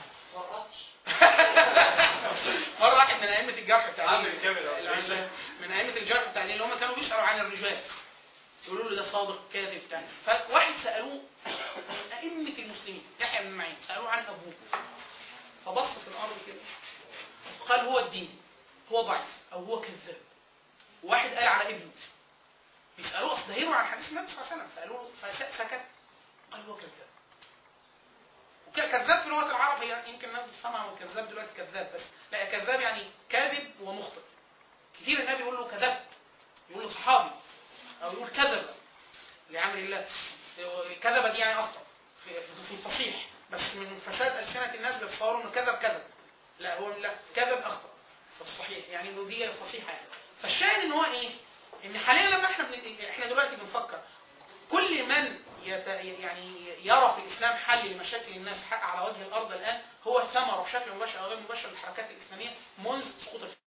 مره واحد من ائمه الجرح التعديل ال- من ائمه الجرح التعديل اللي هم كانوا بيسالوا عن الرجال يقولوا له ده صادق كاذب بتاع فواحد سالوه من ائمه المسلمين يحيى بن معين سالوه عن ابوه فبص في الارض كده قال هو الدين هو ضعيف او هو كذاب واحد قال على ابنه بيسالوه اصل ده يروي عن حديث النبي صلى الله عليه وسلم فقالوا له فسكت قال هو كذاب وك- كذاب في لغه العرب هي يمكن الناس بتفهمها هو كذاب دلوقتي كذاب بس لا كذاب يعني كاذب ومخطئ كتير النبي يقول له كذبت يقول له صحابي او يقول كذب لامر الله كذب دي يعني اخطا في في الفصيح بس من فساد السنه الناس بيتصوروا انه كذب كذب لا هو لا كذب اخطا في الصحيح يعني انه دي فصيحه يعني فالشاهد ان هو ايه؟ ان حاليا لما احنا بن... احنا دلوقتي بنفكر كل من يت... يعني يرى في الاسلام حل لمشاكل الناس حق على وجه الارض الان هو ثمره بشكل مباشر او غير مباشر للحركات الاسلاميه منذ سقوط الخلافه